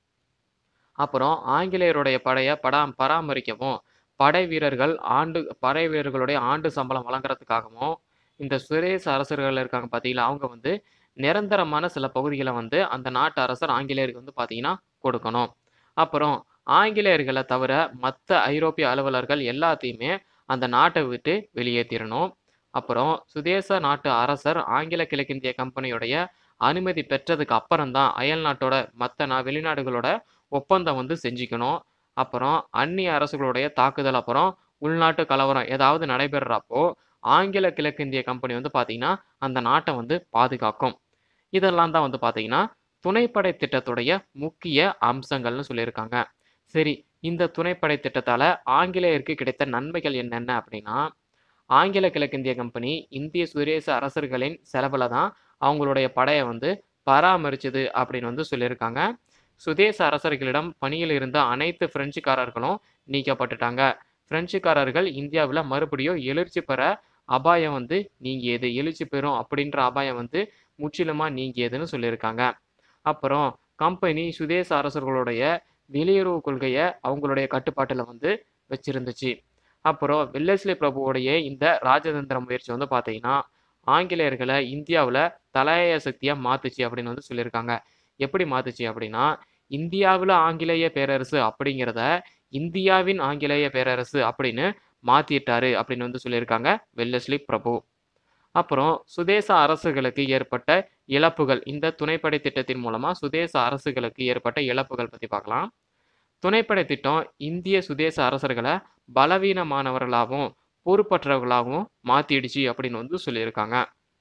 அப்புறம் ஆங்கிலேயருடைய படையை படா பராமரிக்கவும் படை வீரர்கள் ஆண்டு படை வீரர்களுடைய ஆண்டு சம்பளம் வழங்குறதுக்காகவும் இந்த சுதேச அரசர்கள் இருக்காங்க பார்த்தீங்களா அவங்க வந்து நிரந்தரமான சில பகுதிகளை வந்து அந்த நாட்டு அரசர் ஆங்கிலேயருக்கு வந்து பார்த்தீங்கன்னா கொடுக்கணும் அப்புறம் ஆங்கிலேயர்களை தவிர மற்ற ஐரோப்பிய அலுவலர்கள் எல்லாத்தையுமே அந்த நாட்டை விட்டு வெளியேற்றிடணும் அப்புறம் சுதேச நாட்டு அரசர் ஆங்கில கிழக்கிந்திய கம்பெனியுடைய அனுமதி பெற்றதுக்கு அப்புறம் தான் அயல் நாட்டோட மற்ற நா வெளிநாடுகளோட ஒப்பந்தம் வந்து செஞ்சுக்கணும் அப்புறம் அந்நிய அரசுகளுடைய தாக்குதல் அப்புறம் உள்நாட்டு கலவரம் ஏதாவது நடைபெறுறப்போ ஆங்கில கிழக்கிந்திய கம்பெனி வந்து பார்த்தீங்கன்னா அந்த நாட்டை வந்து பாதுகாக்கும் இதெல்லாம் தான் வந்து பார்த்தீங்கன்னா துணைப்படை திட்டத்துடைய முக்கிய அம்சங்கள்னு சொல்லியிருக்காங்க சரி இந்த துணைப்படை திட்டத்தால ஆங்கிலேயருக்கு கிடைத்த நன்மைகள் என்னென்ன அப்படின்னா ஆங்கில கிழக்கிந்திய கம்பெனி இந்திய சுதேச அரசர்களின் செலவில் தான் அவங்களுடைய படையை வந்து பராமரிச்சது அப்படின்னு வந்து சொல்லியிருக்காங்க சுதேச அரசர்களிடம் பணியில் இருந்த அனைத்து பிரெஞ்சுக்காரர்களும் நீக்கப்பட்டுட்டாங்க பிரெஞ்சுக்காரர்கள் இந்தியாவில் மறுபடியும் எழுச்சி பெற அபாயம் வந்து நீங்கியது எழுச்சி பெறும் அப்படின்ற அபாயம் வந்து முற்றிலுமாக நீங்கியதுன்னு சொல்லியிருக்காங்க அப்புறம் கம்பெனி சுதேச அரசர்களுடைய வெளியுறவு கொள்கையை அவங்களுடைய கட்டுப்பாட்டில் வந்து வச்சிருந்துச்சு அப்புறம் வெள்ளஸ்லி பிரபுவோடைய இந்த ராஜதந்திர முயற்சி வந்து பார்த்தீங்கன்னா ஆங்கிலேயர்களை இந்தியாவில் தலையாய சக்தியாக மாத்துச்சு அப்படின்னு வந்து சொல்லியிருக்காங்க எப்படி மாத்துச்சு அப்படின்னா இந்தியாவில் ஆங்கிலேய பேரரசு அப்படிங்கிறத இந்தியாவின் ஆங்கிலேய பேரரசு அப்படின்னு மாத்திட்டாரு அப்படின்னு வந்து சொல்லியிருக்காங்க வெல்லஸ்லி பிரபு அப்புறம் சுதேச அரசுகளுக்கு ஏற்பட்ட இழப்புகள் இந்த துணைப்படை திட்டத்தின் மூலமா சுதேச அரசுகளுக்கு ஏற்பட்ட இழப்புகள் பத்தி பார்க்கலாம் துணைப்படை திட்டம் இந்திய சுதேச அரசர்களை பலவீனமானவர்களாகவும் பொறுப்பற்றவர்களாகவும் மாத்திடுச்சு அப்படின்னு வந்து சொல்லியிருக்காங்க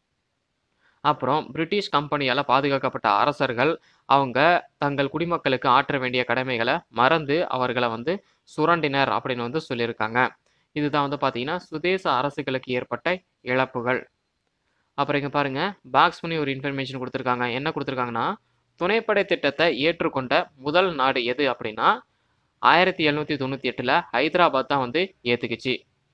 அப்புறம் பிரிட்டிஷ் கம்பெனியால் பாதுகாக்கப்பட்ட அரசர்கள் அவங்க தங்கள் குடிமக்களுக்கு ஆற்ற வேண்டிய கடமைகளை மறந்து அவர்களை வந்து சுரண்டினர் அப்படின்னு வந்து சொல்லியிருக்காங்க இதுதான் வந்து பார்த்தீங்கன்னா சுதேச அரசுகளுக்கு ஏற்பட்ட இழப்புகள் அப்புறம் இங்கே பாருங்க பாக்ஸ் பண்ணி ஒரு இன்ஃபர்மேஷன் கொடுத்துருக்காங்க என்ன கொடுத்துருக்காங்கன்னா துணைப்படை திட்டத்தை ஏற்றுக்கொண்ட முதல் நாடு எது அப்படின்னா ஆயிரத்தி எழுநூற்றி தொண்ணூற்றி எட்டில் ஹைதராபாத் தான் வந்து ஏற்றுக்குச்சு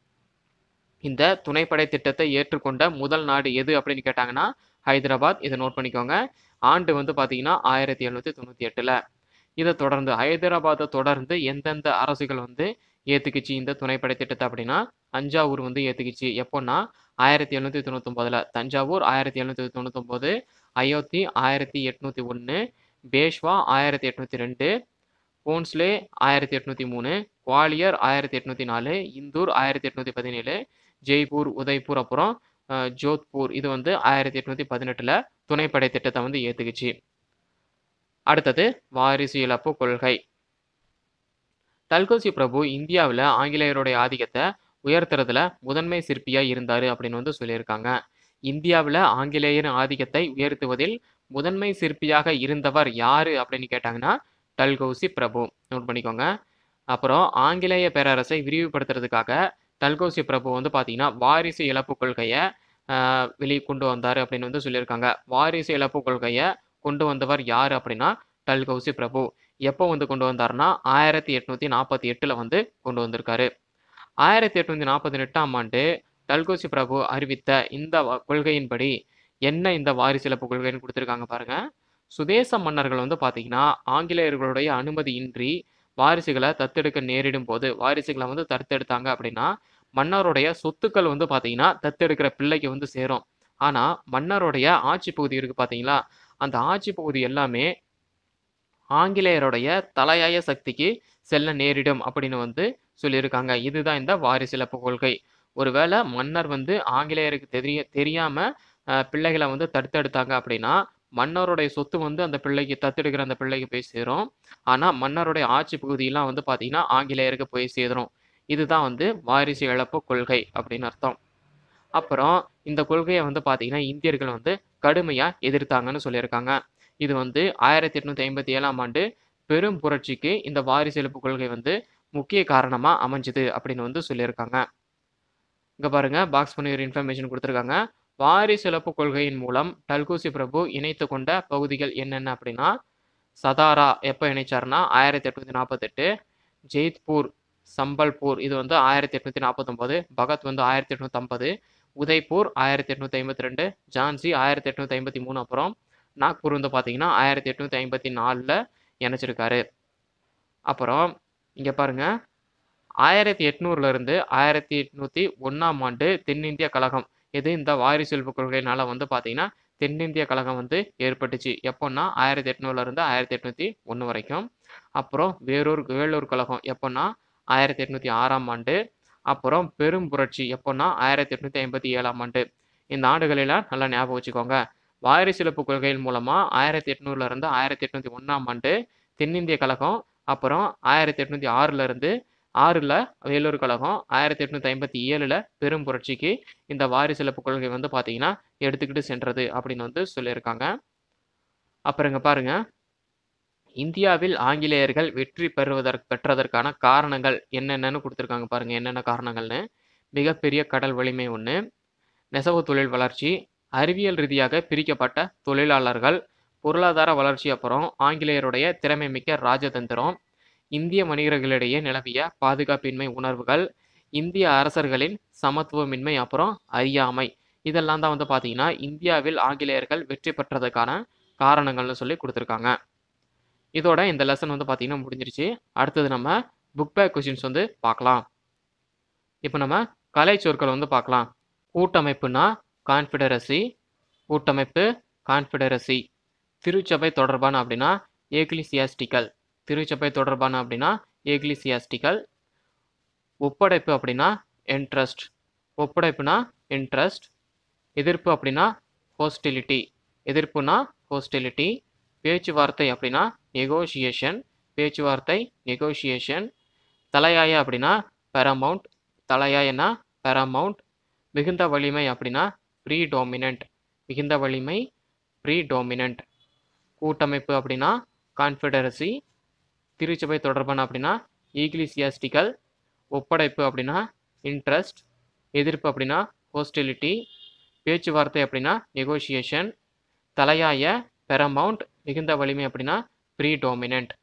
இந்த துணைப்படை திட்டத்தை ஏற்றுக்கொண்ட முதல் நாடு எது அப்படின்னு கேட்டாங்கன்னா ஹைதராபாத் இதை நோட் பண்ணிக்கோங்க ஆண்டு வந்து பார்த்தீங்கன்னா ஆயிரத்தி எழுநூற்றி தொண்ணூற்றி எட்டில் இதை தொடர்ந்து ஹைதராபாத்தை தொடர்ந்து எந்தெந்த அரசுகள் வந்து ஏற்றுக்குச்சு இந்த துணைப்படை திட்டத்தை அப்படின்னா தஞ்சாவூர் வந்து ஏற்றுக்குச்சு எப்போன்னா ஆயிரத்தி எழுநூற்றி தொண்ணூத்தொம்போதில் தஞ்சாவூர் ஆயிரத்தி எழுநூற்றி தொண்ணூத்தொம்போது அயோத்தி ஆயிரத்தி எட்நூற்றி ஒன்று பேஷ்வா ஆயிரத்தி எட்நூற்றி ரெண்டு போன்ஸ்லே ஆயிரத்தி எட்நூற்றி மூணு குவாலியர் ஆயிரத்தி எட்நூற்றி நாலு இந்தூர் ஆயிரத்தி எட்நூற்றி பதினேழு ஜெய்ப்பூர் உதய்பூர் அப்புறம் அஹ், ஜோத்பூர் இது வந்து ஆயிரத்தி எட்நூற்றி பதினெட்டில் துணைப்படை திட்டத்தை வந்து ஏற்றுக்குச்சு அடுத்தது வாரிசு இழப்பு கொள்கை டல்கோசி பிரபு இந்தியாவில் ஆங்கிலேயருடைய ஆதிக்கத்தை உயர்த்துறதுல முதன்மை சிற்பியாக இருந்தார் அப்படின்னு வந்து சொல்லியிருக்காங்க இந்தியாவில் ஆங்கிலேயர் ஆதிக்கத்தை உயர்த்துவதில் முதன்மை சிற்பியாக இருந்தவர் யாரு அப்படின்னு கேட்டாங்கன்னா டல்கௌசி பிரபு நோட் பண்ணிக்கோங்க அப்புறம் ஆங்கிலேய பேரரசை விரிவுபடுத்துறதுக்காக டல்கௌசி பிரபு வந்து பார்த்தீங்கன்னா வாரிசு இழப்பு கொள்கையை வெளியே கொண்டு வந்தார் அப்படின்னு வந்து சொல்லியிருக்காங்க வாரிசு இழப்பு கொள்கையை கொண்டு வந்தவர் யார் அப்படின்னா டல்கௌசி பிரபு எப்போ வந்து கொண்டு வந்தார்னா ஆயிரத்தி எட்நூற்றி நாற்பத்தி எட்டில் வந்து கொண்டு வந்திருக்காரு ஆயிரத்தி எட்நூற்றி நாற்பத்தி எட்டாம் ஆண்டு டல்கோசி பிரபு அறிவித்த இந்த வ- கொள்கையின்படி என்ன இந்த வாரிசு இழப்பு கொள்கைன்னு கொடுத்துருக்காங்க பாருங்க சுதேச மன்னர்கள் வந்து பார்த்தீங்கன்னா ஆங்கிலேயர்களுடைய அனுமதியின்றி வாரிசுகளை தத்தெடுக்க நேரிடும் போது வாரிசுகளை வந்து தத்தெடுத்தாங்க அப்படின்னா மன்னருடைய சொத்துக்கள் வந்து பார்த்தீங்கன்னா தத்தெடுக்கிற பிள்ளைக்கு வந்து சேரும் ஆனால் மன்னருடைய ஆட்சி பகுதி இருக்கு பார்த்தீங்களா அந்த ஆட்சி பகுதி எல்லாமே ஆங்கிலேயருடைய தலையாய சக்திக்கு செல்ல நேரிடும் அப்படின்னு வந்து சொல்லியிருக்காங்க இதுதான் இந்த வாரிசிலப்பு கொள்கை ஒருவேளை மன்னர் வந்து ஆங்கிலேயருக்கு தெரிய தெரியாம அஹ், பிள்ளைகளை வந்து தடுத்தெடுத்தாங்க அப்படின்னா மன்னருடைய சொத்து வந்து அந்த பிள்ளைக்கு தத்தெடுக்கிற அந்த பிள்ளைக்கு போய் சேரும் ஆனா மன்னருடைய ஆட்சி பகுதியெல்லாம் வந்து பாத்தீங்கன்னா ஆங்கிலேயருக்கு போய் சேரும் இதுதான் வந்து வாரிசு இழப்பு கொள்கை அப்படின்னு அர்த்தம் அப்புறம் இந்த கொள்கையை வந்து பாத்தீங்கன்னா இந்தியர்கள் வந்து கடுமையா எதிர்த்தாங்கன்னு சொல்லியிருக்காங்க இது வந்து ஆயிரத்தி எட்நூத்தி ஐம்பத்தி ஏழாம் ஆண்டு பெரும் புரட்சிக்கு இந்த வாரிசு இழப்பு கொள்கை வந்து முக்கிய காரணமா அமைஞ்சுது அப்படின்னு வந்து சொல்லியிருக்காங்க இங்க பாருங்க பாக்ஸ் பண்ணி ஒரு இன்ஃபர்மேஷன் கொடுத்துருக்காங்க வாரிசு இழப்பு கொள்கையின் மூலம் டல்கூசி பிரபு இணைத்து கொண்ட பகுதிகள் என்னென்ன அப்படின்னா சதாரா எப்போ இணைச்சாருன்னா ஆயிரத்தி எட்நூத்தி நாற்பத்தெட்டு ஜெய்த்பூர் சம்பல்பூர் இது வந்து ஆயிரத்தி எட்நூத்தி நாற்பத்தொம்போது பகத் வந்து ஆயிரத்தி எட்நூத்தி ஐம்பது உதய்பூர் ஆயிரத்தி எட்நூத்தி ஐம்பத்தி ரெண்டு ஜான்சி ஆயிரத்தி எட்நூத்தி ஐம்பத்தி மூணு அப்புறம் நாக்பூர் வந்து பார்த்தீங்கன்னா ஆயிரத்தி எட்நூத்தி ஐம்பத்தி நாலில் இணைச்சிருக்காரு அப்புறம் இங்கே பாருங்க ஆயிரத்தி எட்நூறுல இருந்து ஆயிரத்தி எட்நூத்தி ஒன்றாம் ஆண்டு தென்னிந்திய கழகம் இது இந்த வாரிசு செல்வ கொள்கையினால வந்து பார்த்தீங்கன்னா தென்னிந்திய கழகம் வந்து ஏற்பட்டுச்சு எப்போன்னா ஆயிரத்தி எட்நூறுல இருந்து ஆயிரத்தி எட்நூத்தி ஒன்று வரைக்கும் அப்புறம் வேலூர் வேலூர் கழகம் எப்போன்னா ஆயிரத்தி எட்நூத்தி ஆறாம் ஆண்டு அப்புறம் பெரும் புரட்சி எப்போன்னா ஆயிரத்தி எட்நூத்தி ஐம்பத்தி ஏழாம் ஆண்டு இந்த ஆண்டுகளெல்லாம் நல்லா ஞாபகம் வச்சுக்கோங்க வாரிசிலப்பு கொள்கையின் மூலமா ஆயிரத்தி எட்நூறுல இருந்து ஆயிரத்தி எட்நூத்தி ஒன்றாம் ஆண்டு தென்னிந்திய கழகம் அப்புறம் ஆயிரத்தி எட்நூத்தி ஆறுல இருந்து ஆறில் வேலூர் கழகம் ஆயிரத்தி எட்நூத்தி ஐம்பத்தி ஏழில் பெரும் புரட்சிக்கு இந்த வாரிசிலப்பு கொள்கை வந்து பார்த்தீங்கன்னா எடுத்துக்கிட்டு சென்றது அப்படின்னு வந்து சொல்லியிருக்காங்க அப்புறம் இங்க பாருங்க இந்தியாவில் ஆங்கிலேயர்கள் வெற்றி பெறுவதற்கு பெற்றதற்கான காரணங்கள் என்னென்னன்னு கொடுத்துருக்காங்க பாருங்க என்னென்ன காரணங்கள்னு மிகப்பெரிய கடல் வலிமை ஒன்று நெசவு தொழில் வளர்ச்சி அறிவியல் ரீதியாக பிரிக்கப்பட்ட தொழிலாளர்கள் பொருளாதார வளர்ச்சி அப்புறம் ஆங்கிலேயருடைய திறமை மிக்க ராஜதந்திரம் இந்திய வணிகர்களிடையே நிலவிய பாதுகாப்பின்மை உணர்வுகள் இந்திய அரசர்களின் சமத்துவமின்மை அப்புறம் அறியாமை இதெல்லாம் தான் வந்து பார்த்தீங்கன்னா இந்தியாவில் ஆங்கிலேயர்கள் வெற்றி பெற்றதுக்கான காரணங்கள்னு சொல்லி கொடுத்துருக்காங்க இதோட இந்த லெசன் வந்து பார்த்தீங்கன்னா முடிஞ்சிருச்சு அடுத்தது நம்ம புக் பேக் கொஷின்ஸ் வந்து பார்க்கலாம் இப்போ நம்ம கலை சொற்கள் வந்து பார்க்கலாம் கூட்டமைப்புனா கான்ஃபிடரசி கூட்டமைப்பு கான்ஃபிடரசி திருச்சபை தொடர்பான அப்படின்னா ஏக்லிசியாஸ்டிக்கல் திருச்சபை தொடர்பான அப்படின்னா ஏக்லிசியாஸ்டிக்கல் ஒப்படைப்பு அப்படின்னா இன்ட்ரஸ்ட் ஒப்படைப்புனா இன்ட்ரஸ்ட் எதிர்ப்பு அப்படின்னா ஹோஸ்டிலிட்டி எதிர்ப்புனா ஹோஸ்டிலிட்டி பேச்சுவார்த்தை அப்படின்னா நெகோஷியேஷன் பேச்சுவார்த்தை நெகோஷியேஷன் தலையாய அப்படின்னா பெரமவுண்ட் தலையாயனா பெரமவுண்ட் மிகுந்த வலிமை அப்படின்னா ப்ரீடோமினன்ட் மிகுந்த வலிமை ப்ரீடோமினன்ட் கூட்டமைப்பு அப்படின்னா கான்ஃபெடரசி திருச்சபை தொடர்பான அப்படின்னா ஈக்லிசியாஸ்டிக்கல் ஒப்படைப்பு அப்படின்னா இன்ட்ரஸ்ட் எதிர்ப்பு அப்படின்னா ஹோஸ்டிலிட்டி பேச்சுவார்த்தை அப்படின்னா நெகோஷியேஷன் தலையாய பெரமவுண்ட் மிகுந்த வலிமை அப்படின்னா ப்ரீடோமினன்ட்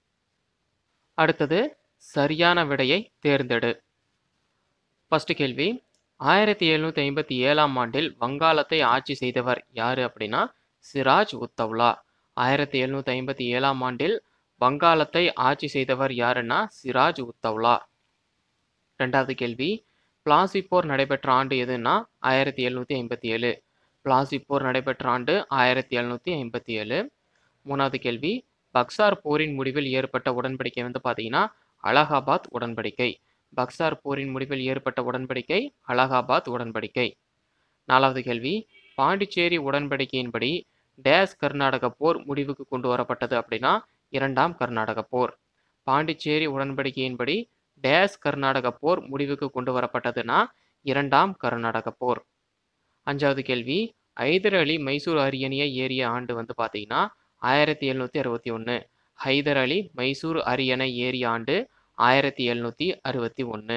அடுத்தது சரியான விடையை தேர்ந்தெடு ஃபர்ஸ்ட் கேள்வி ஆயிரத்தி எழுநூற்றி ஐம்பத்தி ஏழாம் ஆண்டில் வங்காளத்தை ஆட்சி செய்தவர் யார் அப்படின்னா சிராஜ் உத்தவ்லா ஆயிரத்தி எழுநூற்றி ஐம்பத்தி ஏழாம் ஆண்டில் வங்காளத்தை ஆட்சி செய்தவர் யாருன்னா சிராஜ் உத்தவ்லா ரெண்டாவது கேள்வி பிளாசி போர் நடைபெற்ற ஆண்டு எதுன்னா ஆயிரத்தி எழுநூற்றி ஐம்பத்தி ஏழு பிளாசி போர் நடைபெற்ற ஆண்டு ஆயிரத்தி எழுநூற்றி ஐம்பத்தி ஏழு மூணாவது கேள்வி பக்சார் போரின் முடிவில் ஏற்பட்ட உடன்படிக்கை வந்து பார்த்தீங்கன்னா அலகாபாத் உடன்படிக்கை பக்சார் போரின் முடிவில் ஏற்பட்ட உடன்படிக்கை அலகாபாத் உடன்படிக்கை நாலாவது கேள்வி பாண்டிச்சேரி உடன்படிக்கையின்படி டேஸ் கர்நாடக போர் முடிவுக்கு கொண்டு வரப்பட்டது அப்படின்னா இரண்டாம் கர்நாடக போர் பாண்டிச்சேரி உடன்படிக்கையின்படி டேஸ் கர்நாடக போர் முடிவுக்கு கொண்டு வரப்பட்டதுன்னா இரண்டாம் கர்நாடக போர் அஞ்சாவது கேள்வி ஐதர் அலி மைசூர் அரியணையை ஏறிய ஆண்டு வந்து பார்த்தீங்கன்னா ஆயிரத்தி எழுநூற்றி அறுபத்தி ஒன்று ஹைதர் அலி மைசூர் அரியணை ஏறிய ஆண்டு ஆயிரத்தி எழுநூற்றி அறுபத்தி ஒன்று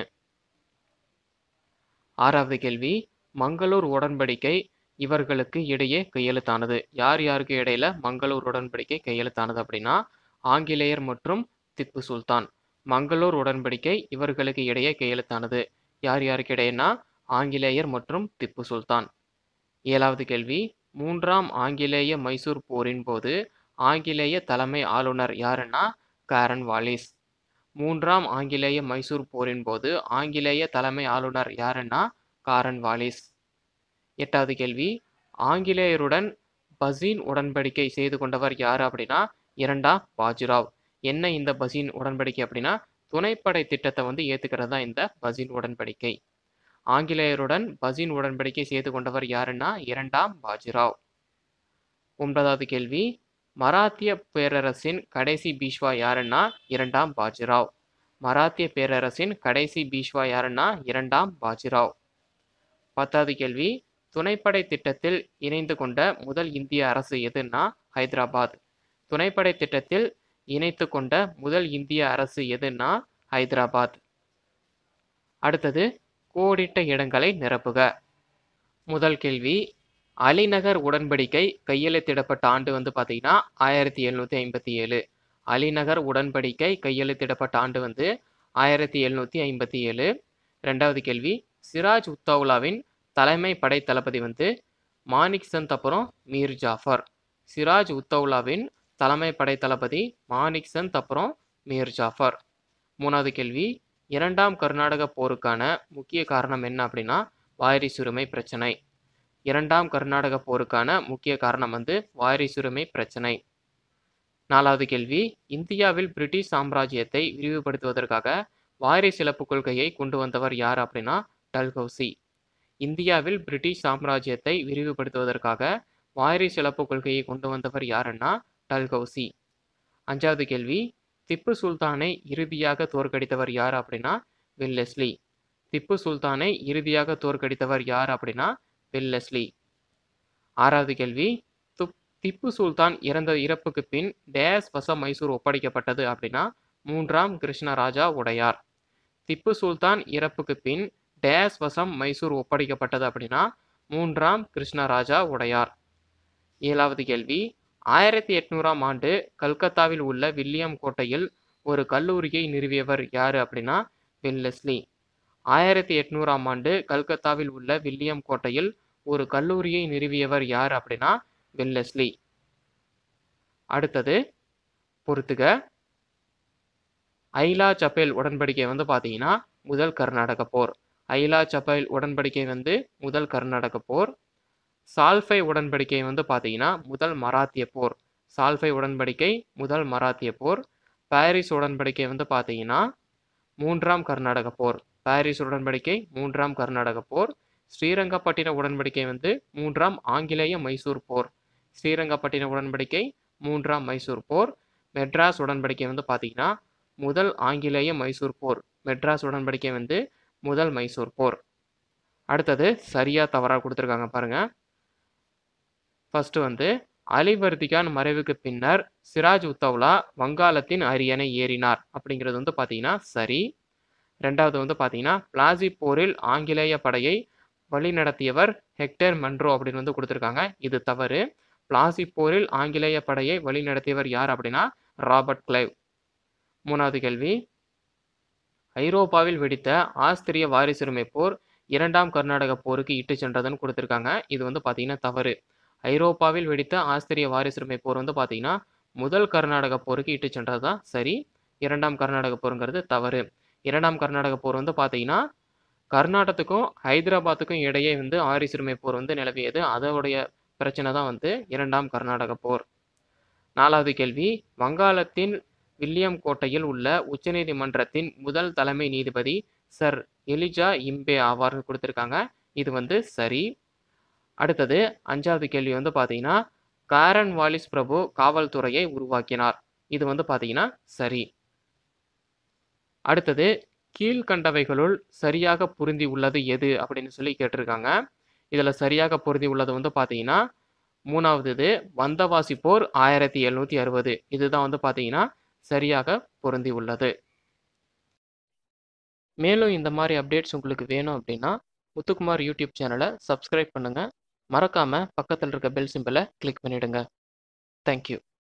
ஆறாவது கேள்வி மங்களூர் உடன்படிக்கை இவர்களுக்கு இடையே கையெழுத்தானது யார் யாருக்கு இடையில மங்களூர் உடன்படிக்கை கையெழுத்தானது அப்படின்னா ஆங்கிலேயர் மற்றும் திப்பு சுல்தான் மங்களூர் உடன்படிக்கை இவர்களுக்கு இடையே கையெழுத்தானது யார் யாருக்கு இடையேனா ஆங்கிலேயர் மற்றும் திப்பு சுல்தான் ஏழாவது கேள்வி மூன்றாம் ஆங்கிலேய மைசூர் போரின் போது ஆங்கிலேய தலைமை ஆளுநர் யாருன்னா காரன் வாலிஸ் மூன்றாம் ஆங்கிலேய மைசூர் போரின் போது ஆங்கிலேய தலைமை ஆளுநர் யாருன்னா காரன் வாலிஸ் எட்டாவது கேள்வி ஆங்கிலேயருடன் பசீன் உடன்படிக்கை செய்து கொண்டவர் யார் அப்படின்னா இரண்டாம் பாஜிராவ் என்ன இந்த பசீன் உடன்படிக்கை அப்படின்னா துணைப்படை திட்டத்தை வந்து ஏத்துக்கிறது தான் இந்த பசீன் உடன்படிக்கை ஆங்கிலேயருடன் பசீன் உடன்படிக்கை செய்து கொண்டவர் யாருன்னா இரண்டாம் பாஜிராவ் ஒன்பதாவது கேள்வி மராத்திய பேரரசின் கடைசி பீஷ்வா யாருன்னா இரண்டாம் பாஜிராவ் மராத்திய பேரரசின் கடைசி பீஷ்வா யாருன்னா இரண்டாம் பாஜிராவ் பத்தாவது கேள்வி துணைப்படை திட்டத்தில் இணைந்து கொண்ட முதல் இந்திய அரசு எதுன்னா ஹைதராபாத் துணைப்படை திட்டத்தில் இணைத்து கொண்ட முதல் இந்திய அரசு எதுன்னா ஹைதராபாத் அடுத்தது கோடிட்ட இடங்களை நிரப்புக முதல் கேள்வி அலிநகர் உடன்படிக்கை கையெழுத்திடப்பட்ட ஆண்டு வந்து பார்த்தீங்கன்னா ஆயிரத்தி எழுநூற்றி ஐம்பத்தி ஏழு அலிநகர் உடன்படிக்கை கையெழுத்திடப்பட்ட ஆண்டு வந்து ஆயிரத்தி எழுநூற்றி ஐம்பத்தி ஏழு ரெண்டாவது கேள்வி சிராஜ் உத்தௌலாவின் தலைமை படை தளபதி வந்து மாணிக் சந்த் அப்புறம் மீர் ஜாஃபர் சிராஜ் உத்தௌலாவின் தலைமை படை தளபதி மாணிக் சந்த் அப்புறம் மீர் ஜாஃபர் மூணாவது கேள்வி இரண்டாம் கர்நாடக போருக்கான முக்கிய காரணம் என்ன அப்படின்னா வாரிசுரிமை பிரச்சனை இரண்டாம் கர்நாடக போருக்கான முக்கிய காரணம் வந்து வாரிசுரிமை பிரச்சனை நாலாவது கேள்வி இந்தியாவில் பிரிட்டிஷ் சாம்ராஜ்யத்தை விரிவுபடுத்துவதற்காக வாரிசு இழப்பு கொள்கையை கொண்டு வந்தவர் யார் அப்படின்னா டல்ஹௌசி இந்தியாவில் பிரிட்டிஷ் சாம்ராஜ்யத்தை விரிவுபடுத்துவதற்காக வாரிசு இழப்பு கொள்கையை கொண்டு வந்தவர் யாருன்னா டல்ஹௌசி அஞ்சாவது கேள்வி திப்பு சுல்தானை இறுதியாக தோற்கடித்தவர் யார் அப்படின்னா வில்லெஸ்லி திப்பு சுல்தானை இறுதியாக தோற்கடித்தவர் யார் அப்படின்னா வில்லெஸ்லி ஆறாவது கேள்வி துப் திப்பு சுல்தான் இறந்த இறப்புக்கு பின் டேஸ் வசம் மைசூர் ஒப்படைக்கப்பட்டது அப்படின்னா மூன்றாம் கிருஷ்ணராஜா உடையார் திப்பு சுல்தான் இறப்புக்கு பின் டேஸ் வசம் மைசூர் ஒப்படைக்கப்பட்டது அப்படின்னா மூன்றாம் கிருஷ்ணராஜா உடையார் ஏழாவது கேள்வி ஆயிரத்தி எட்நூறாம் ஆண்டு கல்கத்தாவில் உள்ள வில்லியம் கோட்டையில் ஒரு கல்லூரியை நிறுவியவர் யார் அப்படின்னா வில்லெஸ்லி ஆயிரத்தி எட்நூறாம் ஆண்டு கல்கத்தாவில் உள்ள வில்லியம் கோட்டையில் ஒரு கல்லூரியை நிறுவியவர் யார் அப்படின்னா வில்லெஸ்லி அடுத்தது பொறுத்துக ஐலா சப்பேல் உடன்படிக்கை வந்து பார்த்தீங்கன்னா முதல் கர்நாடக போர் ஐலா சப்பேல் உடன்படிக்கை வந்து முதல் கர்நாடக போர் சால்ஃபை உடன்படிக்கை வந்து பார்த்தீங்கன்னா முதல் மராத்திய போர் சால்ஃபை உடன்படிக்கை முதல் மராத்திய போர் பாரிஸ் உடன்படிக்கை வந்து பார்த்தீங்கன்னா மூன்றாம் கர்நாடக போர் பாரிஸ் உடன்படிக்கை மூன்றாம் கர்நாடக போர் ஸ்ரீரங்கப்பட்டின உடன்படிக்கை வந்து மூன்றாம் ஆங்கிலேய மைசூர் போர் ஸ்ரீரங்கப்பட்டின உடன்படிக்கை மூன்றாம் மைசூர் போர் மெட்ராஸ் உடன்படிக்கை வந்து பார்த்தீங்கன்னா முதல் ஆங்கிலேய மைசூர் போர் மெட்ராஸ் உடன்படிக்கை வந்து முதல் மைசூர் போர் அடுத்தது சரியா தவறா கொடுத்துருக்காங்க பாருங்க ஃபர்ஸ்ட் வந்து அலிவர்திகான் மறைவுக்கு பின்னர் சிராஜ் உத்தவ்லா வங்காளத்தின் அரியணை ஏறினார் அப்படிங்கிறது வந்து பார்த்தீங்கன்னா சரி ரெண்டாவது வந்து பார்த்தீங்கன்னா பிளாசி போரில் ஆங்கிலேய படையை வழிநடத்தியவர் ஹெக்டர் மன்ரோ அப்படின்னு வந்து கொடுத்துருக்காங்க இது தவறு பிளாசி போரில் ஆங்கிலேய படையை வழிநடத்தியவர் யார் அப்படின்னா ராபர்ட் கிளைவ் மூணாவது கேள்வி ஐரோப்பாவில் வெடித்த ஆஸ்திரிய வாரிசுரிமை போர் இரண்டாம் கர்நாடக போருக்கு இட்டு சென்றதுன்னு கொடுத்துருக்காங்க இது வந்து பார்த்தீங்கன்னா தவறு ஐரோப்பாவில் வெடித்த ஆஸ்திரிய வாரிசுரிமை போர் வந்து பார்த்தீங்கன்னா முதல் கர்நாடக போருக்கு இட்டு சென்றது தான் சரி இரண்டாம் கர்நாடக போருங்கிறது தவறு இரண்டாம் கர்நாடக போர் வந்து பார்த்தீங்கன்னா கர்நாடகத்துக்கும் ஹைதராபாத்துக்கும் இடையே வந்து ஆரிசுரிமை போர் வந்து நிலவியது அதோடைய பிரச்சனை தான் வந்து இரண்டாம் கர்நாடக போர் நாலாவது கேள்வி வங்காளத்தின் வில்லியம் கோட்டையில் உள்ள உச்சநீதிமன்றத்தின் முதல் தலைமை நீதிபதி சர் எலிஜா இம்பே ஆவார்னு கொடுத்துருக்காங்க இது வந்து சரி அடுத்தது அஞ்சாவது கேள்வி வந்து பார்த்தீங்கன்னா காரன் வாலிஸ் பிரபு காவல்துறையை உருவாக்கினார் இது வந்து பார்த்தீங்கன்னா சரி அடுத்தது கீழ்கண்டவைகளுள் சரியாக பொருந்தி உள்ளது எது அப்படின்னு சொல்லி கேட்டிருக்காங்க இதில் சரியாக பொருந்தி உள்ளது வந்து பார்த்தீங்கன்னா மூணாவது இது வந்தவாசி போர் ஆயிரத்தி எழுநூற்றி அறுபது இதுதான் வந்து பார்த்தீங்கன்னா சரியாக பொருந்தி உள்ளது மேலும் இந்த மாதிரி அப்டேட்ஸ் உங்களுக்கு வேணும் அப்படின்னா முத்துக்குமார் யூடியூப் சேனலை சப்ஸ்கிரைப் பண்ணுங்கள் மறக்காமல் பக்கத்தில் இருக்க பெல் சிம்பிளை கிளிக் பண்ணிவிடுங்க தேங்க்யூ